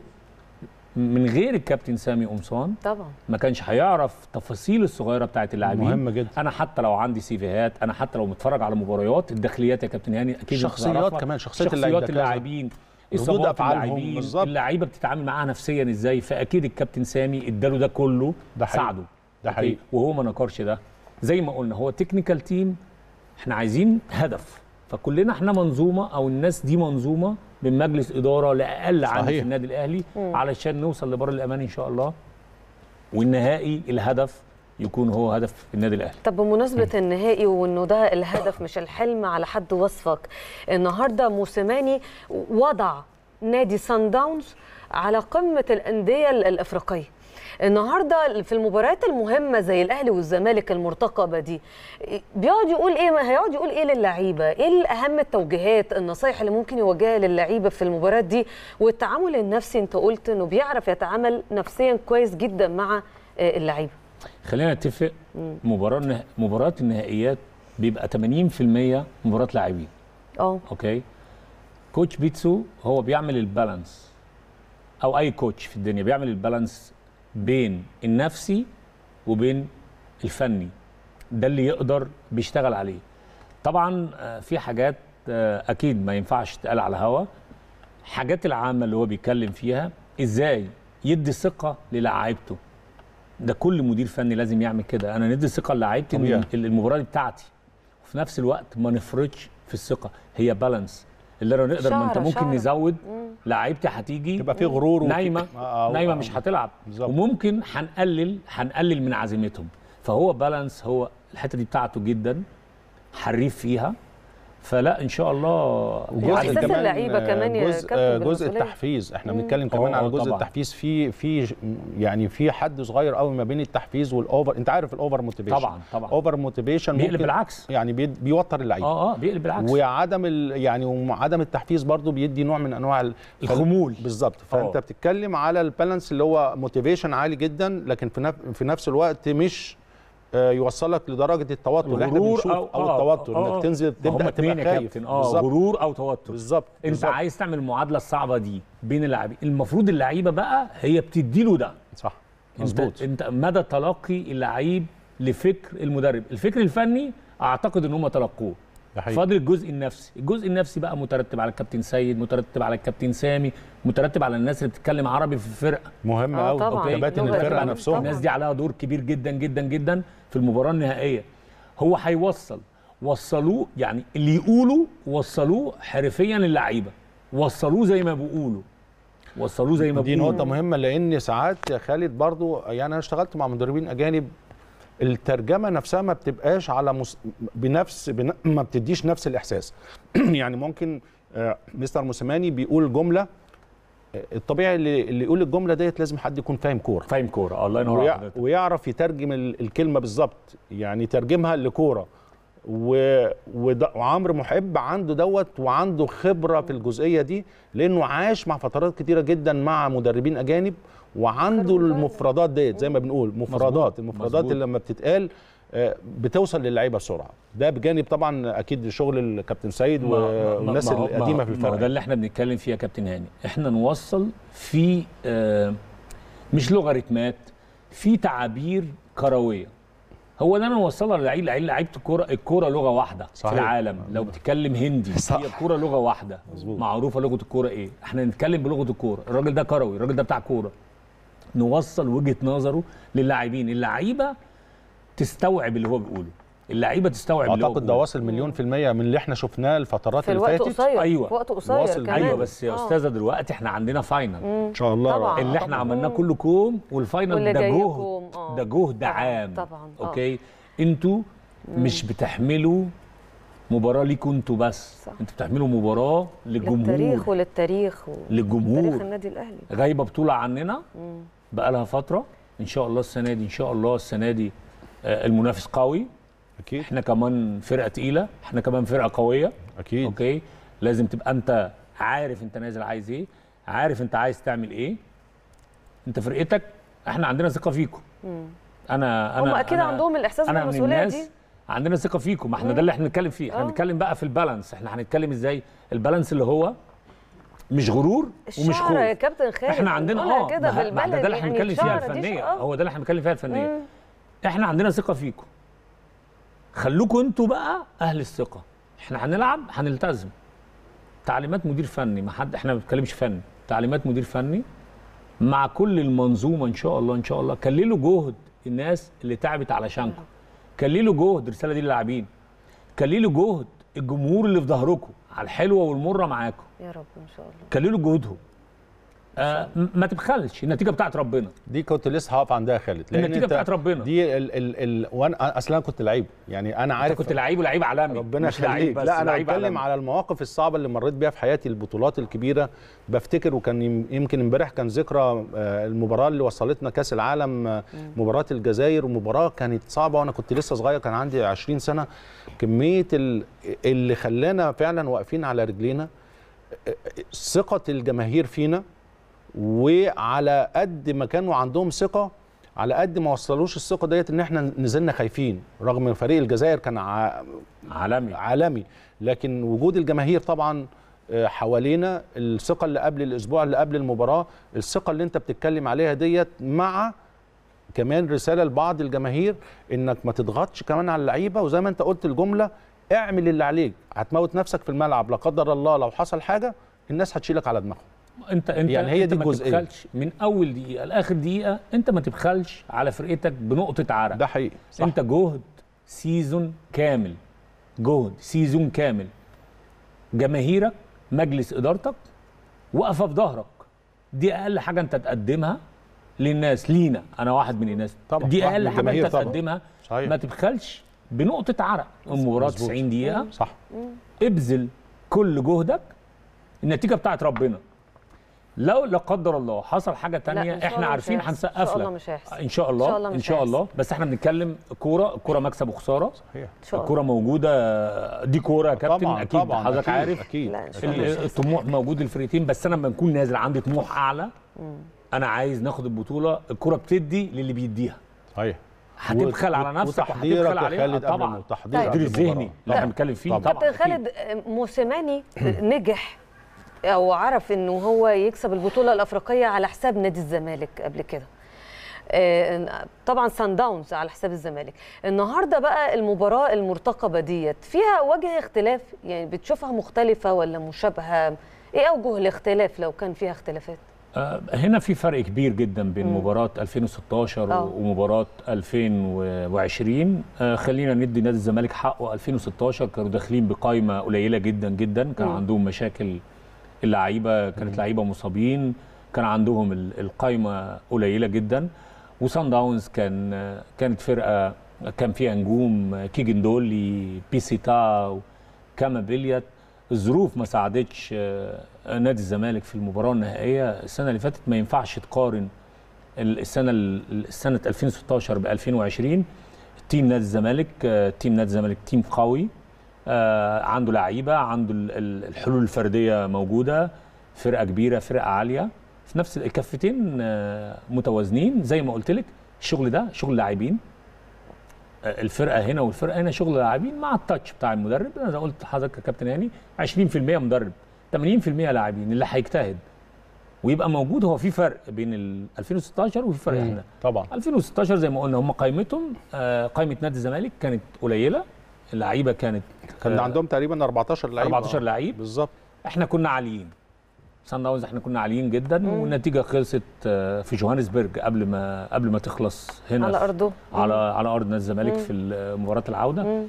من غير الكابتن سامي قمصان طبعا ما كانش هيعرف تفاصيل الصغيره بتاعت اللاعبين مهمة جدا. انا حتى لو عندي سيفيهات انا حتى لو متفرج على مباريات الداخليات يا كابتن هاني اكيد أنت شخصيات تعرفها. كمان، شخصية اللعيبة شخصيات كذا. اللاعبين ردود اصابات أفعالهم، اللاعبين بالظبط. اللعيبه بتتعامل معاها نفسيا ازاي فاكيد الكابتن سامي اداله ده كله ده حقيقي. ساعده ده أوكي؟ حقيقي. وهو ما نكرش ده زي ما قلنا هو تكنيكال تيم احنا عايزين هدف فكلنا احنا منظومه او الناس دي منظومه من مجلس اداره لاقل عدد في صحيح. النادي الاهلي علشان نوصل لبر الامان ان شاء الله والنهائي الهدف يكون هو هدف النادي الاهلي طب بمناسبة النهائي وانه ده الهدف مش الحلم على حد وصفك النهارده موسيماني وضع نادي سان داونز على قمة الأندية ال- الأفريقية النهارده في المباريات المهمه زي الاهلي والزمالك المرتقبه دي بيقعد يقول ايه ما هيقعد يقول ايه للعيبه ايه اهم التوجيهات النصايح اللي ممكن يوجهها للعيبه في المباريات دي والتعامل النفسي انت قلت انه بيعرف يتعامل نفسيا كويس جدا مع آه، اللعيبه خلينا نتفق مباراه نه... مباراه النهائيات بيبقى 80% مباراه لاعبين اه اوكي كوتش بيتسو هو بيعمل البالانس او اي كوتش في الدنيا بيعمل البالانس بين النفسي وبين الفني ده اللي يقدر بيشتغل عليه طبعا آه، في حاجات آه، اكيد ما ينفعش تقال على الهوا حاجات العامه اللي هو بيتكلم فيها ازاي يدي ثقه للاعيبته ده كل مدير فني لازم يعمل كده انا ندي ثقه للاعيبتي طبيعي. ان المباراه دي بتاعتي وفي نفس الوقت ما نفرطش في الثقه هي بالانس اللي لو نقدر ما انت شعرة- ممكن شعرة. نزود لعيبتي هتيجي تبقى في غرور وفي- نايمه آه، آه، نايمه آه. مش هتلعب بالظبط. وممكن هنقلل هنقلل من عزيمتهم فهو بالانس هو الحته دي بتاعته جدا حريف فيها فلا ان شاء الله وإحساس يعني اللعيبة آه، كمان يا جزء كابتن آه، جزء بالمسؤولية. التحفيز احنا بنتكلم كمان آه، على آه، جزء طبعاً. التحفيز في في ج- يعني في حد صغير قوي ما بين التحفيز والاوفر انت عارف الاوفر موتيفيشن طبعا طبعا اوفر موتيفيشن بيقلب ممكن بالعكس يعني بي- بيوتر اللعيبه اه اه بيقلب بالعكس وعدم ال يعني وعدم التحفيز برضو بيدي نوع من انواع ال- الخمول. بالظبط فانت آه. بتتكلم على البالانس اللي هو موتيفيشن عالي جدا لكن في نف في نفس الوقت مش آه، يوصلك لدرجه التوتر اللي احنا غرور بنشوف او, أو التوتر آه، انك تنزل ما هم تبدا اتنين تبقى يا خايف كابتن اه بالظبط غرور او توتر بالظبط انت بالظبط. عايز تعمل المعادله الصعبه دي بين اللاعبين المفروض اللعيبه بقى هي بتدي له ده صح انت مظبوط انت مدى تلقي اللعيب لفكر المدرب الفكر الفني اعتقد ان هم تلقوه ده حقيقي. فاضل الجزء النفسي الجزء النفسي بقى مترتب على الكابتن سيد مترتب على الكابتن سامي مترتب على الناس اللي بتتكلم عربي في الفرقه مهم آه، قوي طبعاً. كباتن لغة الفرقه طبعاً. نفسهم الناس دي عليها دور كبير جدا جدا جدا في المباراه النهائيه هو هيوصل وصلوه يعني اللي يقولوا وصلوه حرفيا للعيبه وصلوه زي ما بيقولوا وصلوه زي ما دي بيقولوا نقطة مهمة لأن ساعات يا خالد برضو يعني أنا اشتغلت مع مدربين أجانب الترجمة نفسها ما بتبقاش على مس... بنفس بن... ما بتديش نفس الإحساس يعني ممكن آه، مستر موسيماني بيقول جملة آه، الطبيعي اللي, اللي يقول الجملة ديت لازم حد يكون فاهم كورة فاهم كوره الله ينور ويع... عليك ويعرف يترجم ال- الكلمة بالظبط يعني يترجمها لكورة و... وده... وعمرو محب عنده دوت وعنده خبرة في الجزئية دي لأنه عاش مع فترات كتيرة جدا مع مدربين أجانب وعنده المفردات ديت زي ما بنقول مفردات مظبوط، المفردات مظبوط. اللي لما بتتقال آه، بتوصل للعيبه بسرعه ده بجانب طبعا اكيد شغل الكابتن سيد ما- ما- والناس ما هو- القديمه ما- في ما هو ده الفرقه اللي احنا بنتكلم فيه يا كابتن هاني احنا نوصل في آه مش لوغاريتمات في تعابير كرويه هو ده انا نوصلها للعيب لعيب لعيبه الكوره الكوره لغه واحده صحيح. في العالم لو بتتكلم هندي صح. هي الكوره لغه واحده مظبوط. معروفه لغه الكوره ايه احنا نتكلم بلغه الكوره الراجل ده كروي الراجل ده بتاع كوره نوصل وجهه نظره للاعبين اللعيبه تستوعب اللي هو بيقوله اللعيبه تستوعب اللي هو اعتقد ده بيقوله. واصل مليون في المية من اللي احنا شفناه الفترات في اللي الوقت فاتت قصير أيوة. في وقت قصير واصل كمان ايوه بس يا آه. استاذه دلوقتي احنا عندنا فاينل ان شاء الله طبعاً. اللي احنا عملناه كله كوم والفاينل واللي ده جاي جهد كوم، آه. ده جهد طبعاً، عام طبعاً، آه. اوكي انتوا مش بتحملوا مباراه ليكوا انتوا بس صح. انتوا بتحملوا مباراه للتاريخ للجمهور وللتاريخ و... للجمهور. تاريخ النادي الاهلي غايبه بطوله عننا بقالها فتره ان شاء الله السنه دي ان شاء الله السنه دي آه، المنافس قوي اكيد احنا كمان فرقه تقيله احنا كمان فرقه قويه اكيد اوكي لازم تبقى انت عارف انت نازل عايز ايه عارف انت عايز تعمل ايه انت فرقتك احنا عندنا ثقه فيكم انا انا هم اكيد أنا عندهم الاحساس انا من بالمسؤوليه الناس دي عندنا ثقه فيكم ما احنا ده اللي احنا بنتكلم فيه احنا آه. بنتكلم بقى في البالانس احنا هنتكلم ازاي البالانس اللي هو مش غرور ومش الشعر خوف يا كابتن خالد احنا عندنا بنقولها اه كده ما- ما احنا ده اللي احنا بالبلدي بنتكلم فيها الشعر دي الفنيه آه. هو ده اللي احنا بنتكلم فيها الفنيه احنا عندنا ثقه فيكم خلوكم انتوا بقى اهل الثقه احنا هنلعب هنلتزم تعليمات مدير فني ما حد احنا ما بنتكلمش فني تعليمات مدير فني مع كل المنظومه ان شاء الله ان شاء الله كللوا جهد الناس اللي تعبت علشانكم كللوا جهد الرساله دي للاعبين كللوا جهد الجمهور اللي في ظهركم على الحلوه والمره معاكم يا رب ان شاء الله كللوا جهودهم آه م- ما تبخلش النتيجه بتاعت ربنا دي كنت لسه هقف عندها يا خالد لأن النتيجة أنت بتاعت ربنا. دي ال ال ال وانا اصلا كنت لعيب يعني انا انت عارف كنت لعيب ولعيب عالمي ربنا مش لعيب يخليك بس لا انا لعيب بتكلم عالمي. على المواقف الصعبه اللي مريت بيها في حياتي البطولات الكبيره بفتكر وكان يم- يمكن امبارح كان ذكرى آه، المباراه اللي وصلتنا كاس العالم آه، مباراه الجزائر ومباراه كانت صعبه وانا كنت لسه صغير كان عندي 20 سنه كميه ال- اللي خلانا فعلا واقفين على رجلينا آه، ثقه الجماهير فينا وعلى قد ما كانوا عندهم ثقه على قد ما وصلوش الثقه ديت ان احنا نزلنا خايفين رغم ان فريق الجزائر كان ع- عالمي عالمي لكن وجود الجماهير طبعا آه، حوالينا الثقه اللي قبل الاسبوع اللي قبل المباراه الثقه اللي انت بتتكلم عليها ديت مع كمان رساله لبعض الجماهير انك ما تضغطش كمان على اللعيبه وزي ما انت قلت الجمله اعمل اللي عليك هتموت نفسك في الملعب لا قدر الله لو حصل حاجه الناس هتشيلك على دماغهم انت انت يعني هي انت دي ما الجزئية. تبخلش من اول دقيقه لاخر دقيقه انت ما تبخلش على فرقتك بنقطه عرق ده حقيقي صح. انت جهد سيزون كامل جهد سيزون كامل جماهيرك مجلس ادارتك واقفه في ظهرك دي اقل حاجه انت تقدمها للناس لينا انا واحد من الناس طبعا، دي واحد اقل من حاجه الجماهير انت طبعا. تقدمها صحيح. ما تبخلش بنقطه عرق المباراه مظبوط. 90 دقيقه صح ابذل كل جهدك النتيجه بتاعت ربنا لو لا قدر الله حصل حاجه إن تانية شاء احنا الله عارفين مش هيحصل. هنسقف إن شاء الله لك مش هيحصل. ان شاء إن شاء الله الله ان مش شاء هيحصل. الله بس احنا بنتكلم كوره الكوره مكسب وخساره صحيح ان شاء الله الكوره موجوده دي كوره يا كابتن طبعا اكيد طبعا حضرتك أكيد عارف اكيد لا، إن شاء أكيد. الله. ال- الطموح موجود للفرقتين بس انا لما بكون نازل عندي طموح اعلى انا عايز ناخد البطوله الكوره بتدي للي بيديها صحيح هتبخل على وت- نفسك وتحضيرك وهتبخل يا عليها خالد قبل طبعا الم- تحضير طيب. قبل التحضير المباراة. الذهني اللي احنا بنتكلم فيه طبعا. طبعا كابتن خالد موسيماني نجح او عرف انه هو يكسب البطوله الافريقيه على حساب نادي الزمالك قبل كده آه، طبعا سان داونز على حساب الزمالك النهارده بقى المباراه المرتقبه ديت فيها وجه اختلاف يعني بتشوفها مختلفه ولا مشابهه ايه اوجه الاختلاف لو كان فيها اختلافات آه، هنا في فرق كبير جدا بين مم. مباراة 2016 آه. ومباراة 2020 آه، خلينا ندي نادي الزمالك حقه 2016 كانوا داخلين بقائمة قليلة جدا جدا كان مم. عندهم مشاكل اللعيبة كانت لعيبة مصابين كان عندهم ال- القائمة قليلة جدا وسان داونز كان آه، كانت فرقة كان فيها نجوم آه، كيجن دولي بيسيتا كاما بليات الظروف ما ساعدتش آه، نادي الزمالك في المباراه النهائيه السنه اللي فاتت ما ينفعش تقارن ال- السنه ال- السنه 2016 ب 2020 تيم نادي الزمالك آه، تيم نادي الزمالك تيم قوي آه، عنده لعيبه عنده ال- ال- الحلول الفرديه موجوده فرقه كبيره فرقه عاليه في نفس الكفتين آه، متوازنين زي ما قلت لك الشغل ده شغل لاعبين آه، الفرقه هنا والفرقه هنا شغل لاعبين مع التاتش بتاع المدرب انا زي ما قلت لحضرتك يا كابتن هاني 20% مدرب 80% لاعبين اللي هيجتهد ويبقى موجود هو في فرق بين ال 2016 وفي فرق هنا طبعا 2016 زي ما قلنا هم قائمتهم آه، قائمه نادي الزمالك كانت قليله اللعيبه كانت كان آه، عندهم تقريبا 14 لعيب 14 لعيب بالظبط احنا كنا عاليين سان داونز احنا كنا عاليين جدا والنتيجه خلصت آه، في جوهانسبرج قبل ما قبل ما تخلص هنا على في- ارضه على على ارض نادي الزمالك مم. في ال- مباراه العوده مم.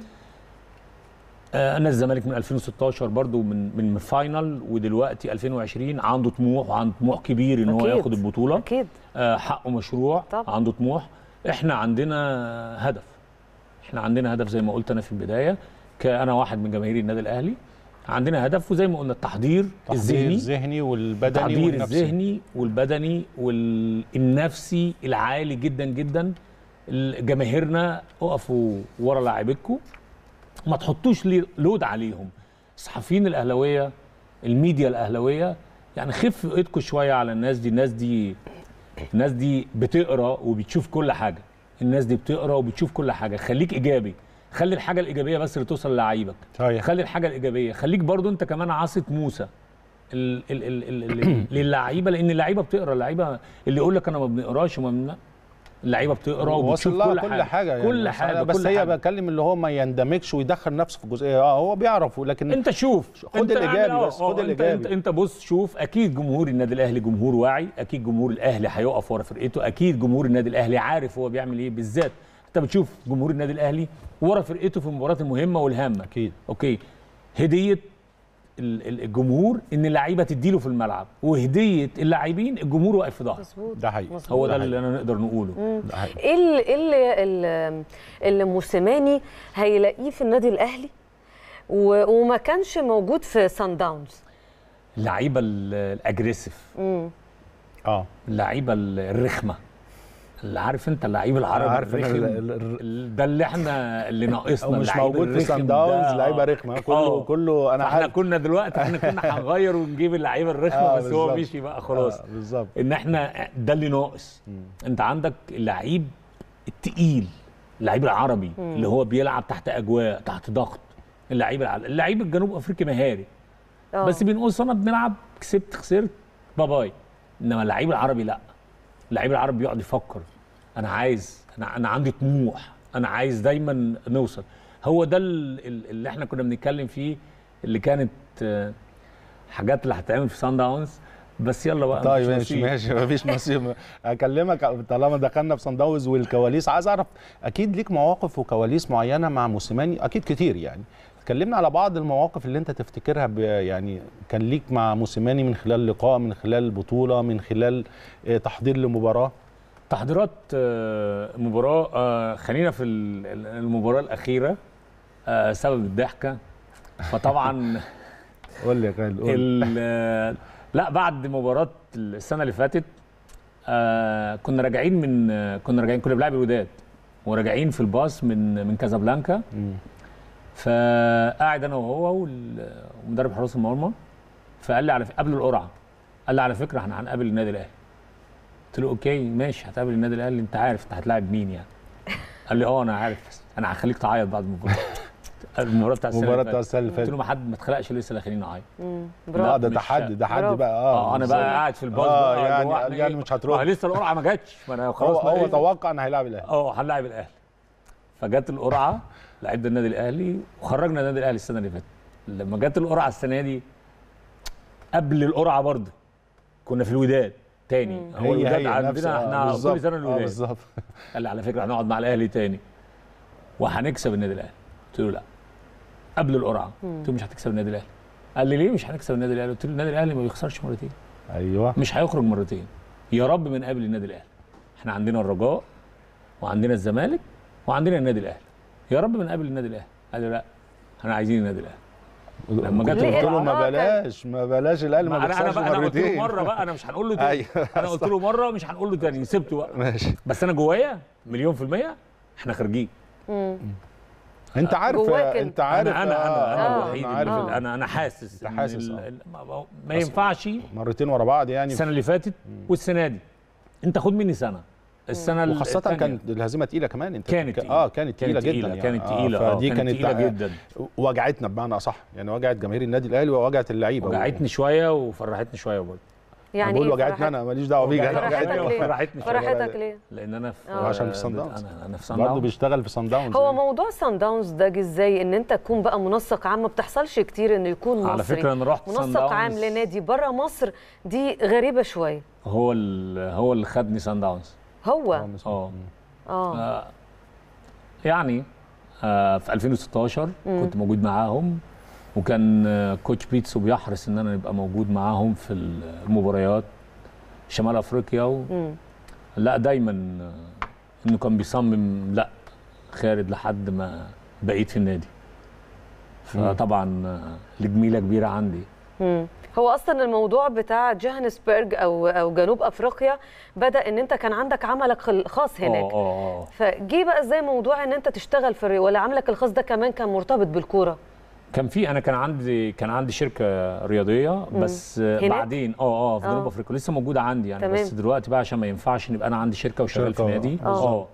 آه، نادي الزمالك من 2016 برضو من من فاينل ودلوقتي 2020 عنده طموح وعنده طموح كبير ان هو أكيد. ياخد البطوله اكيد آه، حقه مشروع طبعا. عنده طموح احنا عندنا هدف احنا عندنا هدف زي ما قلت انا في البدايه كانا واحد من جماهير النادي الاهلي عندنا هدف وزي ما قلنا التحضير الذهني الذهني الذهني والبدني التحضير والنفسي الذهني والبدني والنفسي العالي جدا جدا ال- جماهيرنا اقفوا ورا لاعبتكم ما تحطوش لي- لود عليهم الصحفيين الاهلاويه الميديا الاهلاويه يعني خف ايدكم شويه على الناس دي الناس دي الناس دي بتقرا وبتشوف كل حاجه الناس دي بتقرا وبتشوف كل حاجه خليك ايجابي خلي الحاجه الايجابيه بس اللي توصل للعيبك صحيح. خلي الحاجه الايجابيه خليك برضو انت كمان عاصة موسى ال- ال- ال- ال- ال- للعيبه لان اللعيبه بتقرا اللعيبه اللي يقول لك انا ما بنقراش وما بن... اللعيبه بتقرا وبتشوف وصل لها كل كل حاجه حاجه يعني كل بس حاجه أنا- بس كل هي حاجة. بكلم اللي هو ما يندمجش ويدخل نفسه في الجزئيه اه هو بيعرف لكن انت شوف خد انت الإيجابي اعمل- بس، اه، خد اه، انت- الإيجابي. انت انت بص شوف اكيد جمهور النادي الاهلي جمهور واعي اكيد جمهور الاهلي هيقف ورا فرقته اكيد جمهور النادي الاهلي عارف هو بيعمل ايه بالذات انت بتشوف جمهور النادي الاهلي ورا فرقته في المباريات المهمه والهامه اكيد اوكي هديه ال- ال- الجمهور ان اللعيبه تديله في الملعب وهديه اللاعبين الجمهور واقف في ظهره مظبوط ده حقيقي مظبوط. هو ده ده اللي انا نقدر نقوله ده حقيقي ايه اللي ايه اللي- اللي, اللي موسيماني هيلاقيه في النادي الاهلي و- وما كانش موجود في سان داونز اللعيبه ال- الاجريسيف امم اه اللعيبه ال- الرخمه اللي عارف انت اللعيب العربي عارف إن الرخم ال- ال- ال- ده اللي احنا اللي ناقصنا او مش اللعيب موجود في الرخم سان ده. داونز لعيبه آه. رخمه كله آه. كله انا احنا عارف كنا دلوقتي احنا كنا هنغير ونجيب اللعيبه الرخمه آه، بس هو بالظبط. مشي بقى خلاص آه، بالظبط ان احنا ده اللي ناقص انت عندك اللعيب التقيل اللعيب العربي اللي هو بيلعب تحت اجواء تحت ضغط اللعيب الع- اللعيب الجنوب افريقي مهاري آه. بس بنقول انا بنلعب كسبت خسرت باي انما اللعيب العربي لا اللعيب العربي بيقعد يفكر انا عايز انا انا عندي طموح انا عايز دايما نوصل هو ده ال- ال- اللي احنا كنا بنتكلم فيه اللي كانت آه، حاجات اللي هتتعمل في سان داونز بس يلا بقى طيب مفيش ماشي نصيب. ماشي مفيش نصيب اكلمك طالما دخلنا في صن داونز والكواليس عايز اعرف اكيد ليك مواقف وكواليس معينه مع موسيماني اكيد كتير يعني اتكلمنا على بعض المواقف اللي انت تفتكرها ب- يعني كان ليك مع موسيماني من خلال لقاء من خلال بطوله من خلال آه، تحضير لمباراه تحضيرات آه، مباراة آه، خلينا في ال- ال- المباراة الأخيرة آه، سبب الضحكة فطبعا قول لي يا خالد قول لي. ال- آه، لا بعد مباراة السنة اللي فاتت آه، كنا راجعين من آه، كنا راجعين كنا بنلعب الوداد وراجعين في الباص من من كازابلانكا مم. فقاعد انا وهو وال- ومدرب حراس المرمى فقال لي على قبل القرعه قال لي على فكره احنا هنقابل النادي الاهلي قلت له اوكي ماشي هتقابل النادي الاهلي انت عارف انت هتلاعب مين يعني قال لي اه انا عارف انا هخليك تعيط بعد المباراه المباراه بتاع السنه المباراه اللي بتاع فاتت. السنه اللي قلت له فاتت ما حد ما تخلقش لسه اللي خليني اعيط مم. اه برافو ده مش- تحدي ده حد برافو. بقى اه اه انا بالظبط. بقى قاعد في الباص آه، بقى يعني- جوه احنا يعني إيه؟ مش هتروح. آه، لسه القرعه ما جاتش ما انا هو خلاص هو بقى إيه؟ توقع ان هيلاعب الاهلي اه هنلاعب الاهلي فجت القرعه لعبنا النادي الاهلي وخرجنا النادي الاهلي السنه اللي فاتت لما جت القرعه السنه دي قبل القرعه برضه كنا في الوداد تاني هو الوداد نفس- عندنا آه، احنا بالظبط. كل سنه اه الوداد بالظبط قال لي على فكره هنقعد مع الاهلي تاني وهنكسب النادي الاهلي قلت له لا قبل القرعه قلت له مش هتكسب النادي الاهلي قال لي ليه مش هنكسب النادي الاهلي قلت له النادي الاهلي ما بيخسرش مرتين ايوه مش هيخرج مرتين يا رب من قبل النادي الاهلي احنا عندنا الرجاء وعندنا الزمالك وعندنا النادي الاهلي يا رب من قبل النادي الاهلي قال لي لا احنا عايزين النادي الاهلي لما جت قلت له القرعة- ما بلاش ما بلاش الاهلي ما انا انا بيخسرش بقى انا قلت له مرتين مره بقى انا مش هنقول له تاني ايوه انا قلت له مره مش هنقول له تاني سبته بقى ماشي بس انا جوايا مليون في الميه احنا خارجين مم. انت عارف جواك انت عارف انا انا انا انا آه. الوحيد أنا اللي- عارف آه. انا انا حاسس أنت إن حاسس، ال- آه. ال- ما- ما ينفعش مرتين ورا بعض يعني السنه اللي فاتت والسنه دي انت خد مني سنه السنه وخاصة التانية. كانت الهزيمه تقيله كمان انت كانت ك- تقيلة. اه كانت تقيله كانت جدا تقيلة يعني. كانت آه، تقيلة اه فدي كانت كانت تقيلة تع- جدا وجعتنا بمعنى اصح يعني وجعت جماهير النادي الاهلي ووجعت اللعيبه وجعتني شويه وفرحتني شويه برضه يعني يعني بقول ايه وجعتني فرحتك؟ انا ماليش دعوه بيك انا فرحتك وجعتني ليه؟ فرحتني شويه فرحتك ليه؟ لان انا في آه. عشان في صن داونز. انا انا في صن برضه داونز بيشتغل في صن داونز هو يعني. موضوع سان داونز ده جه ازاي ان انت تكون بقى منسق عام ما بتحصلش كتير انه يكون مصري على فكره انا رحت صن منسق عام داونز لنادي بره مصر دي غريبه شويه هو ال- هو اللي خدني صن داونز هو آه، مثلاً. اه اه آه، يعني آه، في 2016 كنت موجود معاهم وكان آه، كوتش بيتسو بيحرص ان انا ابقى موجود معاهم في المباريات شمال افريقيا و... مم. لا دايما آه، انه كان بيصمم لا خالد لحد ما بقيت في النادي فطبعا آه، الجميله كبيره عندي مم. هو اصلا الموضوع بتاع جوهانسبرج او او جنوب افريقيا بدا ان انت كان عندك عملك الخاص اه هناك اه اه فجي بقى ازاي موضوع ان انت تشتغل في الري ولا عملك الخاص ده كمان كان مرتبط بالكوره كان في انا كان عندي كان عندي شركه رياضيه بس آه، هناك؟ بعدين اه اه في جنوب آه. افريقيا لسه موجوده عندي يعني تمام. بس دلوقتي بقى عشان ما ينفعش نبقى انا عندي شركه وشغال في شركة، نادي آه. اه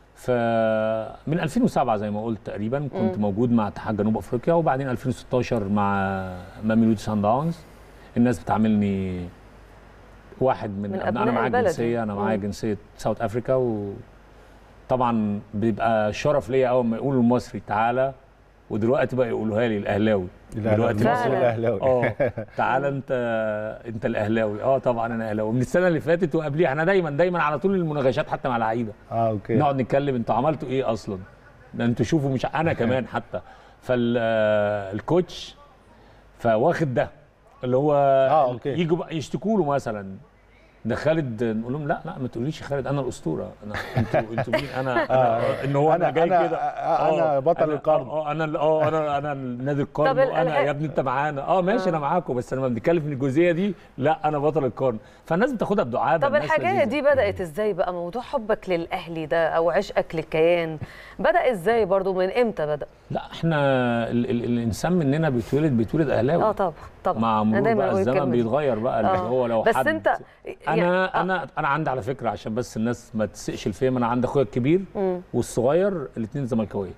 فمن 2007 زي ما قلت تقريبا كنت مم. موجود مع اتحاد جنوب افريقيا وبعدين 2016 مع ماميلودي سان داونز الناس بتعاملني واحد من, من أبناء- أبناء انا معايا البلد. جنسيه انا معايا مم. جنسيه ساوث افريكا وطبعا بيبقى شرف ليا اول ما يقولوا المصري تعالى ودلوقتي بقى يقولوها لي الاهلاوي الاهلاوي دلوقتي مصر فعلا. الاهلاوي اه تعالى انت انت الاهلاوي اه طبعا انا اهلاوي من السنه اللي فاتت وقبليها احنا دايما دايما على طول المناقشات حتى مع لعيبه اه اوكي نقعد نتكلم انتوا عملتوا ايه اصلا ده انتوا شوفوا مش انا كمان حتى فالكوتش فواخد ده اللي هو آه، أوكي. يجوا بقى يشتكوا له مثلا ده خالد نقول لهم لا لا ما تقوليش يا خالد انا الاسطوره انا انتوا انتوا مين انا, أنا ان هو انا, أنا- جاي أنا- كده أنا بطل أنا- القرن. اه انا اه انا انا نادي القرن طب ال- وانا الح- يا ابني انت معانا اه ماشي انا معاكم بس لما بنتكلم في الجزئيه دي لا انا بطل القرن فالناس بتاخدها بدعابه طب الناس الحكايه لذيذة. دي بدات ازاي بقى موضوع حبك للاهلي ده او عشقك للكيان بدا ازاي برضو من امتى بدا لا احنا ال ال الانسان مننا بيتولد بيتولد اهلاوي اه طبعا طبعا مع أنا مرور دايماً بقى أقول الزمن الكلمة دي. بيتغير بقى اللي آه. هو لو بس حد انت يعني- انا آه. انا انا عندي على فكره عشان بس الناس ما تسقش الفهم انا عندي اخويا الكبير والصغير الاثنين زملكاويه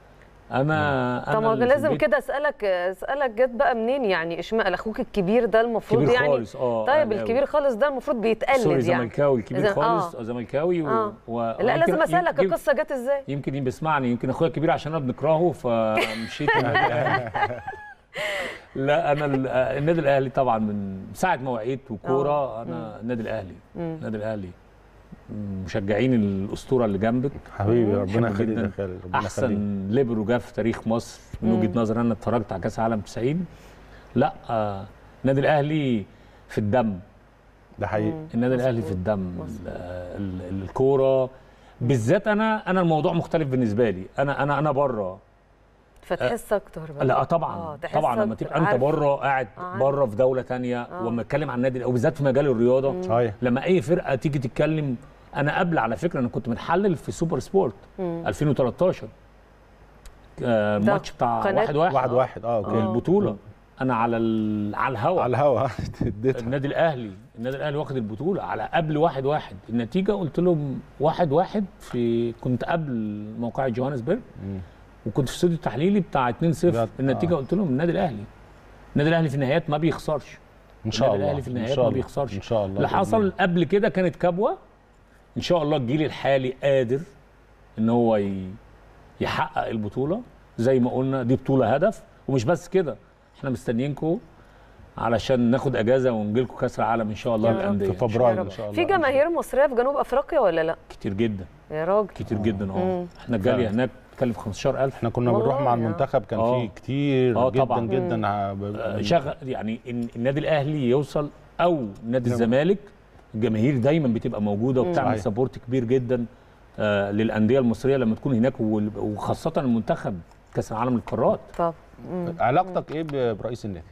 انا طب انا ما اللي في لازم البيت كده اسالك اسالك جت بقى منين يعني اشمعنى اخوك الكبير ده المفروض كبير يعني خالص، آه، طيب أهلاوي. الكبير خالص ده المفروض بيتقلد سوري يعني زملكاوي الكبير إذا- خالص آه. آه. زملكاوي و... آه. و... لا ويمكن- لازم اسالك يمكن- القصه جت ازاي يمكن بيسمعني يمكن اخويا الكبير عشان انا بنكرهه فمشيت النادي الاهلي لا انا ال- آه، النادي الاهلي طبعا من ساعه ما وعيت وكوره انا النادي الاهلي النادي الاهلي مشجعين الاسطوره اللي جنبك حبيبي ربنا بحبه يخليك جداً. يا خالد ربنا يخليك. احسن ليبرو جه في تاريخ مصر من وجهه نظري انا اتفرجت على كاس العالم 90 لا آه، النادي الاهلي في الدم ده حقيقي النادي الاهلي في الدم ال- ال- الكوره بالذات انا انا الموضوع مختلف بالنسبه لي انا انا انا بره فتحس اكتر بقى لا طبعا آه، تحس طبعا لما أكتر. تبقى انت عارف. بره قاعد عارف. بره في دوله تانية وما اتكلم عن النادي وبالذات في مجال الرياضه صحيح لما اي فرقه تيجي تتكلم انا قبل على فكره انا كنت متحلل في سوبر سبورت 2013 آه، ده الماتش بتاع قناة واحد واحد واحد واحد اه اوكي البطوله انا على ال... على الهوا على الهوا اديتها النادي الاهلي النادي الاهلي واخد البطوله على قبل واحد واحد النتيجه قلت لهم واحد واحد في كنت قبل موقع جوهانسبرج وكنت في الاستوديو التحليلي بتاع 2-0 بجد؟ النتيجه آه. قلت لهم النادي الاهلي النادي الاهلي في النهايات ما بيخسرش ان شاء النادي الله الاهلي في إن النهايات شاء ما الله. بيخسرش ان شاء الله اللي بإذن حصل الله. قبل كده كانت كبوه ان شاء الله الجيل الحالي قادر ان هو ي- يحقق البطوله زي ما قلنا دي بطوله هدف ومش بس كده احنا مستنيينكم علشان ناخد اجازه ونجي لكم كاس العالم ان شاء الله يا رب. للانديه في يا فبراير رب. ان شاء الله في جماهير مصريه في جنوب افريقيا ولا لا كتير جدا يا راجل كتير جدا اه احنا الجاليه فعلا. هناك بتكلف 15000 احنا كنا والله بنروح مع يا. المنتخب كان آه. في كتير آه جدا طبعاً. جدا ع- ب- آه، شغل يعني إن النادي الاهلي يوصل او نادي الزمالك الجماهير دايما بتبقى موجوده وبتعمل صحيح. سبورت كبير جدا آه، للانديه المصريه لما تكون هناك وال- وخاصه المنتخب كاس العالم للقارات طب علاقتك ايه ب- برئيس النادي؟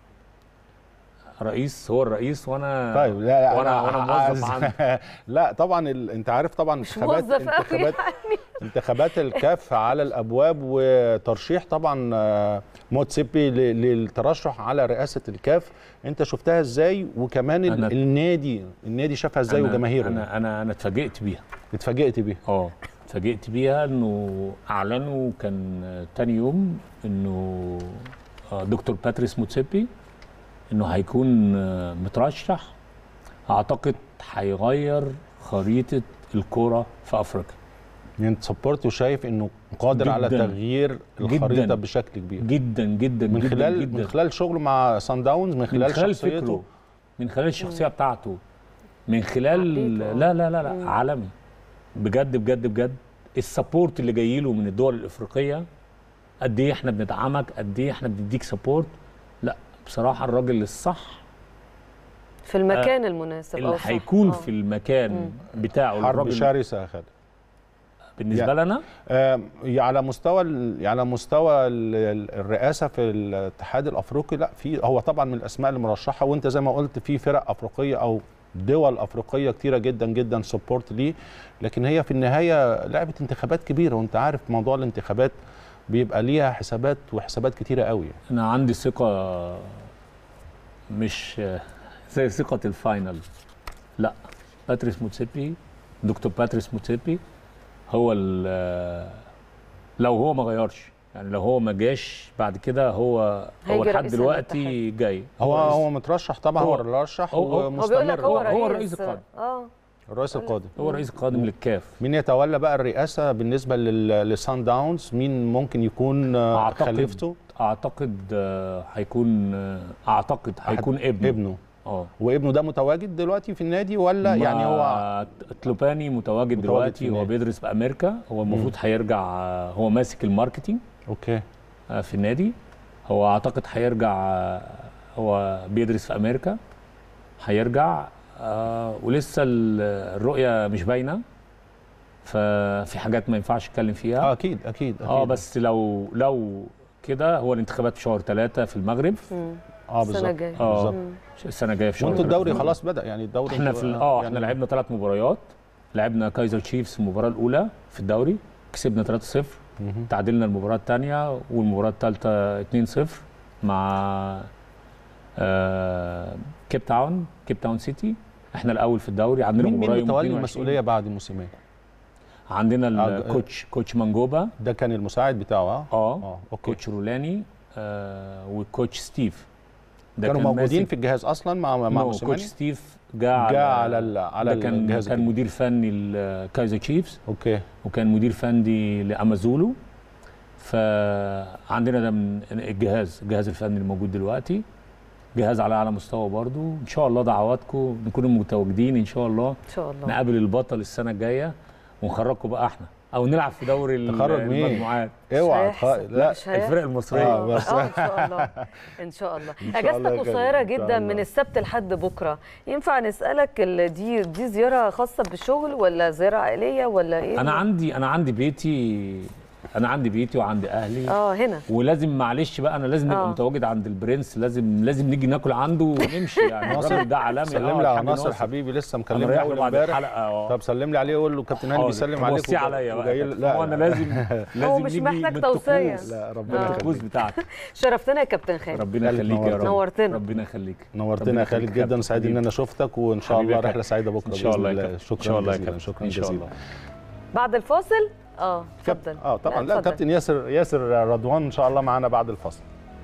رئيس هو الرئيس وانا طيب لا لا وانا وانا موظف عايز- عنده لا طبعا ال... انت عارف طبعا مش انتخابات موظف قوي انتخابات يعني انتخابات الكاف على الابواب وترشيح طبعا آه، موتسيبي ل- للترشح على رئاسه الكاف انت شفتها ازاي وكمان ال- أنا- النادي النادي شافها ازاي أنا- وجماهيره انا انا انا اتفاجئت بيها اتفاجئت بيها اه اتفاجئت بيها انه اعلنوا كان آه، تاني يوم انه آه، دكتور باتريس موتسيبي انه هيكون آه، مترشح اعتقد هيغير خريطه الكوره في افريقيا يعني انت سبورت وشايف انه قادر على جداً. تغيير الخريطه جداً. بشكل كبير جدا جدا من جدا خلال جدا من خلال شغله مع سان داونز من خلال, من خلال شخصيته فكره من خلال الشخصيه بتاعته من خلال عقليته. لا لا لا لا عالمي بجد بجد بجد السبورت اللي جاي له من الدول الافريقيه قد ايه احنا بندعمك قد ايه احنا بنديك سبورت لا بصراحه الراجل الصح في المكان المناسب اللي أو صح. هيكون آه. في المكان بتاعه حرب الراجل شرسه يا خالد بالنسبه يعني- لنا آه، على مستوى ال- على مستوى ال- ال- الرئاسه في الاتحاد الافريقي لا في هو طبعا من الاسماء المرشحه وانت زي ما قلت في فرق افريقيه او دول افريقيه كتيره جدا جدا سبورت ليه لكن هي في النهايه لعبه انتخابات كبيره وانت عارف موضوع الانتخابات بيبقى ليها حسابات وحسابات كتيره قوي انا عندي ثقه مش زي ثقه الفاينل لا باتريس موتسيبي دكتور باتريس موتسيبي هو ال- لو هو ما غيرش يعني لو هو ما جاش بعد كده هو هو هيجي لحد رئيس دلوقتي جاي هو رئيس- هو مترشح طبعا هو- هو الرشح هو- هو- هو بيقول لك ومستمر هو هو- رئيس هو الرئيس القادم. اه الرئيس القادم هو الرئيس القادم للكاف مين يتولى بقى الرئاسه بالنسبه لل- لسان داونز مين ممكن يكون آه، أعتقد خليفته اعتقد آه، هيكون آه، اعتقد هيكون ابنه ابنه اه وابنه ده متواجد دلوقتي في النادي ولا يعني هو مع تلوباني متواجد, متواجد في دلوقتي هو النادي. بيدرس في امريكا هو المفروض هيرجع آه، هو ماسك الماركتينج اوكي آه، في النادي هو اعتقد هيرجع آه، هو بيدرس في امريكا هيرجع آه، ولسه ال- الرؤيه مش باينه ففي حاجات ما ينفعش اتكلم فيها اه اكيد اكيد اه أكيد. بس لو لو كده هو الانتخابات في شهر ثلاثة في المغرب مم. اه السنه بالظبط الجايه اه بالظبط. مم. السنه الجايه في شهر وانتوا تلاتة الدوري في المغرب. خلاص بدا يعني الدوري احنا في ال- اه احنا لعبنا ثلاث مباريات لعبنا كايزر تشيفز المباراه الاولى في الدوري كسبنا 3-0 مهم. تعادلنا المباراه الثانيه والمباراه الثالثه 2-0 مع آه كيب تاون كيب تاون سيتي احنا الاول في الدوري عندنا مين مباراه مين يوم متولي 22. المسؤوليه بعد موسمين عندنا آه، الكوتش كوتش مانجوبا ده كان المساعد بتاعه اه اه اه اوكي كوتش رولاني آه والكوتش ستيف ده كانوا كان موجودين ماسك- في الجهاز اصلا مع مع نو موسيماني كوتش ستيف جاء جاء على ال- على ده كان الجهاز كان الجديد. مدير فني لكايزر تشيفز اوكي وكان مدير فني لامازولو فعندنا ده من الجهاز الجهاز الفني الموجود دلوقتي جهاز على اعلى مستوى برضو ان شاء الله دعواتكم نكون متواجدين ان شاء الله ان شاء الله نقابل البطل السنه الجايه ونخرجكم بقى احنا او نلعب في دوري ال- تخرج مين؟ المجموعات اوعى مش تخ- هيحصل. لا مش هيحصل. الفرق المصريه آه، بس. اه ان شاء الله ان شاء الله إن شاء الله اجازتك يا قصيره كريم، إن شاء جدا الله. من السبت لحد بكره ينفع نسالك ال- دي دي زياره خاصه بالشغل ولا زياره عائليه ولا ايه انا عندي انا عندي بيتي انا عندي بيتي وعندي اهلي اه هنا ولازم معلش بقى انا لازم نبقى آه. متواجد عند البرنس لازم لازم نيجي ناكل عنده ونمشي يعني ناصر، الراجل ده عالمي سلم آه، لي على الحاج ناصر حبيبي لسه انا مكلمني رايح له اول بعد امبارح الحلقه اه طب سلم لي عليه وقول له كابتن هاني حاضر. بيسلم طب عليك وصيه وجاي- عليا وجاي- بقى لا هو انا لا. لازم لازم هو مش نيجي محتاج بالطقوس. توصية. لا آه. ربنا الطقوس يخليك بتاعتك شرفتنا يا كابتن خالد ربنا خالد يخليك يا رب نورتنا. ربنا يخليك نورتنا ربنا يا خالد يخليك جدا كابتن سعيد ان حبيبي. انا شفتك وان شاء حبيبي الله يا كابتن. رحله سعيده بكره ان شاء الله يا بإذن كابتن شكرا ان شاء الله يا جزيلا كابتن شكرا ان شاء جزيلا الله بعد الفاصل اه كابتن اتفضل اه طبعا لا اتفضل. كابتن ياسر ياسر رضوان ان شاء الله معانا بعد الفصل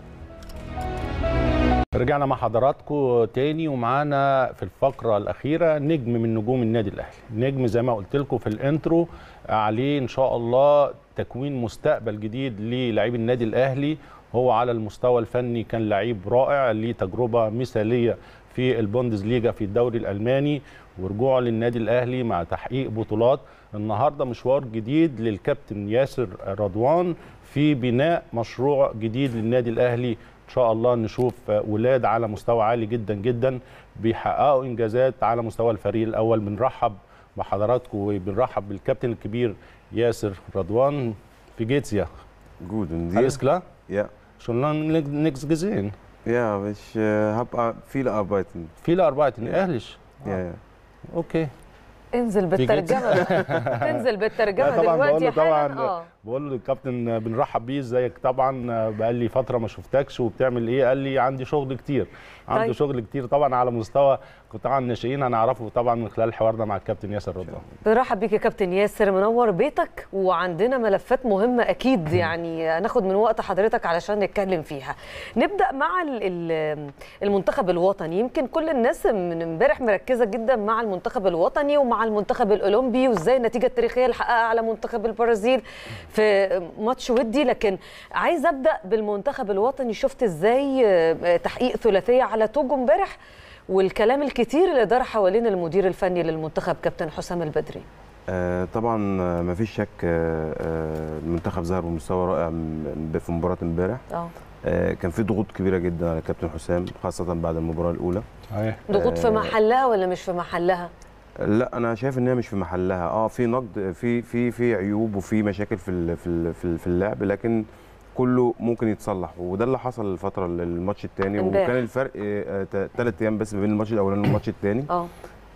رجعنا مع حضراتكم تاني ومعانا في الفقرة الأخيرة نجم من نجوم النادي الأهلي نجم زي ما قلت لكم في الانترو عليه إن شاء الله تكوين مستقبل جديد للاعبي النادي الأهلي هو على المستوى الفني كان لعيب رائع ليه تجربة مثالية في البوندسليجا في الدوري الألماني ورجوعه للنادي الأهلي مع تحقيق بطولات النهارده مشوار جديد للكابتن ياسر رضوان في بناء مشروع جديد للنادي الاهلي ان شاء الله نشوف ولاد على مستوى عالي جدا جدا بيحققوا انجازات على مستوى الفريق الاول بنرحب بحضراتكم وبنرحب بالكابتن الكبير ياسر رضوان في جيتسيا Gut, und dir? Alles klar? Ja. Schon lange nichts gesehen. Ja, aber ich äh, habe viel arbeiten. Viele arbeiten, ehrlich? Ja, ja. Okay. انزل بالترجمه بقى. تنزل بالترجمه لا طبعا بقول دلوقتي له طبعا حالا اه بقول له الكابتن بنرحب بيه ازيك طبعا بقال لي فتره ما شفتكش وبتعمل ايه قال لي عندي شغل كتير عنده طيب. شغل كتير طبعا على مستوى قطاع الناشئين هنعرفه طبعا من خلال حوارنا مع الكابتن ياسر رضوان بنرحب بيك يا كابتن ياسر منور بيتك وعندنا ملفات مهمه اكيد يعني هناخد من وقت حضرتك علشان نتكلم فيها نبدا مع ال- ال- المنتخب الوطني يمكن كل الناس من امبارح مركزه جدا مع المنتخب الوطني ومع المنتخب الاولمبي وازاي النتيجه التاريخيه اللي حققها على منتخب البرازيل في ماتش ودي لكن عايز ابدا بالمنتخب الوطني شفت ازاي آه، تحقيق ثلاثيه على توجو امبارح والكلام الكتير اللي دار حوالين المدير الفني للمنتخب كابتن حسام البدري آه طبعا ما فيش شك آه آه، المنتخب ظهر بمستوى رائع م- في مباراه امبارح اه آه كان في ضغوط كبيره جدا على كابتن حسام خاصه بعد المباراه الاولى صحيح ضغوط في آه، محلها ولا مش في محلها لا انا شايف ان هي مش في محلها اه في نقد في في في عيوب وفي مشاكل في ال- في ال- في ال- في اللعب لكن كله ممكن يتصلح وده اللي حصل الفتره الماتش الثاني امبارح. وكان الفرق ثلاث ايام بس ما بين الماتش الاولاني والماتش الثاني اه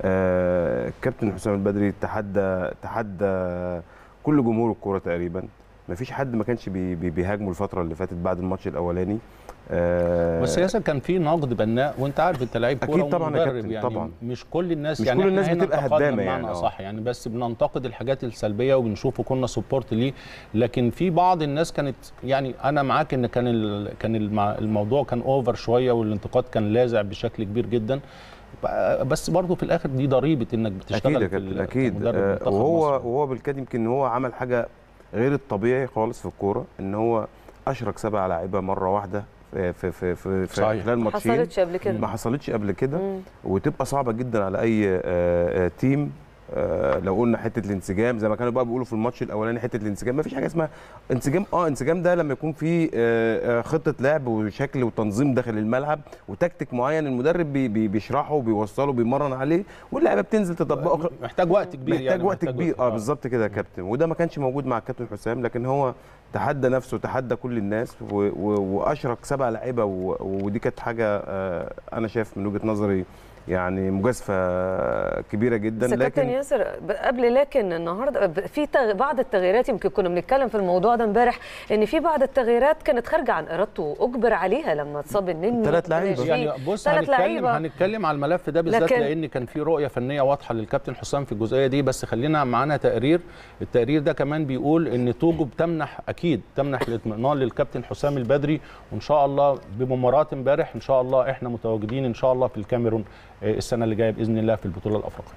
آه، كابتن حسام البدري تحدى تحدى كل جمهور الكوره تقريبا ما فيش حد ما كانش بي بي بيهاجمه الفتره اللي فاتت بعد الماتش الاولاني آه، بس ياسر كان في نقد بناء وانت عارف انت لعيب كوره أكيد طبعاً يا ومدرب كابتن، يعني طبعاً. مش كل الناس مش يعني كل إحنا الناس هنا بتبقى انتقدنا هدامة بمعنى يعني، آه. صح يعني بس بننتقد الحاجات السلبيه وبنشوف وكنا سبورت ليه لكن في بعض الناس كانت يعني انا معاك ان كان ال- كان الم- الموضوع كان اوفر شويه والانتقاد كان لاذع بشكل كبير جدا بس برضه في الاخر دي ضريبه انك بتشتغل اكيد يا في كابتن ال- اكيد كمدرب آه، منتخب وهو مصر. وهو بالكاد يمكن هو عمل حاجه غير الطبيعي خالص في الكوره ان هو اشرك سبع لاعيبه مره واحده في في في في, في صحيح. خلال ما ماتشين حصلتش قبل كده ما حصلتش قبل كده مم. وتبقى صعبه جدا على اي آه، آه، تيم آه، لو قلنا حته الانسجام زي ما كانوا بقى بيقولوا في الماتش الاولاني حته الانسجام ما فيش حاجه اسمها انسجام اه انسجام ده لما يكون في آه، آه، خطه لعب وشكل وتنظيم داخل الملعب وتكتيك معين المدرب بي- بي- بيشرحه وبيوصله بيمرن عليه واللعيبه بتنزل تطبقه محتاج وقت كبير محتاج يعني وقت كبير اه بالظبط كده يا كابتن وده ما كانش موجود مع الكابتن حسام لكن هو تحدى نفسه تحدى كل الناس و و واشرك سبع لعيبه و- ودي كانت حاجه آه، انا شايف من وجهه نظري يعني مجازفه كبيره جدا بس كابتن لكن ياسر ب- قبل لكن النهارده ب- في تغ... بعض التغييرات يمكن كنا بنتكلم في الموضوع ده امبارح ان في بعض التغييرات كانت خارجه عن ارادته اجبر عليها لما اتصاب النني تلات لعيبة. وبلاش يعني فيه. بص تلات هنتكلم لعيبة. هنتكلم على الملف ده بالذات لكن- لان كان في رؤيه فنيه واضحه للكابتن حسام في الجزئيه دي بس خلينا معانا تقرير التقرير ده كمان بيقول ان توجو بتمنح اكيد تمنح الاطمئنان للكابتن حسام البدري وان شاء الله بمباراه امبارح ان شاء الله احنا متواجدين ان شاء الله في الكاميرون آه، السنه اللي جايه باذن الله في البطوله الافريقيه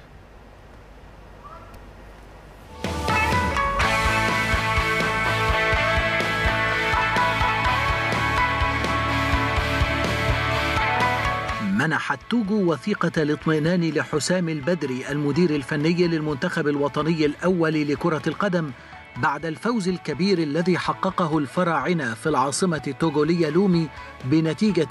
منحت توجو وثيقة الاطمئنان لحسام البدري المدير الفني للمنتخب الوطني الأول لكرة القدم بعد الفوز الكبير الذي حققه الفراعنة في العاصمة التوغولية لومي بنتيجة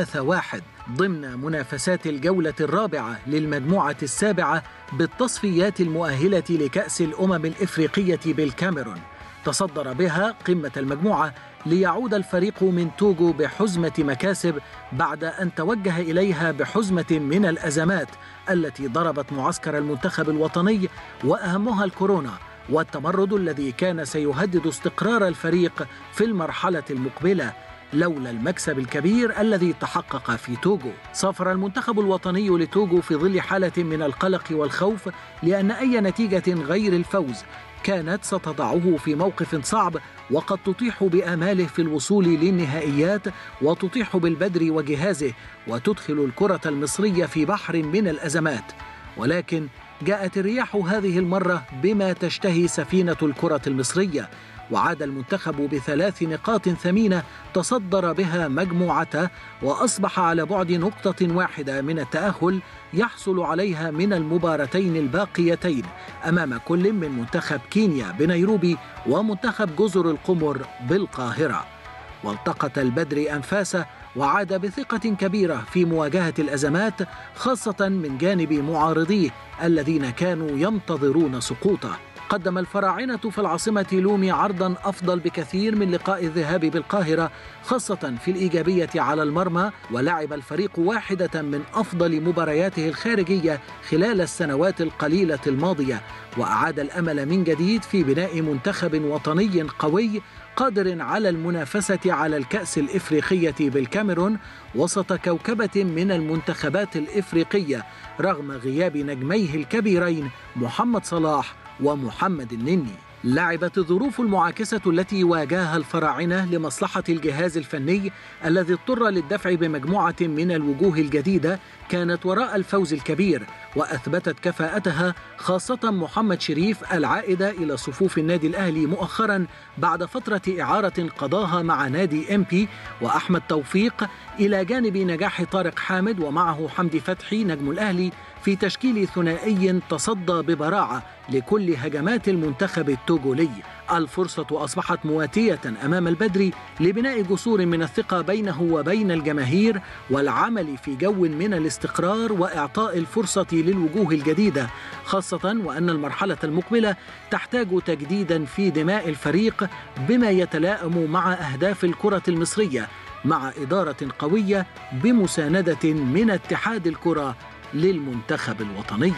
3-1 ضمن منافسات الجولة الرابعة للمجموعة السابعة بالتصفيات المؤهلة لكأس الأمم الإفريقية بالكاميرون تصدر بها قمة المجموعة ليعود الفريق من توجو بحزمة مكاسب بعد أن توجه إليها بحزمة من الأزمات التي ضربت معسكر المنتخب الوطني وأهمها الكورونا والتمرد الذي كان سيهدد استقرار الفريق في المرحلة المقبلة لولا المكسب الكبير الذي تحقق في توجو سافر المنتخب الوطني لتوجو في ظل حالة من القلق والخوف لأن أي نتيجة غير الفوز كانت ستضعه في موقف صعب وقد تطيح بآماله في الوصول للنهائيات وتطيح بالبدر وجهازه وتدخل الكرة المصرية في بحر من الأزمات ولكن جاءت الرياح هذه المرة بما تشتهي سفينة الكرة المصرية وعاد المنتخب بثلاث نقاط ثمينة تصدر بها مجموعته وأصبح على بعد نقطة واحدة من التأهل يحصل عليها من المباراتين الباقيتين أمام كل من منتخب كينيا بنيروبي ومنتخب جزر القمر بالقاهرة والتقط البدر أنفاسه وعاد بثقة كبيرة في مواجهة الأزمات خاصة من جانب معارضيه الذين كانوا ينتظرون سقوطه قدم الفراعنة في العاصمة لومي عرضا أفضل بكثير من لقاء الذهاب بالقاهرة خاصة في الإيجابية على المرمى ولعب الفريق واحدة من أفضل مبارياته الخارجية خلال السنوات القليلة الماضية وأعاد الأمل من جديد في بناء منتخب وطني قوي قادر على المنافسة على الكأس الإفريقية بالكاميرون وسط كوكبة من المنتخبات الإفريقية رغم غياب نجميه الكبيرين محمد صلاح ومحمد النني لعبت الظروف المعاكسة التي واجهها الفراعنة لمصلحة الجهاز الفني الذي اضطر للدفع بمجموعة من الوجوه الجديدة كانت وراء الفوز الكبير وأثبتت كفاءتها خاصة محمد شريف العائدة إلى صفوف النادي الأهلي مؤخرا بعد فترة إعارة قضاها مع نادي إمبي وأحمد توفيق إلى جانب نجاح طارق حامد ومعه حمدي فتحي نجم الأهلي في تشكيل ثنائي تصدى ببراعة لكل هجمات المنتخب التوغولي الفرصة أصبحت مواتية أمام البدري لبناء جسور من الثقة بينه وبين الجماهير والعمل في جو من الاستقرار وإعطاء الفرصة للوجوه الجديدة خاصة وأن المرحلة المقبلة تحتاج تجديدا في دماء الفريق بما يتلائم مع أهداف الكرة المصرية مع إدارة قوية بمساندة من اتحاد الكرة للمنتخب الوطني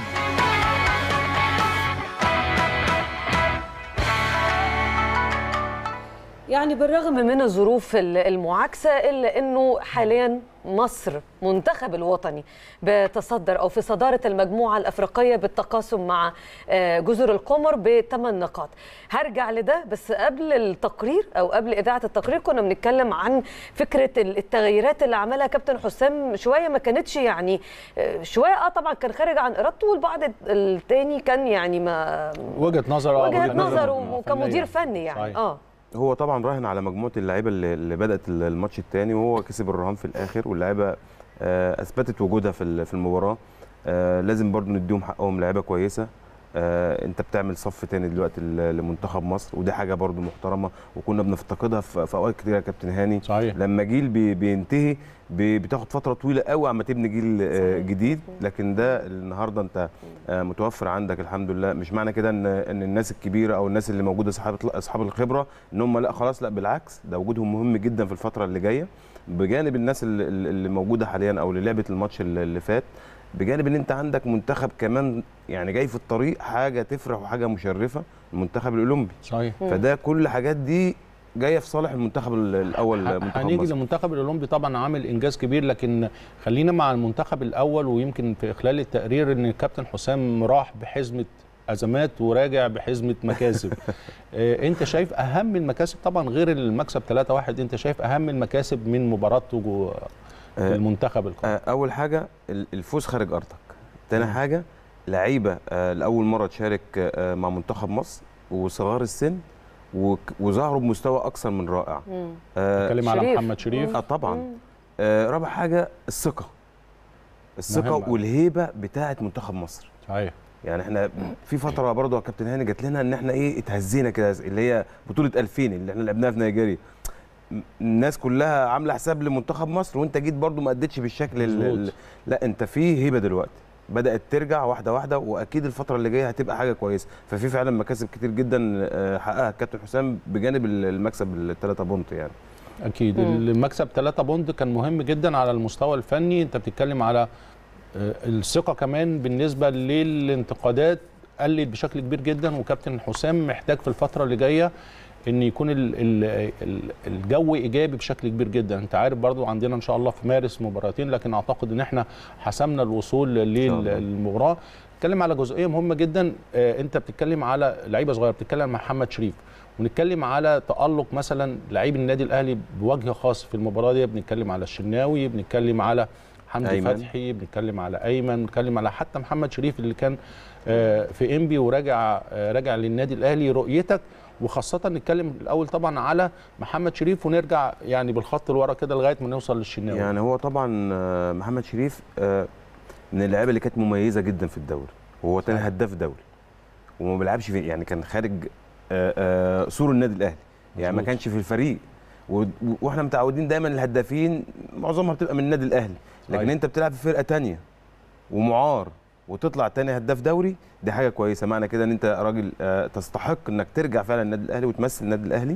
يعني بالرغم من الظروف المعاكسة إلا أنه حاليا مصر منتخب الوطني بتصدر أو في صدارة المجموعة الأفريقية بالتقاسم مع جزر القمر بثمان نقاط هرجع لده بس قبل التقرير أو قبل إذاعة التقرير كنا بنتكلم عن فكرة التغييرات اللي عملها كابتن حسام شوية ما كانتش يعني شوية اه طبعا كان خارج عن إرادته والبعض التاني كان يعني ما وجهة نظر اه وجهة نظره كمدير فني يعني صحيح. اه هو طبعا راهن على مجموعه اللعيبه اللي اللي بدات الماتش الثاني وهو كسب الرهان في الاخر واللعيبه آه، اثبتت وجودها في ال- في المباراه آه، لازم برضو نديهم حقهم لعيبه كويسه آه انت بتعمل صف تاني دلوقتي ل- لمنتخب مصر ودي حاجه برضو محترمه وكنا بنفتقدها في في اوقات كتير يا كابتن هاني صحيح لما جيل بي بينتهي بي- بتاخد فتره طويله قوي عما تبني جيل آه، صحيح. جديد لكن ده النهارده انت آه، متوفر عندك الحمد لله مش معنى كده ان ان الناس الكبيره او الناس اللي موجوده اصحاب اصحاب الخبره ان هم لا خلاص لا بالعكس ده وجودهم مهم جدا في الفتره اللي جايه بجانب الناس اللي, اللي موجوده حاليا او اللي لعبت الماتش اللي اللي فات بجانب ان انت عندك منتخب كمان يعني جاي في الطريق حاجه تفرح وحاجه مشرفه المنتخب الاولمبي صحيح فده كل الحاجات دي جايه في صالح المنتخب الاول منتخب هنيجي مصر للمنتخب الاولمبي طبعا عامل انجاز كبير لكن خلينا مع المنتخب الاول ويمكن في خلال التقرير ان الكابتن حسام راح بحزمه ازمات وراجع بحزمه مكاسب آه، انت شايف اهم المكاسب طبعا غير المكسب 3-1 انت شايف اهم المكاسب من مباراته جوه آه، المنتخب القادم آه، اول حاجه ال- الفوز خارج ارضك تاني حاجه لعيبه آه، لاول مره تشارك آه، مع منتخب مصر وصغار السن وك- وظهروا بمستوى اكثر من رائع مم. آه، اتكلم على شريف. محمد شريف اه طبعا مم. آه، رابع حاجه الثقه الثقه مهمة. والهيبه بتاعه منتخب مصر صحيح يعني احنا في فتره برضه يا كابتن هاني جات لنا ان احنا ايه اتهزينا كده اللي هي بطوله 2000 اللي احنا لعبناها في نيجيريا م- الناس كلها عامله حساب لمنتخب مصر وانت جيت برضه ما اديتش بالشكل ال- ال- مظبوط. لا انت في هيبه دلوقتي بدات ترجع واحده واحده واكيد الفتره اللي جايه هتبقى حاجه كويسه ففي فعلا مكاسب كتير جدا آه، حققها الكابتن حسام بجانب ال- المكسب الثلاثه بونت يعني اكيد مم. المكسب 3 بوند كان مهم جدا على المستوى الفني انت بتتكلم على آه، الثقه كمان بالنسبه للانتقادات قلت بشكل كبير جدا وكابتن حسام محتاج في الفتره اللي جايه ان يكون ال ال ال الجو ايجابي بشكل كبير جدا انت عارف برضو عندنا ان شاء الله في مارس مباراتين لكن اعتقد ان احنا حسمنا الوصول شاء الله. للمباراه نتكلم على جزئيه مهمه جدا آه، انت بتتكلم على لعيبه صغيره بتتكلم مع محمد شريف ونتكلم على تالق مثلا لعيب النادي الاهلي بوجه خاص في المباراه دي بنتكلم على الشناوي بنتكلم على حمدي أيمن. فتحي بنتكلم على ايمن بنتكلم على حتى محمد شريف اللي كان آه، في انبي وراجع آه، راجع للنادي الاهلي رؤيتك وخاصة نتكلم الأول طبعا على محمد شريف ونرجع يعني بالخط لورا كده لغاية ما نوصل للشناوي يعني هو طبعا آه، محمد شريف آه، من اللعيبه اللي كانت مميزه جدا في الدوري وهو تاني صحيح. هداف دوري وما بيلعبش في يعني كان خارج آه، آه، سور النادي الاهلي يعني ما مظبوط. كانش في الفريق و- و- واحنا متعودين دايما الهدافين معظمها بتبقى من النادي الاهلي لكن صحيح. انت بتلعب في فرقه تانية ومعار وتطلع تاني هداف دوري دي حاجه كويسه معنى كده ان انت راجل آه، تستحق انك ترجع فعلا النادي الاهلي وتمثل النادي الاهلي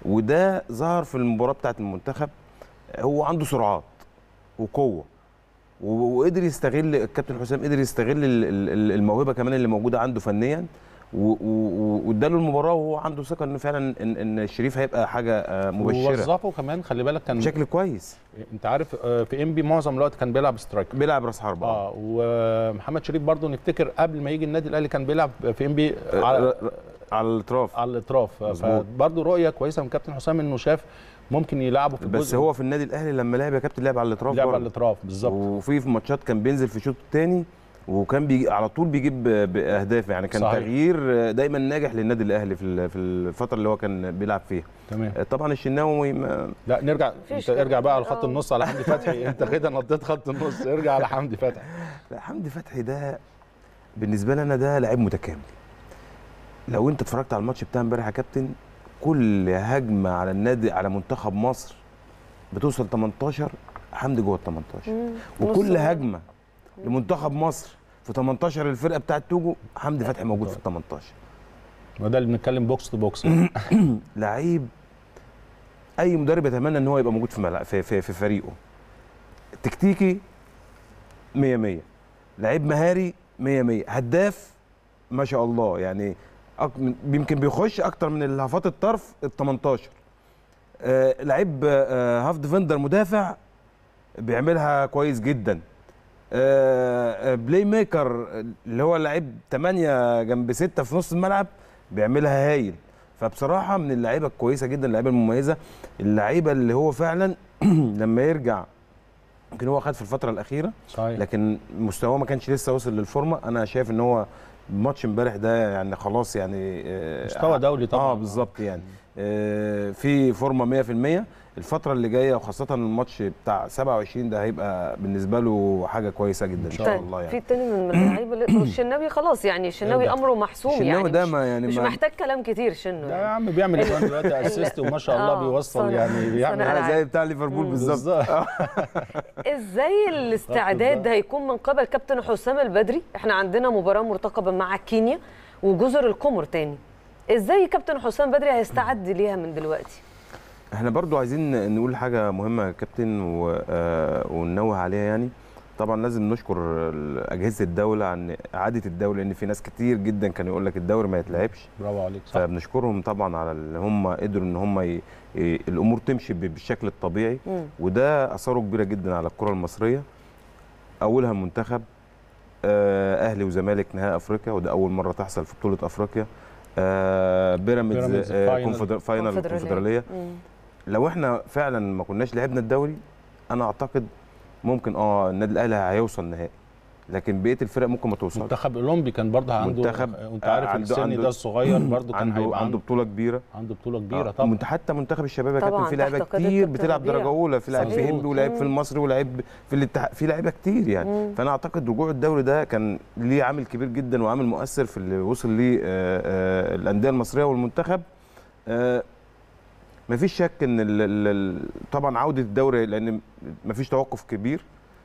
وده ظهر في المباراه بتاعه المنتخب هو عنده سرعات وقوه و- وقدر يستغل الكابتن حسام قدر يستغل ال- ال- ال- الموهبه كمان اللي موجوده عنده فنيا و- و- و- واداله المباراه وهو عنده ثقه ان فعلا ان ان الشريف هيبقى حاجه آه، مبشره ووظفه كمان خلي بالك كان بشكل كويس انت عارف آه، في انبي معظم الوقت كان بيلعب سترايكر بيلعب راس حربه اه ومحمد شريف برضو نفتكر قبل ما يجي النادي الاهلي كان بيلعب في انبي آه، على على الاطراف على الاطراف مظبوط. فبرضه رؤيه كويسه من كابتن حسام انه شاف ممكن يلعبه في بس الجزء هو في النادي الاهلي لما لعب يا كابتن لعب على الاطراف لعب على برضه. الاطراف بالظبط وفي في ماتشات كان بينزل في الشوط الثاني وكان بيجي على طول بيجيب ب- باهداف يعني كان صحيح. تغيير دايما ناجح للنادي الاهلي في ال- في الفتره اللي هو كان بيلعب فيها تمام طبعا الشناوي ما- لا نرجع مفيش انت ارجع بقى على كلام. خط آه. النص على حمدي فتحي انت كده نطيت خط النص ارجع على حمدي فتحي لا حمدي فتحي ده بالنسبه لي انا ده لعيب متكامل لو انت اتفرجت على الماتش بتاع امبارح يا كابتن كل هجمه على النادي على منتخب مصر بتوصل 18 حمدي جوه ال 18 مم. وكل نص هجمه لمنتخب مصر في 18 الفرقه بتاعت توجو حمدي فتحي موجود في ال 18 وده اللي بنتكلم بوكس تو بوكس لعيب اي مدرب يتمنى ان هو يبقى موجود في ملعب في, في, في فريقه تكتيكي 100 100 لعيب مهاري 100 100 هداف ما شاء الله يعني أك... يمكن بيخش اكتر من الهافات الطرف ال 18 آه لعيب آه هاف ديفندر مدافع بيعملها كويس جدا آه آه، بلاي ميكر اللي هو لعيب 8 جنب 6 في نص الملعب بيعملها هايل فبصراحه من اللعيبه الكويسه جدا اللعيبه المميزه اللعيبه اللي هو فعلا لما يرجع يمكن هو خد في الفتره الاخيره صحيح لكن مستواه ما كانش لسه وصل للفورمه انا شايف ان هو ماتش امبارح ده يعني خلاص يعني آه، مستوى دولي طبعا اه بالظبط يعني آه، في فورمه 100% الفتره اللي جايه وخاصه الماتش بتاع 27 ده هيبقى بالنسبه له حاجه كويسه جدا ان شاء طيب الله يعني في تاني من اللعيبه اللي والشناوي خلاص يعني الشناوي يرجع. امره محسوم الشناوي يعني ده مش, ما يعني مش ما- محتاج كلام كتير شنو ده يا يعني. عم بيعمل كمان دلوقتي اسيست وما شاء الله آه، بيوصل صنع- يعني بيعمل صنع آه، زي بتاع ليفربول بالظبط بالظبط. ازاي الاستعداد هيكون من قبل كابتن حسام البدري احنا عندنا مباراه مرتقبه مع كينيا وجزر القمر تاني ازاي كابتن حسام بدري هيستعد ليها من دلوقتي احنا برضو عايزين نقول حاجه مهمه يا كابتن و- آه، وننوه عليها يعني طبعا لازم نشكر اجهزه الدوله عن اعاده الدوله لان في ناس كتير جدا كانوا يقول لك الدوري ما يتلعبش برافو عليك صح فبنشكرهم طبعا على اللي هم قدروا ان هم ي... ي... الامور تمشي ب- بالشكل الطبيعي مم. وده اثاره كبيره جدا على الكره المصريه اولها المنتخب آه، اهلي وزمالك نهائي افريقيا وده اول مره تحصل في بطوله افريقيا آه، بيراميدز بيراميدز آه، فاينل. كونفدر- فاينل كونفدرالية. الكونفدراليه مم. لو احنا فعلا ما كناش لعبنا الدوري انا اعتقد ممكن اه النادي الاهلي هيوصل نهائي لكن بقيه الفرق ممكن ما توصلش منتخب اولمبي كان برضه عنده منتخب، وانت آه، عارف عنده- السن عنده- ده الصغير برضه كان عنده هيبقى عنده بطوله كبيره عنده بطوله كبيره آه، طبعا ومنت- حتى منتخب الشباب يا طبعاً، كابتن في تحت لعيبه قيادة كتير كابتن بتلعب ربيع. درجه اولى في لعيب في صحيح. هند ولعيب في مم. المصري ولعيب في الاتحاد في لعيبه كتير يعني مم. فانا اعتقد رجوع الدوري ده كان ليه عامل كبير جدا وعامل مؤثر في اللي وصل ليه آه، آه، الانديه المصريه والمنتخب آه، مفيش شك ان ال- ال- ال- طبعا عوده الدوري لان مفيش توقف كبير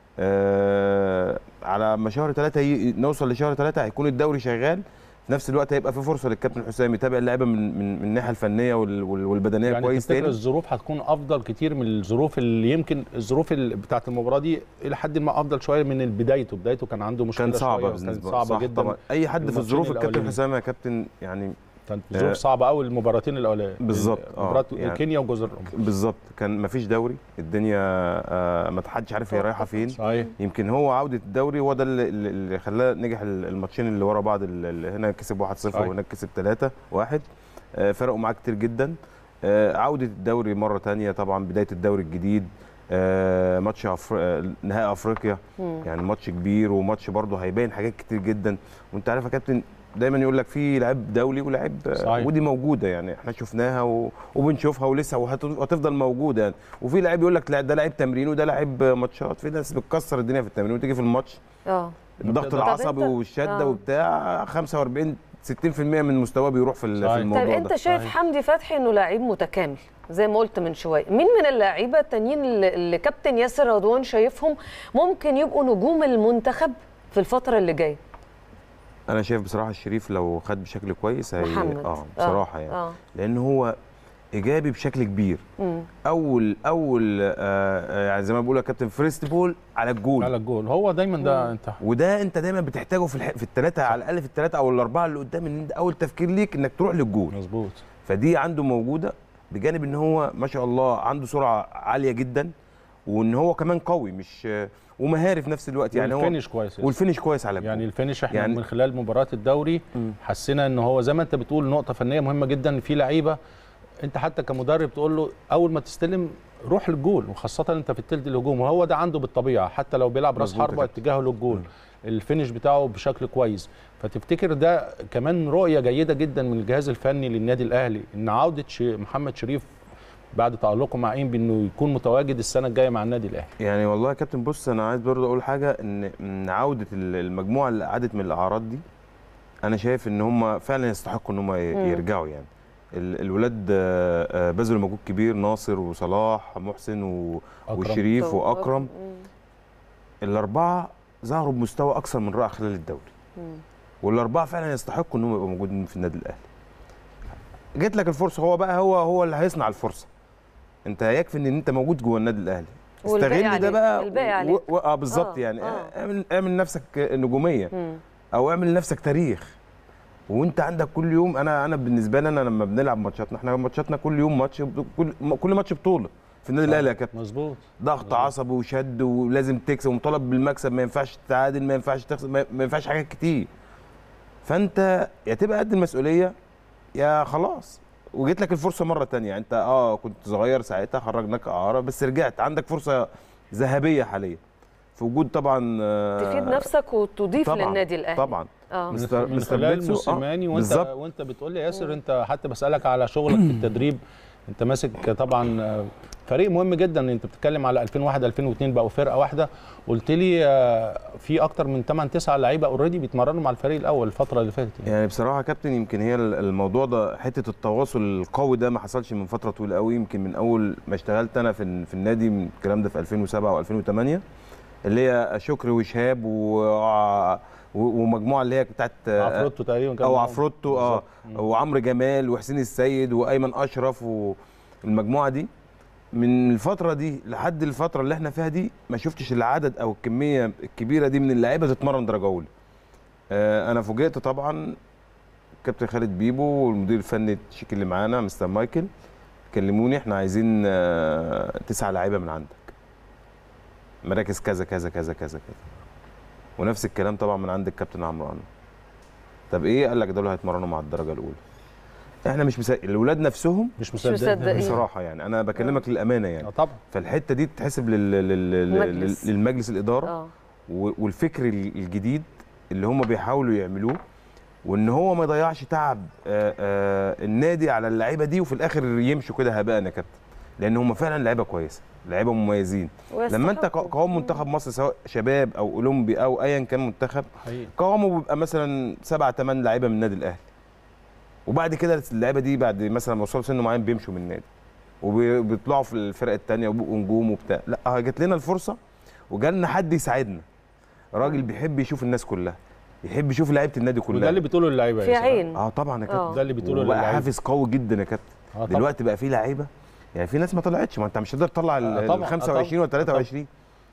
آه، على ما شهر ثلاثة ي- نوصل لشهر ثلاثة هيكون الدوري شغال في نفس الوقت هيبقى في فرصه للكابتن حسام يتابع اللعيبه من من من الناحيه الفنيه وال- وال- والبدنيه يعني كويس تفتكر تاني الظروف هتكون افضل كتير من الظروف اللي يمكن الظروف اللي بتاعت المباراه دي الى حد ما افضل شويه من بدايته بدايته كان عنده مشكله كان صعبه شوية بالنسبه كانت له صعبه صح جدا طبعا اي حد في الماتشين الظروف الكابتن الأولانيين. حسام يا كابتن يعني كانت آه، ظروف صعبه قوي المباراتين الاولانيه بالظبط، آه، مباراه يعني- كينيا وجزر القمر بالظبط كان مفيش دوري الدنيا آه، ما حدش عارف هي رايحه فين صحيح يمكن هو عوده الدوري هو ده اللي, اللي خلاه نجح الماتشين اللي ورا بعض اللي اللي هنا كسب 1-0 صحيح. وهناك كسب 3-1 آه، فرقوا معاه كتير جدا آه، عوده الدوري مره تانية طبعا بدايه الدوري الجديد آه، ماتش أفر... آه، نهائي افريقيا مم. يعني ماتش كبير وماتش برضه هيبين حاجات كتير جدا وانت عارف يا كابتن دايما يقول لك في لعيب دولي ولعيب صحيح. ودي موجوده يعني احنا شفناها و... وبنشوفها ولسه وهت- وهتفضل موجوده يعني وفي لعيب يقول لك لا ده لعيب تمرين وده لعيب ماتشات في ناس بتكسر الدنيا في التمرين وتيجي في الماتش اه الضغط طب العصبي انت- والشده آه. وبتاع 45 60% من مستواه بيروح في ال- في صحيح. الموضوع طيب انت ده شايف صحيح. حمدي فتحي انه لعيب متكامل زي ما قلت من شويه مين من اللعيبه التانيين اللي اللي كابتن ياسر رضوان شايفهم ممكن يبقوا نجوم المنتخب في الفتره اللي جايه انا شايف بصراحه الشريف لو خد بشكل كويس هي محمد اه بصراحه يعني اه لان هو ايجابي بشكل كبير مم. اول اول آه آه، يعني زي ما بقول يا كابتن فيرست بول على الجول على الجول هو دايما ده انت وده انت دايما بتحتاجه في الح... في الثلاثه على الاقل في الثلاثه او الاربعه اللي قدام ان انت اول تفكير ليك انك تروح للجول مظبوط فدي عنده موجوده بجانب ان هو ما شاء الله عنده سرعه عاليه جدا وان هو كمان قوي مش ومهاري في نفس الوقت يعني هو والفينش كويس والفينش كويس على الجول يعني الفينش احنا يعني- يعني من خلال مباراه الدوري مم. حسينا ان هو زي ما انت بتقول نقطه فنيه مهمه جدا إن في لعيبه انت حتى كمدرب تقول له اول ما تستلم روح للجول وخاصه انت في الثلث الهجوم وهو ده عنده بالطبيعه حتى لو بيلعب راس مظبوط يا حربه كابتن. اتجاهه للجول الفينش بتاعه بشكل كويس فتفتكر ده كمان رؤيه جيده جدا من الجهاز الفني للنادي الاهلي ان عوده ش- محمد شريف بعد تالقه مع انبي انه يكون متواجد السنه الجايه مع النادي الاهلي يعني والله يا كابتن بص انا عايز برضه اقول حاجه ان ان عوده ال- المجموعه اللي قعدت من الاعراض دي انا شايف ان هم فعلا يستحقوا ان هم ي- مم. يرجعوا يعني ال- الولاد آه، آه، بذلوا مجهود كبير ناصر وصلاح محسن و- أكرم. وشريف طب- واكرم مم. الاربعه ظهروا بمستوى اكثر من رائع خلال الدوري مم. والاربعه فعلا يستحقوا انهم يبقوا موجودين في النادي الاهلي جت لك الفرصه هو بقى هو هو اللي هيصنع الفرصه انت يكفي ان انت موجود جوه النادي الاهلي والباقي استغل ده عليك. بقى الباقي و- عليك. و- اه بالظبط آه، يعني آه. اعمل اعمل نفسك نجوميه مم. او اعمل لنفسك تاريخ وانت عندك كل يوم انا انا بالنسبه لي انا لما بنلعب ماتشاتنا احنا ماتشاتنا كل يوم ماتش كل كل ماتش بطوله في النادي الاهلي يا كابتن مظبوط ضغط عصبي وشد ولازم تكسب ومطالب بالمكسب ما ينفعش تتعادل ما ينفعش تخسر ما ما ينفعش حاجات كتير فانت يا تبقى قد المسؤوليه يا خلاص وجيت لك الفرصه مره تانية انت اه كنت صغير ساعتها خرجناك اعاره بس رجعت عندك فرصه ذهبيه حاليا في وجود طبعا آه، تفيد نفسك وتضيف طبعا للنادي الاهلي طبعا اه مستر- من مستر خلال بيتسو، آه، موسيماني وانت بالظبط. وانت بتقول لي ياسر انت حتى بسالك على شغلك في التدريب انت ماسك طبعا آه، فريق مهم جدا انت بتتكلم على 2001 2002 بقوا فرقه واحده قلت لي آه، في اكتر من 8 9 لعيبه اوريدي بيتمرنوا مع الفريق الاول الفتره اللي فاتت يعني. يعني بصراحه يا كابتن يمكن هي ال- الموضوع ده حته التواصل القوي ده ما حصلش من فتره طويله قوي يمكن من اول ما اشتغلت انا في ال- في النادي من الكلام ده في 2007 و2008 اللي هي شكري وشهاب و... و- ومجموعه اللي هي بتاعت عفروتو تقريبا كان او معاهم. عفروتو اه بالظبط. وعمرو جمال وحسين السيد وايمن اشرف والمجموعه دي من الفتره دي لحد الفتره اللي احنا فيها دي ما شفتش العدد او الكميه الكبيره دي من اللعيبه تتمرن درجه اولى آه انا فوجئت طبعا كابتن خالد بيبو والمدير الفني الشيك اللي معانا مستر مايكل كلموني احنا عايزين آه تسعه لعيبه من عندك مراكز كذا كذا كذا كذا كذا ونفس الكلام طبعا من عند الكابتن عمرو انور طب ايه قال لك دول هيتمرنوا مع الدرجه الاولى احنا مش مصدق الاولاد نفسهم مش مصدقين. مصدقين بصراحه يعني انا بكلمك للامانه يعني آه، طبعا فالحته دي تتحسب لل... لل... لل... مجلس. للمجلس الاداره اه و- والفكر ال- الجديد اللي هم بيحاولوا يعملوه وان هو ما يضيعش تعب آه، آه، النادي على اللعيبه دي وفي الاخر يمشوا كده هباء يا كابتن لان هم فعلا لعيبه كويسه لعيبه مميزين لما انت ق- قوام منتخب مصر سواء شباب او اولمبي او ايا كان منتخب حقيقي قوامه بيبقى مثلا سبعة ثمان لعيبه من النادي الاهلي وبعد كده اللعيبه دي بعد مثلا ما وصلوا سن معين بيمشوا من النادي وبيطلعوا في الفرق الثانيه وبيبقوا نجوم وبتاع لا جات لنا الفرصه وجالنا حد يساعدنا راجل بيحب يشوف الناس كلها يحب يشوف لعيبه النادي كلها وده اللي بتقوله اللعيبه يا في ياسر. عين اه طبعا يا كابتن اه ده اللي بتقوله وبقى للعيبه حافز قوي جدا يا كابتن آه، طبعاً. دلوقتي بقى في لعيبه يعني في ناس ما طلعتش ما انت مش هتقدر تطلع آه، ال طبعاً، آه، 25 ولا طبعاً. 23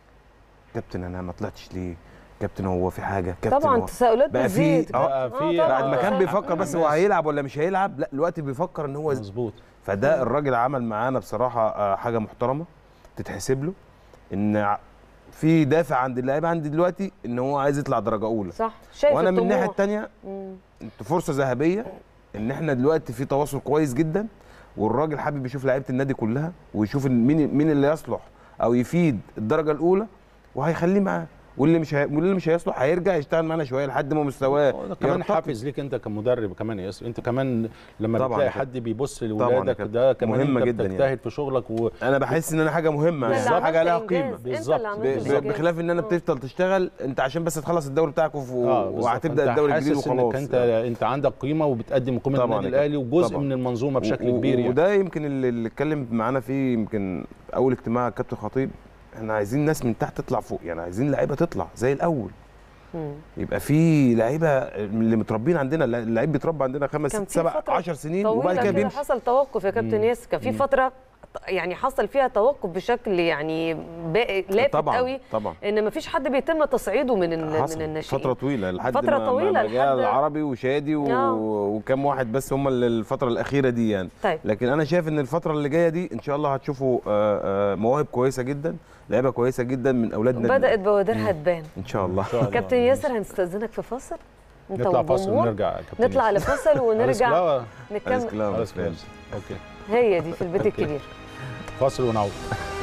كابتن انا ما طلعتش ليه كابتن هو في حاجه كابتن طبعا هو تساؤلات بقى في بتزيد اه بقى في طبعاً. بعد ما كان آه. بيفكر بس هو حماس. هيلعب ولا مش هيلعب لا دلوقتي بيفكر ان هو مظبوط فده الراجل عمل معانا بصراحه آه، حاجه محترمه تتحسب له ان ع- في دافع عند اللعيبه عندي دلوقتي ان هو عايز يطلع درجه اولى صح شايف وانا من الناحيه الطموح. الثانيه مم. انت فرصه ذهبيه ان احنا دلوقتي في تواصل كويس جدا والراجل حابب يشوف لعيبه النادي كلها ويشوف إن مين مين اللي يصلح او يفيد الدرجه الاولى وهيخليه معاه واللي مش هي... واللي مش هيصلح هيرجع يشتغل معانا شويه لحد ما مستواه ده كمان يرتقي. حافز ليك انت كمدرب كمان يا ياسر انت كمان لما طبعاً بتلاقي يا كابتن. حد بيبص طبعاً يا لاولادك كابتن. ده كمان مهمة انت جداً يعني. بتجتهد في شغلك و... انا بحس ان انا حاجه مهمه ده اللي يعني حاجه لها عملت قيمه إنجاز. بالظبط. انت اللي ب... عملت ب... الإنجاز. بخلاف ان انا آه. بتفضل تشتغل انت عشان بس تخلص الدوري بتاعك وف... بالظبط. وهتبدا انت الدوري الجديد حاسس وخلاص انك انت انت عندك قيمه وبتقدم قيمه طبعاً النادي يا الاهلي وجزء طبعاً. من المنظومه بشكل و- كبير يعني وده يمكن اللي اللي اتكلم معانا فيه يمكن اول اجتماع الكابتن خطيب احنا عايزين ناس من تحت تطلع فوق يعني عايزين لعيبه تطلع زي الاول مم. يبقى في لعيبه اللي متربين عندنا اللعيب بيتربى عندنا خمس كان ست في سبع فترة 10 سنين وبعد طويلة كده كده بيمشي حصل توقف يا كابتن ياسر كان في فتره يعني حصل فيها توقف بشكل يعني با- لافت طبعا قوي طبعا ان مفيش حد بيتم تصعيده من ال- من حصل الناشئين فتره طويله لحد فترة ما طويلة ما جاء لحد- العربي وشادي و... آه. وكم واحد بس هم اللي الفتره الاخيره دي يعني طيب لكن انا شايف ان الفتره اللي جايه دي ان شاء الله هتشوفوا آه، آه، مواهب كويسه جدا لعيبه كويسه جدا من اولادنا بدات بوادرها تبان ان شاء الله إن شاء الله. كابتن ياسر هنستاذنك في فاصل انت نطلع فاصل والجمهور. ونرجع يا كابتن نطلع ياسر. لفاصل خلاص ونرجع لا، أليس نكمل كلام خلاص بس خلاص. اوكي هي دي في البيت الكبير فاصل ونعود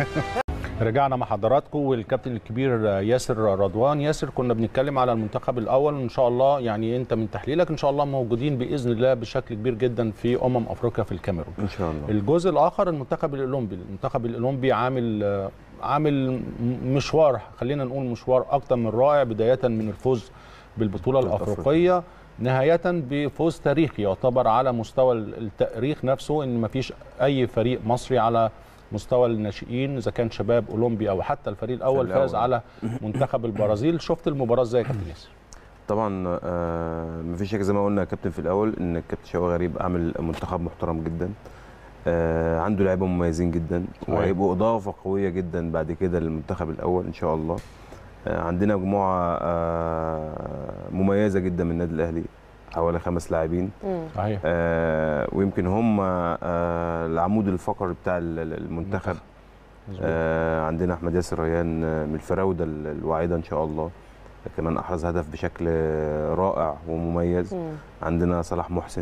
رجعنا مع حضراتكم والكابتن الكبير ياسر رضوان ياسر كنا بنتكلم على المنتخب الاول ان شاء الله يعني انت من تحليلك ان شاء الله موجودين باذن الله بشكل كبير جدا في امم افريقيا في الكاميرون ان شاء الله الجزء الاخر المنتخب الاولمبي المنتخب الاولمبي عامل آه، عامل م- مشوار خلينا نقول مشوار اكتر من رائع بدايه من الفوز بالبطوله بطولة الافريقيه نهايه بفوز تاريخي يعتبر على مستوى التاريخ نفسه ان مفيش اي فريق مصري على مستوى الناشئين اذا كان شباب اولمبي او حتى الفريق الاول الأول. فاز على منتخب البرازيل شفت المباراه ازاي يا كابتن ياسر طبعا آه مفيش شك زي ما قلنا يا كابتن في الاول ان الكابتن شوقي غريب عامل منتخب محترم جدا آه عنده لعيبه مميزين جدا صحيح. وهيبقوا اضافه قويه جدا بعد كده للمنتخب الاول ان شاء الله آه عندنا مجموعه آه مميزه جدا من النادي الاهلي حوالي خمس لاعبين مم. صحيح آه ويمكن هم آه العمود الفقري بتاع ال- ال- المنتخب مظبوط. آه عندنا احمد ياسر ريان آه، من الفراوده ال- الواعده ان شاء الله كمان احرز هدف بشكل آه، رائع ومميز مم. عندنا صلاح محسن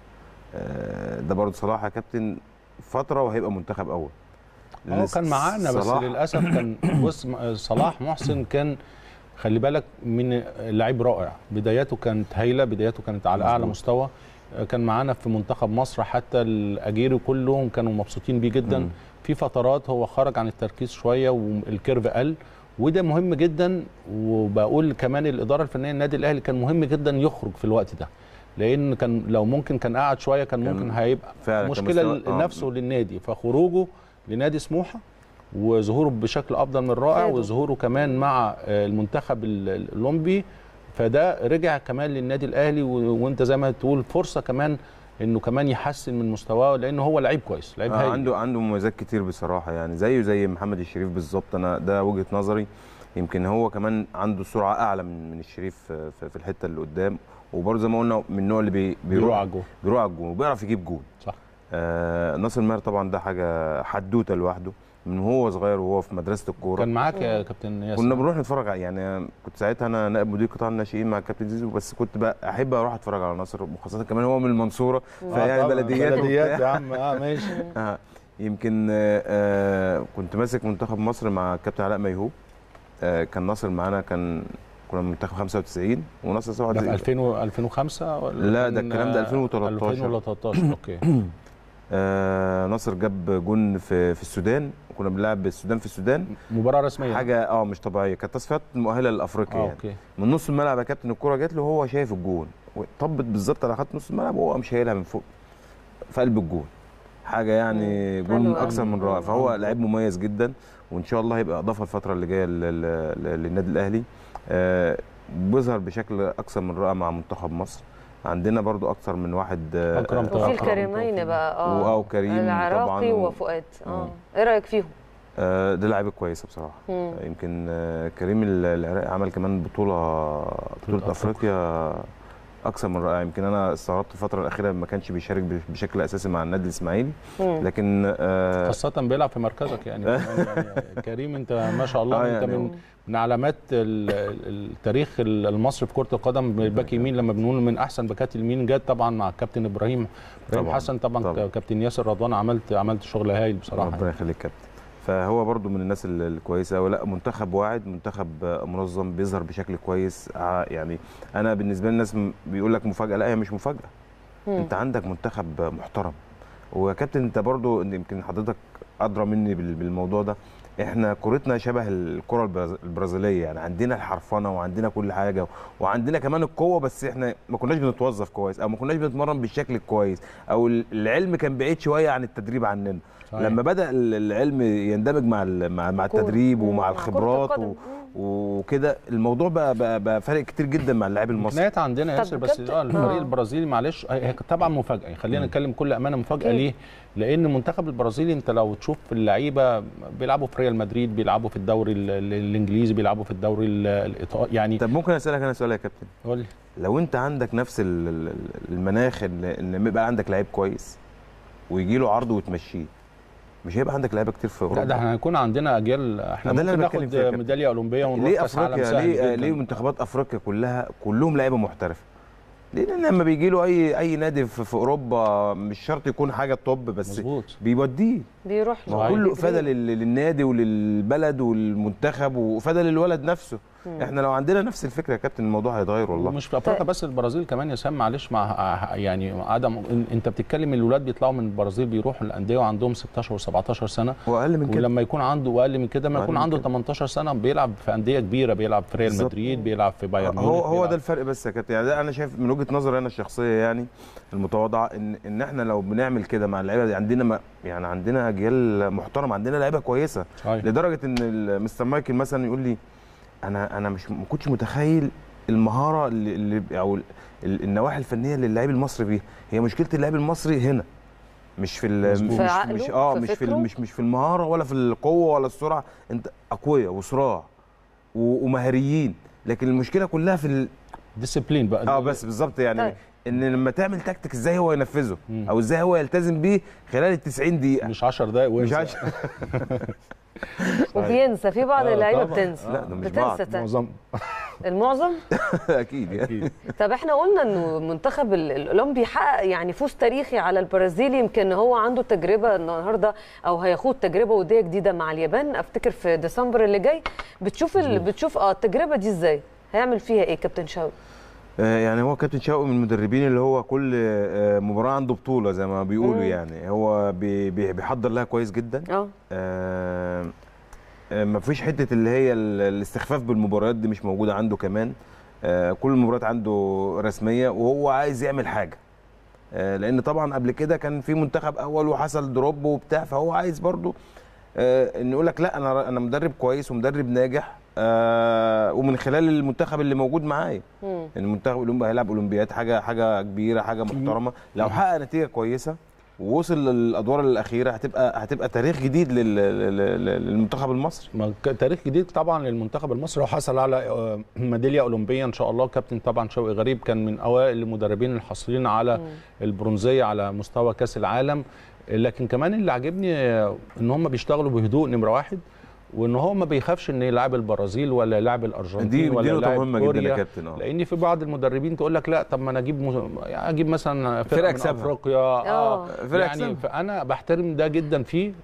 آه، ده برضه صلاح يا كابتن فتره وهيبقى منتخب اول لأن هو كان معانا بس صلاح- للاسف كان بص م- صلاح محسن كان خلي بالك من لعيب رائع بداياته كانت هايله بداياته كانت على اعلى مظبوط. مستوى كان معانا في منتخب مصر حتى الاجيري كلهم كانوا مبسوطين بيه جدا مم. في فترات هو خرج عن التركيز شويه والكيرف قل وده مهم جدا وبقول كمان الاداره الفنيه النادي الاهلي كان مهم جدا يخرج في الوقت ده لان كان لو ممكن كان قعد شويه كان كان ممكن هيبقى فعلا كان مشكله مستوى- آه. لنفسه للنادي فخروجه لنادي سموحه وظهوره بشكل افضل من رائع فادوا. وظهوره كمان مع آه، المنتخب ال- الاولمبي فده رجع كمان للنادي الاهلي و- وانت زي ما تقول فرصه كمان انه كمان يحسن من مستواه لان هو لعيب كويس لعيب آه هايل عنده عنده مميزات كتير بصراحه يعني زيه زي محمد الشريف بالظبط انا ده وجهه نظري يمكن هو كمان عنده سرعه اعلى من من الشريف في, في في الحته اللي قدام وبرضه زي ما قلنا من النوع اللي بي بيروح على الجول بيروح على الجون وبيعرف يجيب جون صح آه ناصر ماهر طبعا ده حاجه حدوته لوحده من هو صغير وهو في مدرسه الكوره كان معاك يا كابتن ياسر كنا بنروح نتفرج على يعني كنت ساعتها انا نائب مدير قطاع الناشئين مع الكابتن زيزو بس كنت بقى احب اروح اتفرج على ناصر وخاصه كمان هو من المنصوره آه فيعني طبعاً، بلديات بلديات وبتاع. يا عم اه ماشي آه. يمكن آه آه كنت ماسك منتخب مصر مع الكابتن علاء ميهوب آه كان ناصر معانا كان كنا منتخب 95 وناصر ده في 97 2000 و 2005 ولا لا، ده كان، الكلام ده آه، 2013. 2013 اوكي آه ناصر جاب جون في في السودان وكنا بنلعب السودان في السودان مباراه رسميه حاجه اه مش طبيعيه كانت تصفيات مؤهله لافريقيا اه يعني اوكي من نص الملعب يا كابتن الكوره جات له وهو شايف الجون طبت بالظبط على خط نص الملعب وهو قام شايلها من فوق في قلب الجون حاجه يعني مم. جون حلو أوي. اكثر من رائع مم. فهو لعيب مميز جدا وان شاء الله هيبقى اضافه الفتره اللي جايه لل- لل- للنادي الاهلي آه، بيظهر بشكل اكثر من رائع مع منتخب مصر عندنا برضو اكثر من واحد آه، أكرم آه، طبعاً. وفي أكرم الكريمين بقى اه واه وكريم العراقي طبعا و- وفؤاد اه مم. ايه رايك فيهم؟ آه، ده لعيبه كويسه بصراحه مم. يمكن آه، كريم ال- العراقي عمل كمان بطوله بطوله أفريقيا. افريقيا اكثر من رائع يمكن انا استغربت الفتره الاخيره ما كانش بيشارك ب- بشكل اساسي مع النادي الاسماعيلي مم. لكن آه، خاصة بيلعب في مركزك يعني, يعني كريم انت ما شاء الله آه انت يعني من من علامات ال- ال- التاريخ المصري في كرة القدم باك يمين لما بنقول من احسن باكات اليمين جت طبعا مع الكابتن ابراهيم ابراهيم طبعاً، حسن طبعا, طبعاً. كابتن ياسر رضوان عملت عملت شغل هايل بصراحة ربنا يخليك كابتن فهو برضو من الناس ال- الكويسه ولا منتخب واعد منتخب آه، منظم بيظهر بشكل كويس ع- يعني انا بالنسبه لي الناس م- بيقول لك مفاجاه لا هي مش مفاجاه مم. انت عندك منتخب محترم وكابتن انت برضو يمكن حضرتك ادرى مني بال- بالموضوع ده احنا كورتنا شبه الكره البراز- البرازيليه يعني عندنا الحرفنه وعندنا كل حاجه وعندنا كمان القوه بس احنا ما كناش بنتوظف كويس او ما كناش بنتمرن بالشكل الكويس او ال- العلم كان بعيد شويه عن التدريب عننا صحيح. لما بدا ال- العلم يندمج مع ال- مع, مع كورة. التدريب مم. ومع كرة الخبرات القدم. و- مم. وكده الموضوع بقى, بقى, بقى فارق كتير جدا مع اللاعب المصري امكانيات عندنا طب ياسر بس كابتن- اه الفريق آه. البرازيلي معلش هي هي طبعا مفاجاه خلينا مم. نتكلم بكل امانه مفاجاه أكيد. ليه؟ لان المنتخب البرازيلي انت لو تشوف اللعيبه بيلعبوا في ريال مدريد بيلعبوا في الدوري ال- ال- الانجليزي بيلعبوا في الدوري ال- الايطالي يعني طب ممكن اسالك انا سؤال يا كابتن قول لي لو انت عندك نفس ال- ال- ال- المناخ ان ان يبقى عندك لعيب كويس ويجي له عرض وتمشيه مش هيبقى عندك لعيبه كتير في لا اوروبا ده احنا هيكون عندنا اجيال احنا ده اللي ممكن أنا بتكلم ناخد فيه يا كابتن. ميداليه اولمبيه ونروح ليه كاس عالم افريقيا سهل ليه جداً. ليه منتخبات افريقيا كلها كلهم لعيبه محترفه لان لما بيجي له اي اي نادي في, في اوروبا مش شرط يكون حاجه توب بس مظبوط بيوديه بيروح ما له. هو كله بيجري. افاده لل- للنادي وللبلد والمنتخب وافاده للولد نفسه مم. احنا لو عندنا نفس الفكره يا كابتن الموضوع هيتغير والله ومش في افريقيا طيب. بس البرازيل كمان يا سام معلش مع يعني عدم إن- انت بتتكلم الولاد بيطلعوا من البرازيل بيروحوا الانديه وعندهم 16 و17 سنه واقل من كده ولما يكون عنده واقل من كده ما أقل يكون من عنده كده. 18 سنه بيلعب في انديه كبيره بيلعب في ريال بالظبط. مدريد بيلعب في بايرن هو ميونخ هو ده بيلعب- الفرق بس يا كابتن يعني ده انا شايف من وجهه نظري انا الشخصيه يعني المتواضعه ان ان احنا لو بنعمل كده مع اللعيبه دي عندنا ما يعني عندنا اجيال محترمه عندنا لعيبه كويسه صحيح. لدرجه ان ال- مستر مايكل مثلا يقول لي انا انا مش ما كنتش متخيل المهاره اللي, اللي او ال- ال- النواحي الفنيه اللي اللاعب المصري بيها هي مشكله اللاعب المصري هنا مش في ال- مظبوط. مش في عقله، مش اه في مش في فكره. ال- مش مش في المهاره ولا في القوه ولا السرعه انت اقوياء وصراع و- ومهاريين لكن المشكله كلها في ال... ديسيبلين بقى اه بس بالظبط يعني طيب. ان لما تعمل تكتيك ازاي هو ينفذه مم. او ازاي هو يلتزم بيه خلال ال 90 دقيقه مش 10 دقايق مش وينسى. عشان وبينسى في بعض آه، اللعيبه طبعاً. بتنسى لا ده مش بعض بتنسى تا- معظم المعظم اكيد يعني اكيد طب احنا قلنا انه المنتخب ال- الاولمبي حقق يعني فوز تاريخي على البرازيل يمكن هو عنده تجربه النهارده او هيخوض تجربه وديه جديده مع اليابان افتكر في ديسمبر اللي جاي بتشوف ال... بتشوف اه التجربه دي ازاي هيعمل فيها ايه كابتن شوقي آه، يعني هو كابتن شوقي من المدربين اللي هو كل آه، مباراه عنده بطوله زي ما بيقولوا مم. يعني هو بي- بي- بيحضر لها كويس جدا اه آه، آه، مفيش حته اللي هي ال- الاستخفاف بالمباريات دي مش موجوده عنده كمان آه، كل المباريات عنده رسميه وهو عايز يعمل حاجه آه، لان طبعا قبل كده كان في منتخب اول وحصل دروب وبتاع فهو عايز برضو آه، ان يقول لك لا انا انا مدرب كويس ومدرب ناجح آه، ومن خلال المنتخب اللي موجود معايا مم. المنتخب الاولمبي هيلعب اولمبياد حاجه حاجه كبيره حاجه محترمه لو حقق نتيجه كويسه ووصل للادوار الاخيره هتبقى هتبقى تاريخ جديد لل- لل- لل- للمنتخب المصري ما ك- تاريخ جديد طبعا للمنتخب المصري وحصل على آه، ميداليه اولمبيه ان شاء الله كابتن طبعا شوقي غريب كان من اوائل المدربين الحاصلين على البرونزيه على مستوى كاس العالم لكن كمان اللي عاجبني آه، ان هم بيشتغلوا بهدوء نمره واحد وان هو ما بيخافش ان يلعب البرازيل ولا يلعب الارجنتين دي دي ولا نقطه يلعب مهمه جدا يا كوريا كابتن اه لان في بعض المدربين تقول لك لا طب ما انا اجيب مز... يعني اجيب مثلا فرقه, فرقة من أكسبها. افريقيا آه. فرقة يعني أكسبها. فانا بحترم ده جدا فيه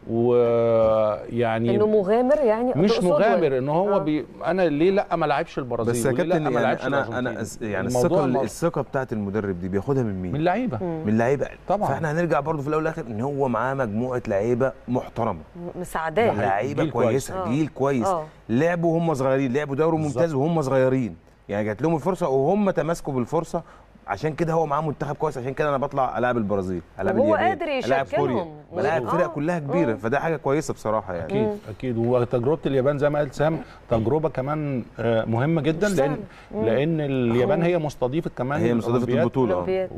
ويعني انه مغامر يعني مش تقصد ولا؟ مغامر ان هو آه. بي... انا ليه لا ما لعبش البرازيل بس يا وليه لا كابتن ما يعني لعبش انا الأرجنتين؟ انا أس- يعني الموضوع الثقه الموضوع- الثقه بتاعت المدرب دي بياخدها من مين؟ من لعيبه من اللعيبه طبعا. فاحنا هنرجع برضو في الاول والاخر ان هو معاه مجموعه لعيبه محترمه مساعداه ده لعيبه جيل كويس. كويسه آه. جيل كويس آه. لعبوا هم صغيرين لعبوا دوري بالظبط. ممتاز وهم صغيرين يعني جات لهم الفرصه وهم تماسكوا بالفرصه عشان كده هو معاه منتخب كويس عشان كده انا بطلع العب البرازيل العب وهو اليابان قادر العب كوريا يشكلهم. بلاعب آه. فرق كلها كبيره آه. فده حاجه كويسه بصراحه يعني اكيد اكيد وتجربه اليابان زي ما قال سام تجربه كمان آه، مهمه جدا مش لان سهلة. لان اليابان هي مستضيفه كمان هي مستضيفه الأولمبياد. البطوله آه. الأولمبياد.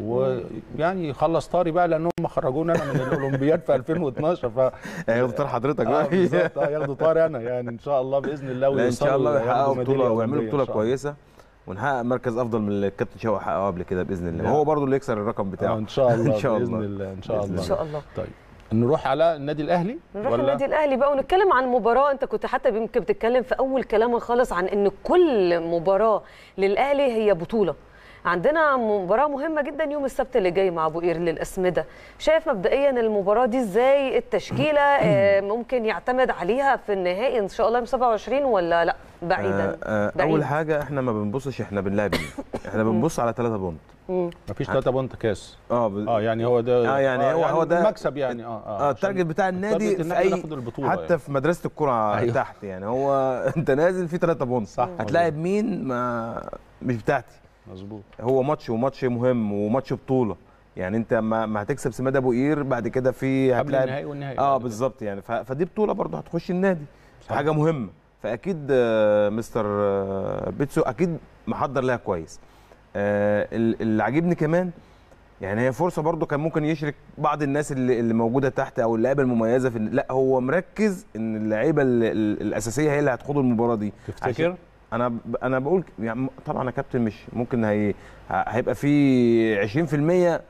ويعني خلص طاري بقى لانهم خرجونا انا من الاولمبياد في 2012 ف هياخدوا طار حضرتك آه بقى بالظبط آه، ياخدوا طاري انا يعني ان شاء الله باذن الله لا ان ويوصلوا شاء الله ياخدوا يحققوا ميدالية بطوله ويعملوا أولمبية إن بطوله شاء الله. كويسه ونحقق مركز افضل من اللي الكابتن شوقي حققه قبل كده باذن الله لا. وهو برضو اللي يكسر الرقم بتاعه آه، ان شاء الله ان شاء باذن الله الله ان شاء بإذن الله ان شاء الله طيب نروح على النادي الاهلي نروح النادي الاهلي بقى ونتكلم عن مباراه انت كنت حتى يمكن بتتكلم في اول كلامك خالص عن ان كل مباراه للاهلي هي بطوله عندنا مباراه مهمه جدا يوم السبت اللي جاي مع ابو قير للاسمده شايف مبدئيا المباراه دي ازاي التشكيله آه، ممكن يعتمد عليها في النهائي ان شاء الله يوم 27 ولا لا بعيدا آه آه بعيد. اول حاجه احنا ما بنبصش احنا بنلعب مين احنا بنبص على ثلاثة بونت مفيش 3 بونت كاس اه ب... اه يعني هو ده آه، يعني هو- هو ده- مكسب يعني اه اه التارجت بتاع النادي التارجت إن في إحنا اي ناخد البطولة حتى يعني. في مدرسه الكره أيوه. تحت يعني هو انت نازل في ثلاثة بونت صح هتلاعب مين ما مش بتاعتي مظبوط هو ماتش وماتش مهم وماتش بطوله يعني انت ما, ما هتكسب سماد ابو قير بعد كده في قبل هتلاعب النهائي والنهائي اه بعد كده. بالظبط يعني ف... فدي بطوله برضه هتخش النادي صح. حاجه مهمه فاكيد آه، مستر آه، بيتسو اكيد محضر لها كويس آه، ال- اللي عاجبني كمان يعني هي فرصه برضه كان ممكن يشرك بعض الناس اللي, اللي موجوده تحت او اللعيبه المميزه في ال- لا هو مركز ان اللعيبه ال- ال- الاساسيه هي اللي هتخوض المباراه دي تفتكر عشان- انا ب- انا بقول يعني طبعا يا كابتن مش ممكن هي هيبقى في 20%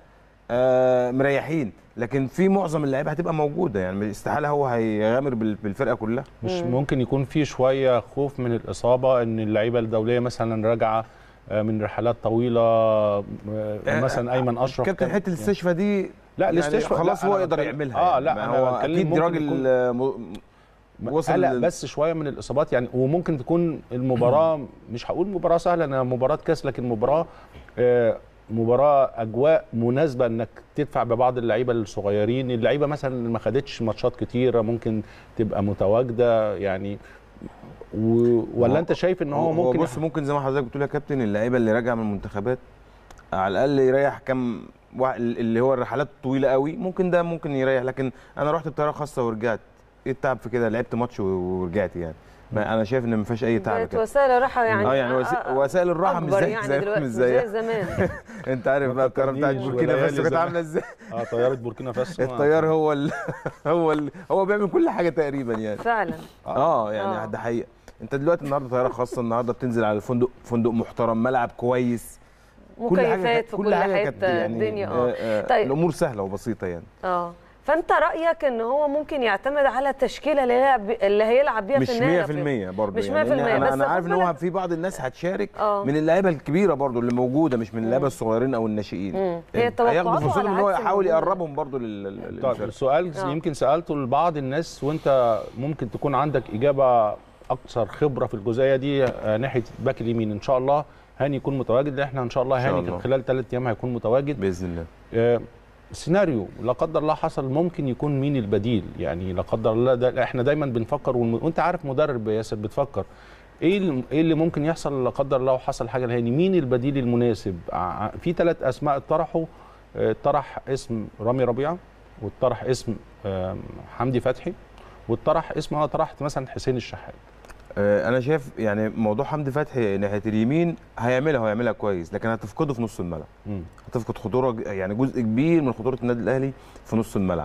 آه، مريحين لكن في معظم اللعيبه هتبقى موجوده يعني استحاله هو هيغامر بال- بالفرقه كلها مش ممكن يكون في شويه خوف من الاصابه ان اللعيبه الدوليه مثلا راجعه آه، من رحلات طويله آه، مثلا ايمن اشرف كابتن كان- حته الاستشفاء دي لا يعني الاستشفاء خلاص لا، هو أنا يقدر بتكلم- يعملها اه يعني لا ما انا هو بتكلم اكيد ممكن راجل يكون- آه، م- وصل قلق لل- بس شويه من الاصابات يعني وممكن تكون المباراه مش هقول مباراه سهله انها مباراه كاس لكن مباراه آه، مباراه اجواء مناسبه انك تدفع ببعض اللعيبه الصغيرين اللعيبه مثلا اللي ما خدتش ماتشات كتيره ممكن تبقى متواجده يعني و... ولا هو- انت شايف ان هو هو ممكن بص ممكن زي ما حضرتك بتقول يا كابتن اللعيبه اللي راجعه من المنتخبات على الاقل يريح كم وا- اللي هو الرحلات الطويله قوي ممكن ده ممكن يريح لكن انا رحت بطياره خاصه ورجعت ايه التعب في كده لعبت ماتش و- ورجعت يعني ما انا شايف ان ما فيهاش اي تعب بقت كده وسائل راحه يعني اه يعني وسي- آه، آه، وسائل الراحه مش أكبر زي يعني زي دلوقتي مش مش زي زي زمان انت عارف بقى الطياره بتاعت تفكرنيش بوركينا وليالي فاسو كانت زمان. عامله ازاي اه طياره بوركينا فاسو الطيار هو ال... هو ال... هو بيعمل كل حاجه تقريبا يعني فعلا اه يعني آه. ده حقيقه انت دلوقتي النهارده طياره خاصه النهارده بتنزل على الفندق فندق محترم ملعب كويس مكيفات في كل حاجة كانت حته الدنيا اه آه، طيب. الامور سهله وبسيطه يعني اه فانت رايك ان هو ممكن يعتمد على التشكيله اللي هيلعب اللي هيلعب بيها مش في النهائي 100% برضه مش يعني 100% انا بس انا خد عارف ان هو بالك- في بعض الناس هتشارك آه. من اللعيبه الكبيره برضه اللي موجوده مش من اللعيبه الصغيرين او الناشئين مم. هي هياخدوا توقعاته فرصتهم على ان هو عكس يحاول الموجودة. يقربهم برضه لل لل- طيب للفرقة. السؤال آه. يمكن سالته لبعض الناس وانت ممكن تكون عندك اجابه اكثر خبره في الجزئيه دي آه، ناحيه باك اليمين ان شاء الله هاني يكون متواجد لأن احنا ان شاء الله إن شاء هاني الله. خلال ثلاث ايام هيكون متواجد باذن الله آه، سيناريو لا قدر الله حصل ممكن يكون مين البديل يعني لا قدر الله ده احنا دايما بنفكر والم... وانت عارف مدرب يا ياسر بتفكر ايه الم- ايه اللي ممكن يحصل لا قدر الله وحصل حاجه لهاني مين البديل المناسب ع- في ثلاث اسماء اتطرحوا آه، اتطرح اسم رامي ربيعه واتطرح اسم آم، حمدي فتحي واتطرح اسم انا طرحت مثلا حسين الشحات آه، انا شايف يعني موضوع حمدي فتحي ناحيه اليمين هيعملها وهيعملها كويس لكن هتفقده في نص الملعب مم. هتفقد خطوره ج- يعني جزء كبير من خطوره النادي الاهلي في نص الملعب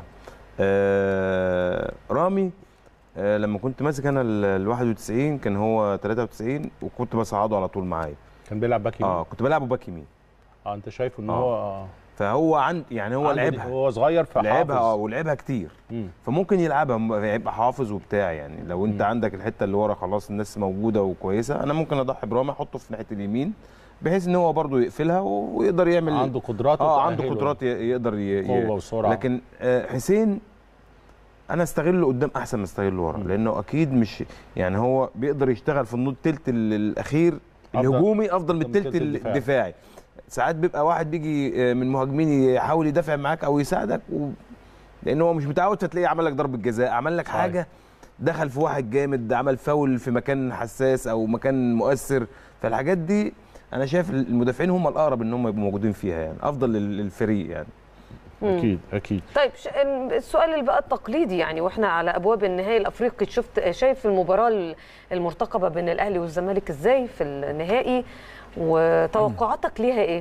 آه رامي آه لما كنت ماسك انا ال ال 91 كان هو 93 وكنت بصعده على طول معايا كان بيلعب باك يمين اه كنت بلعبه باك يمين اه انت شايف ان آه. هو آه. فهو عند يعني هو عنده دي- لعبها هو صغير فحافظ لعبها اه ولعبها كتير مم. فممكن يلعبها م- يبقى حافظ وبتاع يعني لو انت مم. عندك الحته اللي ورا خلاص الناس موجوده وكويسه انا ممكن اضحي برامي احطه في ناحيه اليمين بحيث ان هو برضه يقفلها و- ويقدر يعمل عنده قدرات اه عنده وتأهله. قدرات ي- يقدر ي... ي- قوه وسرعه لكن آه، حسين انا استغله قدام احسن ما استغله ورا مم. لانه اكيد مش يعني هو بيقدر يشتغل في النص التلت ال- الاخير أفضل الهجومي افضل من من التلت التلت الدفاعي. الدفاعي ساعات بيبقى واحد بيجي آه، من المهاجمين يحاول يدافع معاك او يساعدك و... لان هو مش متعود فتلاقيه عمل لك ضربه جزاء عمل لك صحيح. حاجه دخل في واحد جامد عمل فاول في مكان حساس او مكان مؤثر فالحاجات دي انا شايف المدافعين هم الاقرب ان هم يبقوا موجودين فيها يعني افضل لل- للفريق يعني مم. اكيد اكيد طيب ش- السؤال اللي بقى التقليدي يعني واحنا على ابواب النهائي الافريقي شفت شايف المباراه المرتقبه بين الاهلي والزمالك ازاي في النهائي وتوقعاتك ليها ايه؟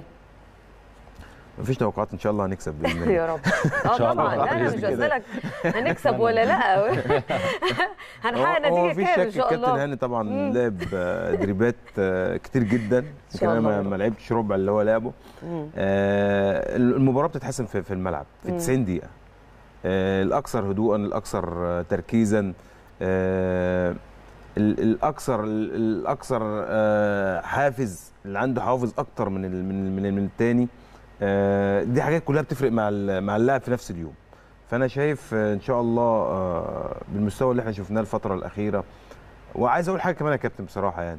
مفيش توقعات ان شاء الله هنكسب باذن الله يا رب اه شاء الله. طبعا لا انا مش كده. بسالك هنكسب ولا لا هنحقق هو- هو نتيجه مفيش كام ان شك شاء الكابتن الله هاني طبعا مم. لعب آه، دريبات آه، كتير جدا يمكن شاء انا الله ما- يا رب. ما لعبتش ربع اللي هو لعبه مم. آه، المباراه بتتحسم في في الملعب في مم. 90 دقيقه آه، الاكثر هدوءا الاكثر آه، تركيزا آه، ال- الاكثر ال- الاكثر آه، حافز اللي عنده حافز اكتر من ال- من من, من الثاني دي حاجات كلها بتفرق مع ال- مع اللاعب في نفس اليوم فانا شايف آه، ان شاء الله آه، بالمستوى اللي احنا شفناه الفتره الاخيره وعايز اقول حاجه كمان يا كابتن بصراحه يعني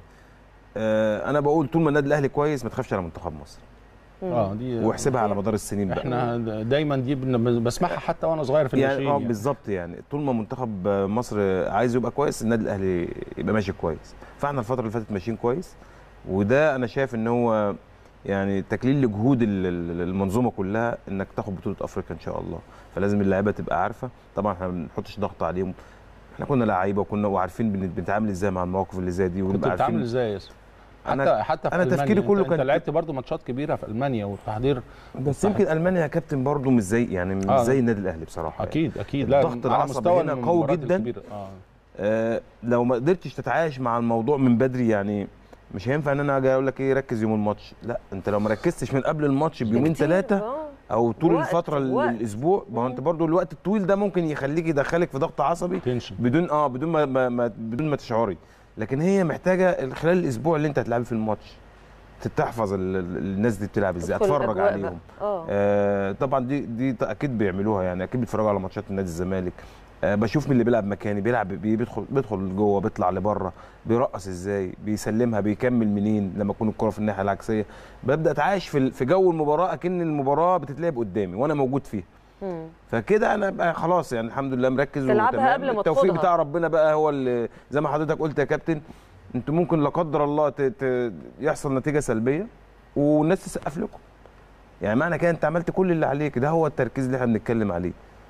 آه، انا بقول طول ما النادي الاهلي كويس ما تخافش على منتخب مصر اه دي واحسبها على مدار السنين بقى احنا دايما دي بن- بسمعها حتى وانا صغير في يعني الناشئين اه يعني. بالظبط يعني طول ما منتخب مصر عايز يبقى كويس النادي الاهلي يبقى ماشي كويس فاحنا الفتره اللي فاتت ماشيين كويس وده انا شايف ان هو يعني تكليل لجهود ال- ال- المنظومه كلها انك تاخد بطوله افريقيا ان شاء الله فلازم اللعيبه تبقى عارفه طبعا احنا ما بنحطش ضغط عليهم احنا كنا لعيبه وكنا وعارفين بن- بنتعامل ازاي مع المواقف اللي زي دي كنت ونبقى بتتعامل عارفين ازاي يا ياسر؟ أنا- حتى حتى في أنا ألمانيا. تفكيري كله انت, انت كان- لعبت برضو ماتشات كبيره في المانيا والتحضير بس يمكن المانيا يا كابتن برضو مش زي يعني مش آه. زي النادي الاهلي بصراحه يعني. اكيد اكيد الضغط على العصبي مستوى هنا قوي المباريات جداً. الكبيرة. اه آه، لو ما قدرتش تتعايش مع الموضوع من بدري يعني مش هينفع ان انا اجي اقول لك ايه ركز يوم الماتش لا انت لو ما ركزتش من قبل الماتش بيومين كتير، ثلاثه آه. او طول وقت- الفتره ال- وقت. الاسبوع ما هو انت برضو الوقت الطويل ده ممكن يخليك يدخلك في ضغط عصبي تنشن بدون اه بدون ما, ما, ما بدون ما تشعري لكن هي محتاجه خلال الاسبوع اللي انت هتلعب في الماتش تحفظ ال- ال- الناس دي بتلعب ازاي تدخل اتفرج الأجواء عليهم بقى. اه آه طبعا دي دي اكيد بيعملوها يعني اكيد بيتفرجوا على ماتشات نادي الزمالك آه بشوف مين اللي بيلعب مكاني بيلعب بي- بيدخل بيدخل جوه بيطلع لبره بيرقص ازاي بيسلمها بيكمل منين لما تكون الكره في الناحيه العكسيه ببدا اتعايش في ال- في جو المباراه اكن المباراه بتتلعب قدامي وانا موجود فيها مم. فكده انا بقى خلاص يعني الحمد لله مركز تلعبها وتمام. قبل ما التوفيق تاخدها. بتاع ربنا بقى هو اللي زي ما حضرتك قلت يا كابتن انتوا ممكن لا قدر الله ت... ت... يحصل نتيجه سلبيه والناس تسقف لكم يعني معنى كده انت عملت كل اللي عليك ده هو التركيز اللي احنا بنتكلم عليه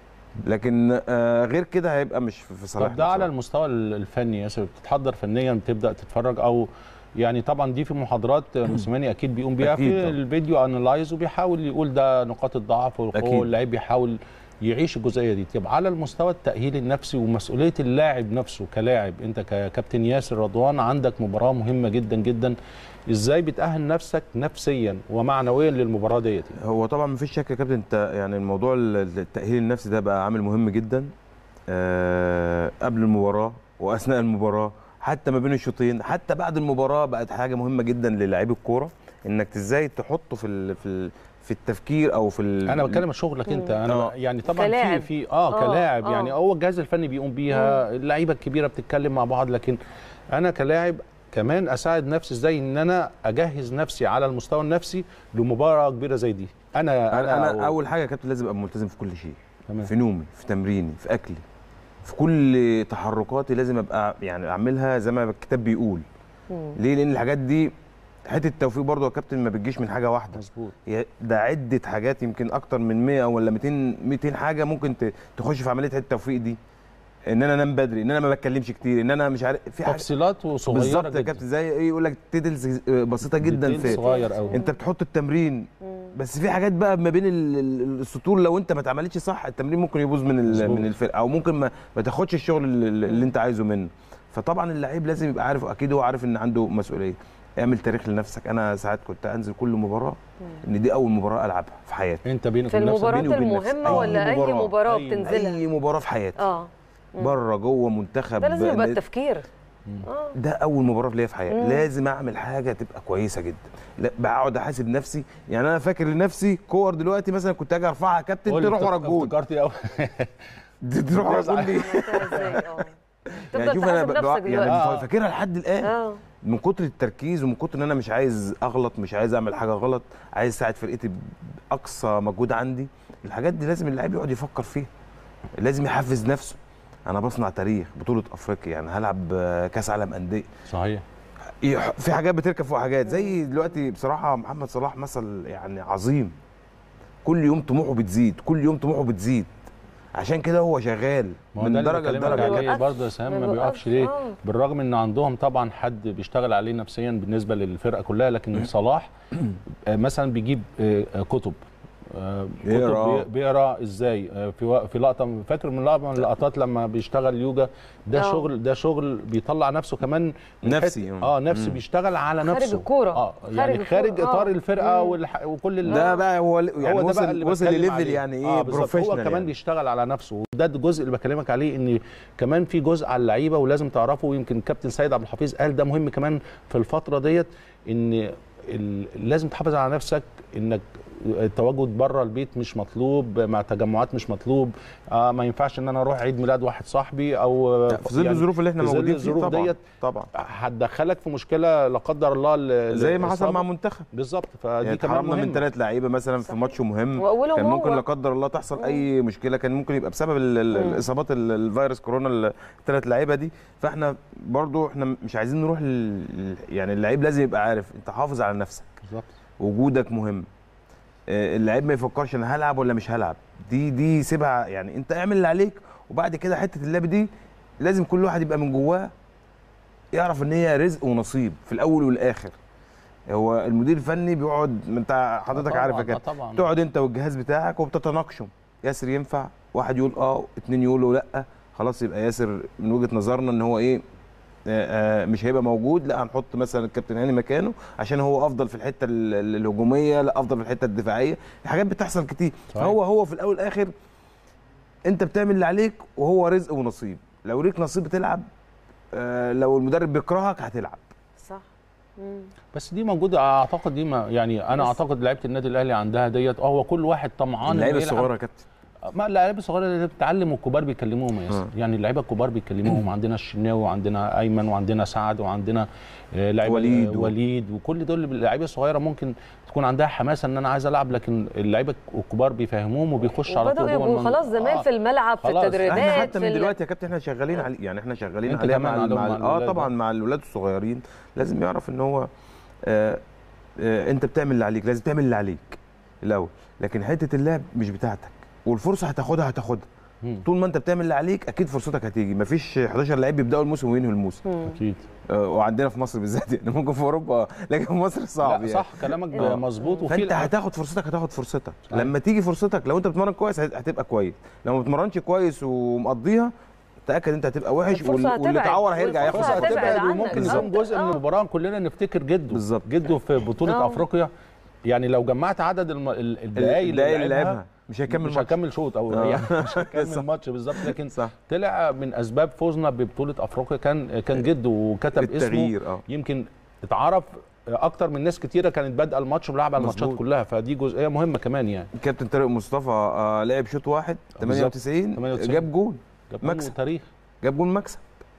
لكن آه غير كده هيبقى مش في في صالحنا طب ده على بصراحة. المستوى الفني يا ياسر بتتحضر فنيا بتبدا تتفرج او يعني طبعا دي في محاضرات موسيماني اكيد بيقوم بيها أكيد في طبعا. الفيديو انلايز وبيحاول يقول ده نقاط الضعف والقوه أكيد. واللعيب بيحاول يعيش الجزئيه دي طب على المستوى التاهيلي النفسي ومسؤوليه اللاعب نفسه كلاعب انت ككابتن ياسر رضوان عندك مباراه مهمه جدا جدا ازاي بتاهل نفسك نفسيا ومعنويا للمباراه ديت يعني؟ هو طبعا مفيش شك يا كابتن انت يعني الموضوع ال- التاهيل النفسي ده بقى عامل مهم جدا آه قبل المباراه واثناء المباراه حتى ما بين الشوطين حتى بعد المباراه بقت حاجه مهمه جدا للاعيب الكوره انك ازاي تحطه في ال في ال في التفكير او في ال- انا بتكلم عن شغلك انت انا آه. يعني طبعا كلاعب. في في اه آه، كلاعب آه. يعني هو الجهاز الفني بيقوم بيها اللعيبه الكبيره بتتكلم مع بعض لكن انا كلاعب كمان اساعد نفسي ازاي ان انا اجهز نفسي على المستوى النفسي لمباراه كبيره زي دي انا انا, أنا أو- اول حاجه يا كابتن لازم ابقى ملتزم في كل شيء تمام. في نومي في تمريني في اكلي في كل تحركاتي لازم ابقى يعني اعملها زي ما الكتاب بيقول ليه لان الحاجات دي حته التوفيق برضو يا كابتن ما بتجيش من حاجه واحده مظبوط هي ده عده حاجات يمكن اكتر من 100 ولا 200 200 حاجه ممكن ت- تخش في عمليه حته التوفيق دي ان انا انام بدري ان انا ما بتكلمش كتير ان انا مش عارف في حاجه تفصيلات وصغيره بالظبط يا جدا. كابتن زي ايه يقول لك تيتلز بسيطه جدا ديتيل في صغير قوي انت بتحط التمرين بس في حاجات بقى ما بين ال- ال- السطور لو انت ما اتعملتش صح التمرين ممكن يبوظ من ال- مظبوط. من الفرقه او ممكن ما, ما تاخدش الشغل اللي, اللي انت عايزه منه فطبعا اللعيب لازم يبقى عارف اكيد هو عارف ان عنده مسؤوليه اعمل تاريخ لنفسك انا ساعات كنت انزل كل مباراه ان دي اول مباراه العبها في حياتي انت بينك في وبين نفسك المباريات بيني وبين نفسي. المهمه أي ولا اي مباراة. مباراه أي- بتنزلها اي مباراه في حياتي اه بره جوه منتخب ده لازم يبقى ن- التفكير اه ده اول مباراه ليا في حياتي مم. لازم اعمل حاجه تبقى كويسه جدا لا بقعد احاسب نفسي يعني انا فاكر لنفسي كور دلوقتي مثلا كنت اجي ارفعها يا كابتن قول لي تروح ورا افتك- الجول افتكرتي قوي تروح ورا الجول دي عملتها ازاي اه يعني تفضل شوف انا تحاسب ب- نفسك ب- يعني دلوقتي آه. فاكرها لحد الان اه من كتر التركيز ومن كتر ان انا مش عايز اغلط مش عايز اعمل حاجه غلط عايز اساعد فرقتي باقصى مجهود عندي الحاجات دي لازم اللاعب يقعد يفكر فيها لازم يحفز نفسه انا بصنع تاريخ بطوله افريقيا يعني هلعب آه، كاس عالم انديه صحيح يح- في حاجات بتركب فوق حاجات زي دلوقتي بصراحه محمد صلاح مثل يعني عظيم كل يوم طموحه بتزيد كل يوم طموحه بتزيد عشان كده هو شغال ما هو من ده اللي درجه بكلمك لدرجه عليه بيوقفش. برضه يا سام ما ما بيوقفش بيوقفش. ليه آه. بالرغم ان عندهم طبعا حد بيشتغل عليه نفسيا بالنسبه للفرقه كلها لكن صلاح آه، مثلا بيجيب آه، آه، كتب آه، كتب يقرأ. بي- بيقرا ازاي آه، في وق- في لقطه فاكر من لقطه من اللقطات لما بيشتغل يوجا ده آه. شغل ده شغل بيطلع نفسه كمان من نفسي. حتة- اه نفسي مم. بيشتغل على خارج نفسه الكورة. اه خارج يعني الكورة. خارج آه. اطار الفرقه مم. والح- وكل ال- ده بقى هو يعني هو ده وصل بقى اللي وصل بتكلم لليفل عليه. يعني ايه آه بالظبط. هو بروفيشنال كمان يعني. بيشتغل على نفسه وده الجزء اللي بكلمك عليه ان كمان في جزء على اللعيبه ولازم تعرفه ويمكن كابتن سيد عبد الحفيظ قال ده مهم كمان في الفتره ديت ان ال- لازم تحافظ على نفسك انك التواجد بره البيت مش مطلوب مع تجمعات مش مطلوب آه ما ينفعش ان انا اروح عيد ميلاد واحد صاحبي او لا، في ظل يعني الظروف اللي احنا في ظل موجودين فيه الظروف طبعا ديت طبعا هتدخلك في مشكله لا قدر الله ال- زي ما حصل الإصابة. مع منتخب بالظبط فدي يعني كمان اتحرمنا من مهمة. ثلاث لعيبه مثلا في صحيح. ماتش مهم وأولهم كان ممكن هو. لا قدر الله تحصل اي مشكله كان ممكن يبقى بسبب ال- ال- مم. الاصابات ال- الفيروس كورونا الثلاث لعيبه دي فاحنا برضو احنا مش عايزين نروح لل- يعني اللعيب لازم يبقى عارف انت حافظ على نفسك بالظبط وجودك مهم آه، اللعيب ما يفكرش انا هلعب ولا مش هلعب دي دي سيبها يعني انت اعمل اللي عليك وبعد كده حته اللعب دي لازم كل واحد يبقى من جواه يعرف ان هي رزق ونصيب في الاول والاخر هو المدير الفني بيقعد ما انت حضرتك طبعاً، عارف يا آه كابتن طبعا تقعد انت والجهاز بتاعك وبتتناقشوا ياسر ينفع واحد يقول اه اتنين يقولوا لا خلاص يبقى ياسر من وجهه نظرنا ان هو ايه آه، آه، مش هيبقى موجود لا هنحط مثلا الكابتن هاني مكانه عشان هو افضل في الحته ال- ال- الهجوميه لا افضل في الحته الدفاعيه الحاجات بتحصل كتير صحيح. فهو هو في الاول والاخر انت بتعمل اللي عليك وهو رزق ونصيب لو ليك نصيب بتلعب آه، لو المدرب بيكرهك هتلعب صح مم. بس دي موجوده اعتقد دي ما يعني انا بس- اعتقد لعيبه النادي الاهلي عندها ديت اه هو كل واحد طمعان اللعيبه إنه يلعب. الصغيره يا كابتن ما اللعيبه الصغيره اللي بتتعلم والكبار بيكلموهم يا ياسر آه. يعني اللعيبه الكبار بيكلموهم عندنا الشناوي وعندنا ايمن وعندنا سعد وعندنا آه، لعيبه وليد و- وليد وكل دول اللعيبه الصغيره ممكن تكون عندها حماسه ان انا عايز العب لكن اللعيبه الكبار بيفهموهم وبيخشوا على طول وبداوا جوه يبقوا المن- خلاص زمان آه. في الملعب في خلاص. التدريبات احنا حتى في من ال- دلوقتي يا كابتن احنا شغالين عليه يعني احنا شغالين انت عليها كمان مع, ال- عليهم مع مع ال- اه الولاد طبعا مع الولاد الصغيرين لازم يعرف ان هو آه آه انت بتعمل اللي عليك لازم تعمل اللي عليك الاول لكن حته اللعب مش بتاعتك والفرصه هتاخدها هتاخدها مم. طول ما انت بتعمل اللي عليك اكيد فرصتك هتيجي مفيش 11 لعيب بيبداوا الموسم وينهوا الموسم مم. اكيد آه وعندنا في مصر بالذات يعني ممكن في اوروبا لكن في مصر صعب لا يعني صح كلامك آه. مظبوط وفي فانت الأ- هتاخد فرصتك هتاخد فرصتك صحيح. لما تيجي فرصتك لو انت بتتمرن كويس هت- هتبقى كويس لو ما بتتمرنش كويس ومقضيها تاكد انت هتبقى وحش الفرصة وال- واللي هتبعد. تعور هيرجع ياخد والفرصة فرصه هتبعد فرصته هتبعد عنك. وممكن بالظبط. يكون جزء من آه. المباراه كلنا نفتكر جده بالظبط. جده في بطوله آه. افريقيا يعني لو جمعت عدد الم- ال- الدقايق الدقايق اللي لعبها، لعبها مش هيكمل مش ماتش. هكمل شوط او آه. يعني مش صح. هكمل ماتش بالظبط لكن صح طلع من اسباب فوزنا ببطوله افريقيا كان كان جده وكتب اسمه التغيير اه يمكن اتعرف اكتر من ناس كتيره كانت بادئه الماتش ولعبه الماتشات مظبوط. كلها فدي جزئيه مهمه كمان يعني كابتن طارق مصطفى آه لعب شوط واحد بالظبط. 98 98. جاب جول جاب مكسب. له تاريخ جاب جول مكسب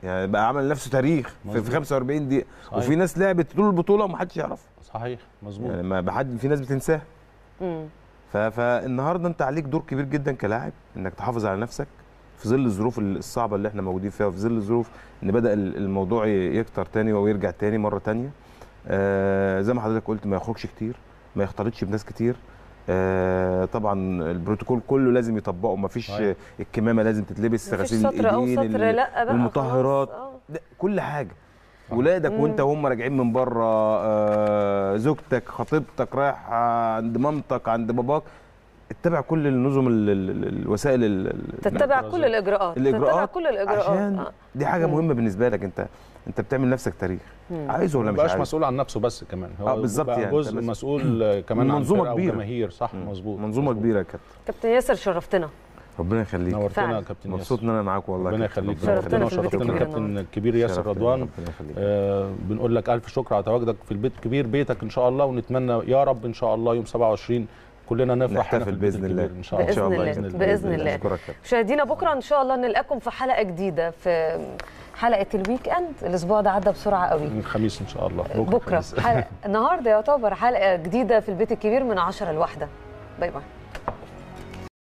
يعني بقى عمل لنفسه تاريخ في, في مظبوط. 45 دقيقه صحيح. وفي ناس لعبت طول البطوله ومحدش يعرفها صحيح مظبوط يعني ما بحد في ناس بتنساها مم. ف- فالنهارده انت عليك دور كبير جدا كلاعب انك تحافظ على نفسك في ظل الظروف الصعبه اللي احنا موجودين فيها وفي ظل الظروف ان بدا ال- الموضوع ي- يكتر تاني ويرجع تاني مره تانية آه زي ما حضرتك قلت ما يخرجش كتير ما يختلطش بناس كتير آه طبعا البروتوكول كله لازم يطبقه ما فيش صحيح. الكمامه لازم تتلبس مفيش غسيل سطر او الايدين سطر ال- لا بقى المطهرات خلاص. آه. ده كل حاجه ولادك وانت وهم راجعين من بره آه، زوجتك خطيبتك رايح عند مامتك عند باباك اتبع كل النظم ال- ال- ال- الوسائل ال- ال- تتبع كل الاجراءات تتبع الاجراءات كل الاجراءات عشان آه. دي حاجه مم. مهمه بالنسبه لك انت انت بتعمل نفسك تاريخ مم. عايزه ولا ما مش بقاش عايزه مسؤول عن نفسه بس كمان آه، بالظبط بقى يعني. جزء أنت بس- مسؤول آه، كمان عن منظومة فرقة كبيرة. وجماهير صح مم. مظبوط منظومه مظبوط. كبيره يا كابتن كابتن ياسر شرفتنا ربنا يخليك نورتنا فعلا. يا كابتن مبسوط ان انا معاك والله ربنا يا كابتن. يخليك شرفتنا نورتنا في البيت وشرفتنا الكبير كابتن الكبير ياسر شرفتني. رضوان ربنا يخليك. آه بنقول لك الف شكر على تواجدك في البيت الكبير بيتك ان شاء الله ونتمنى يا رب ان شاء الله يوم 27 كلنا نفرح هنا في نحتفل البيت باذن الكبير الله ان شاء الله بإذن الله. بإذن الله. بإذن الله. اشكرك يا كابتن. مشاهدينا بكره ان شاء الله نلقاكم في حلقه جديده في حلقه الويك اند الاسبوع ده عدى بسرعه قوي الخميس ان شاء الله بكره الخميس. حلقه النهارده يعتبر حلقه جديده في البيت الكبير من 10 لواحده باي باي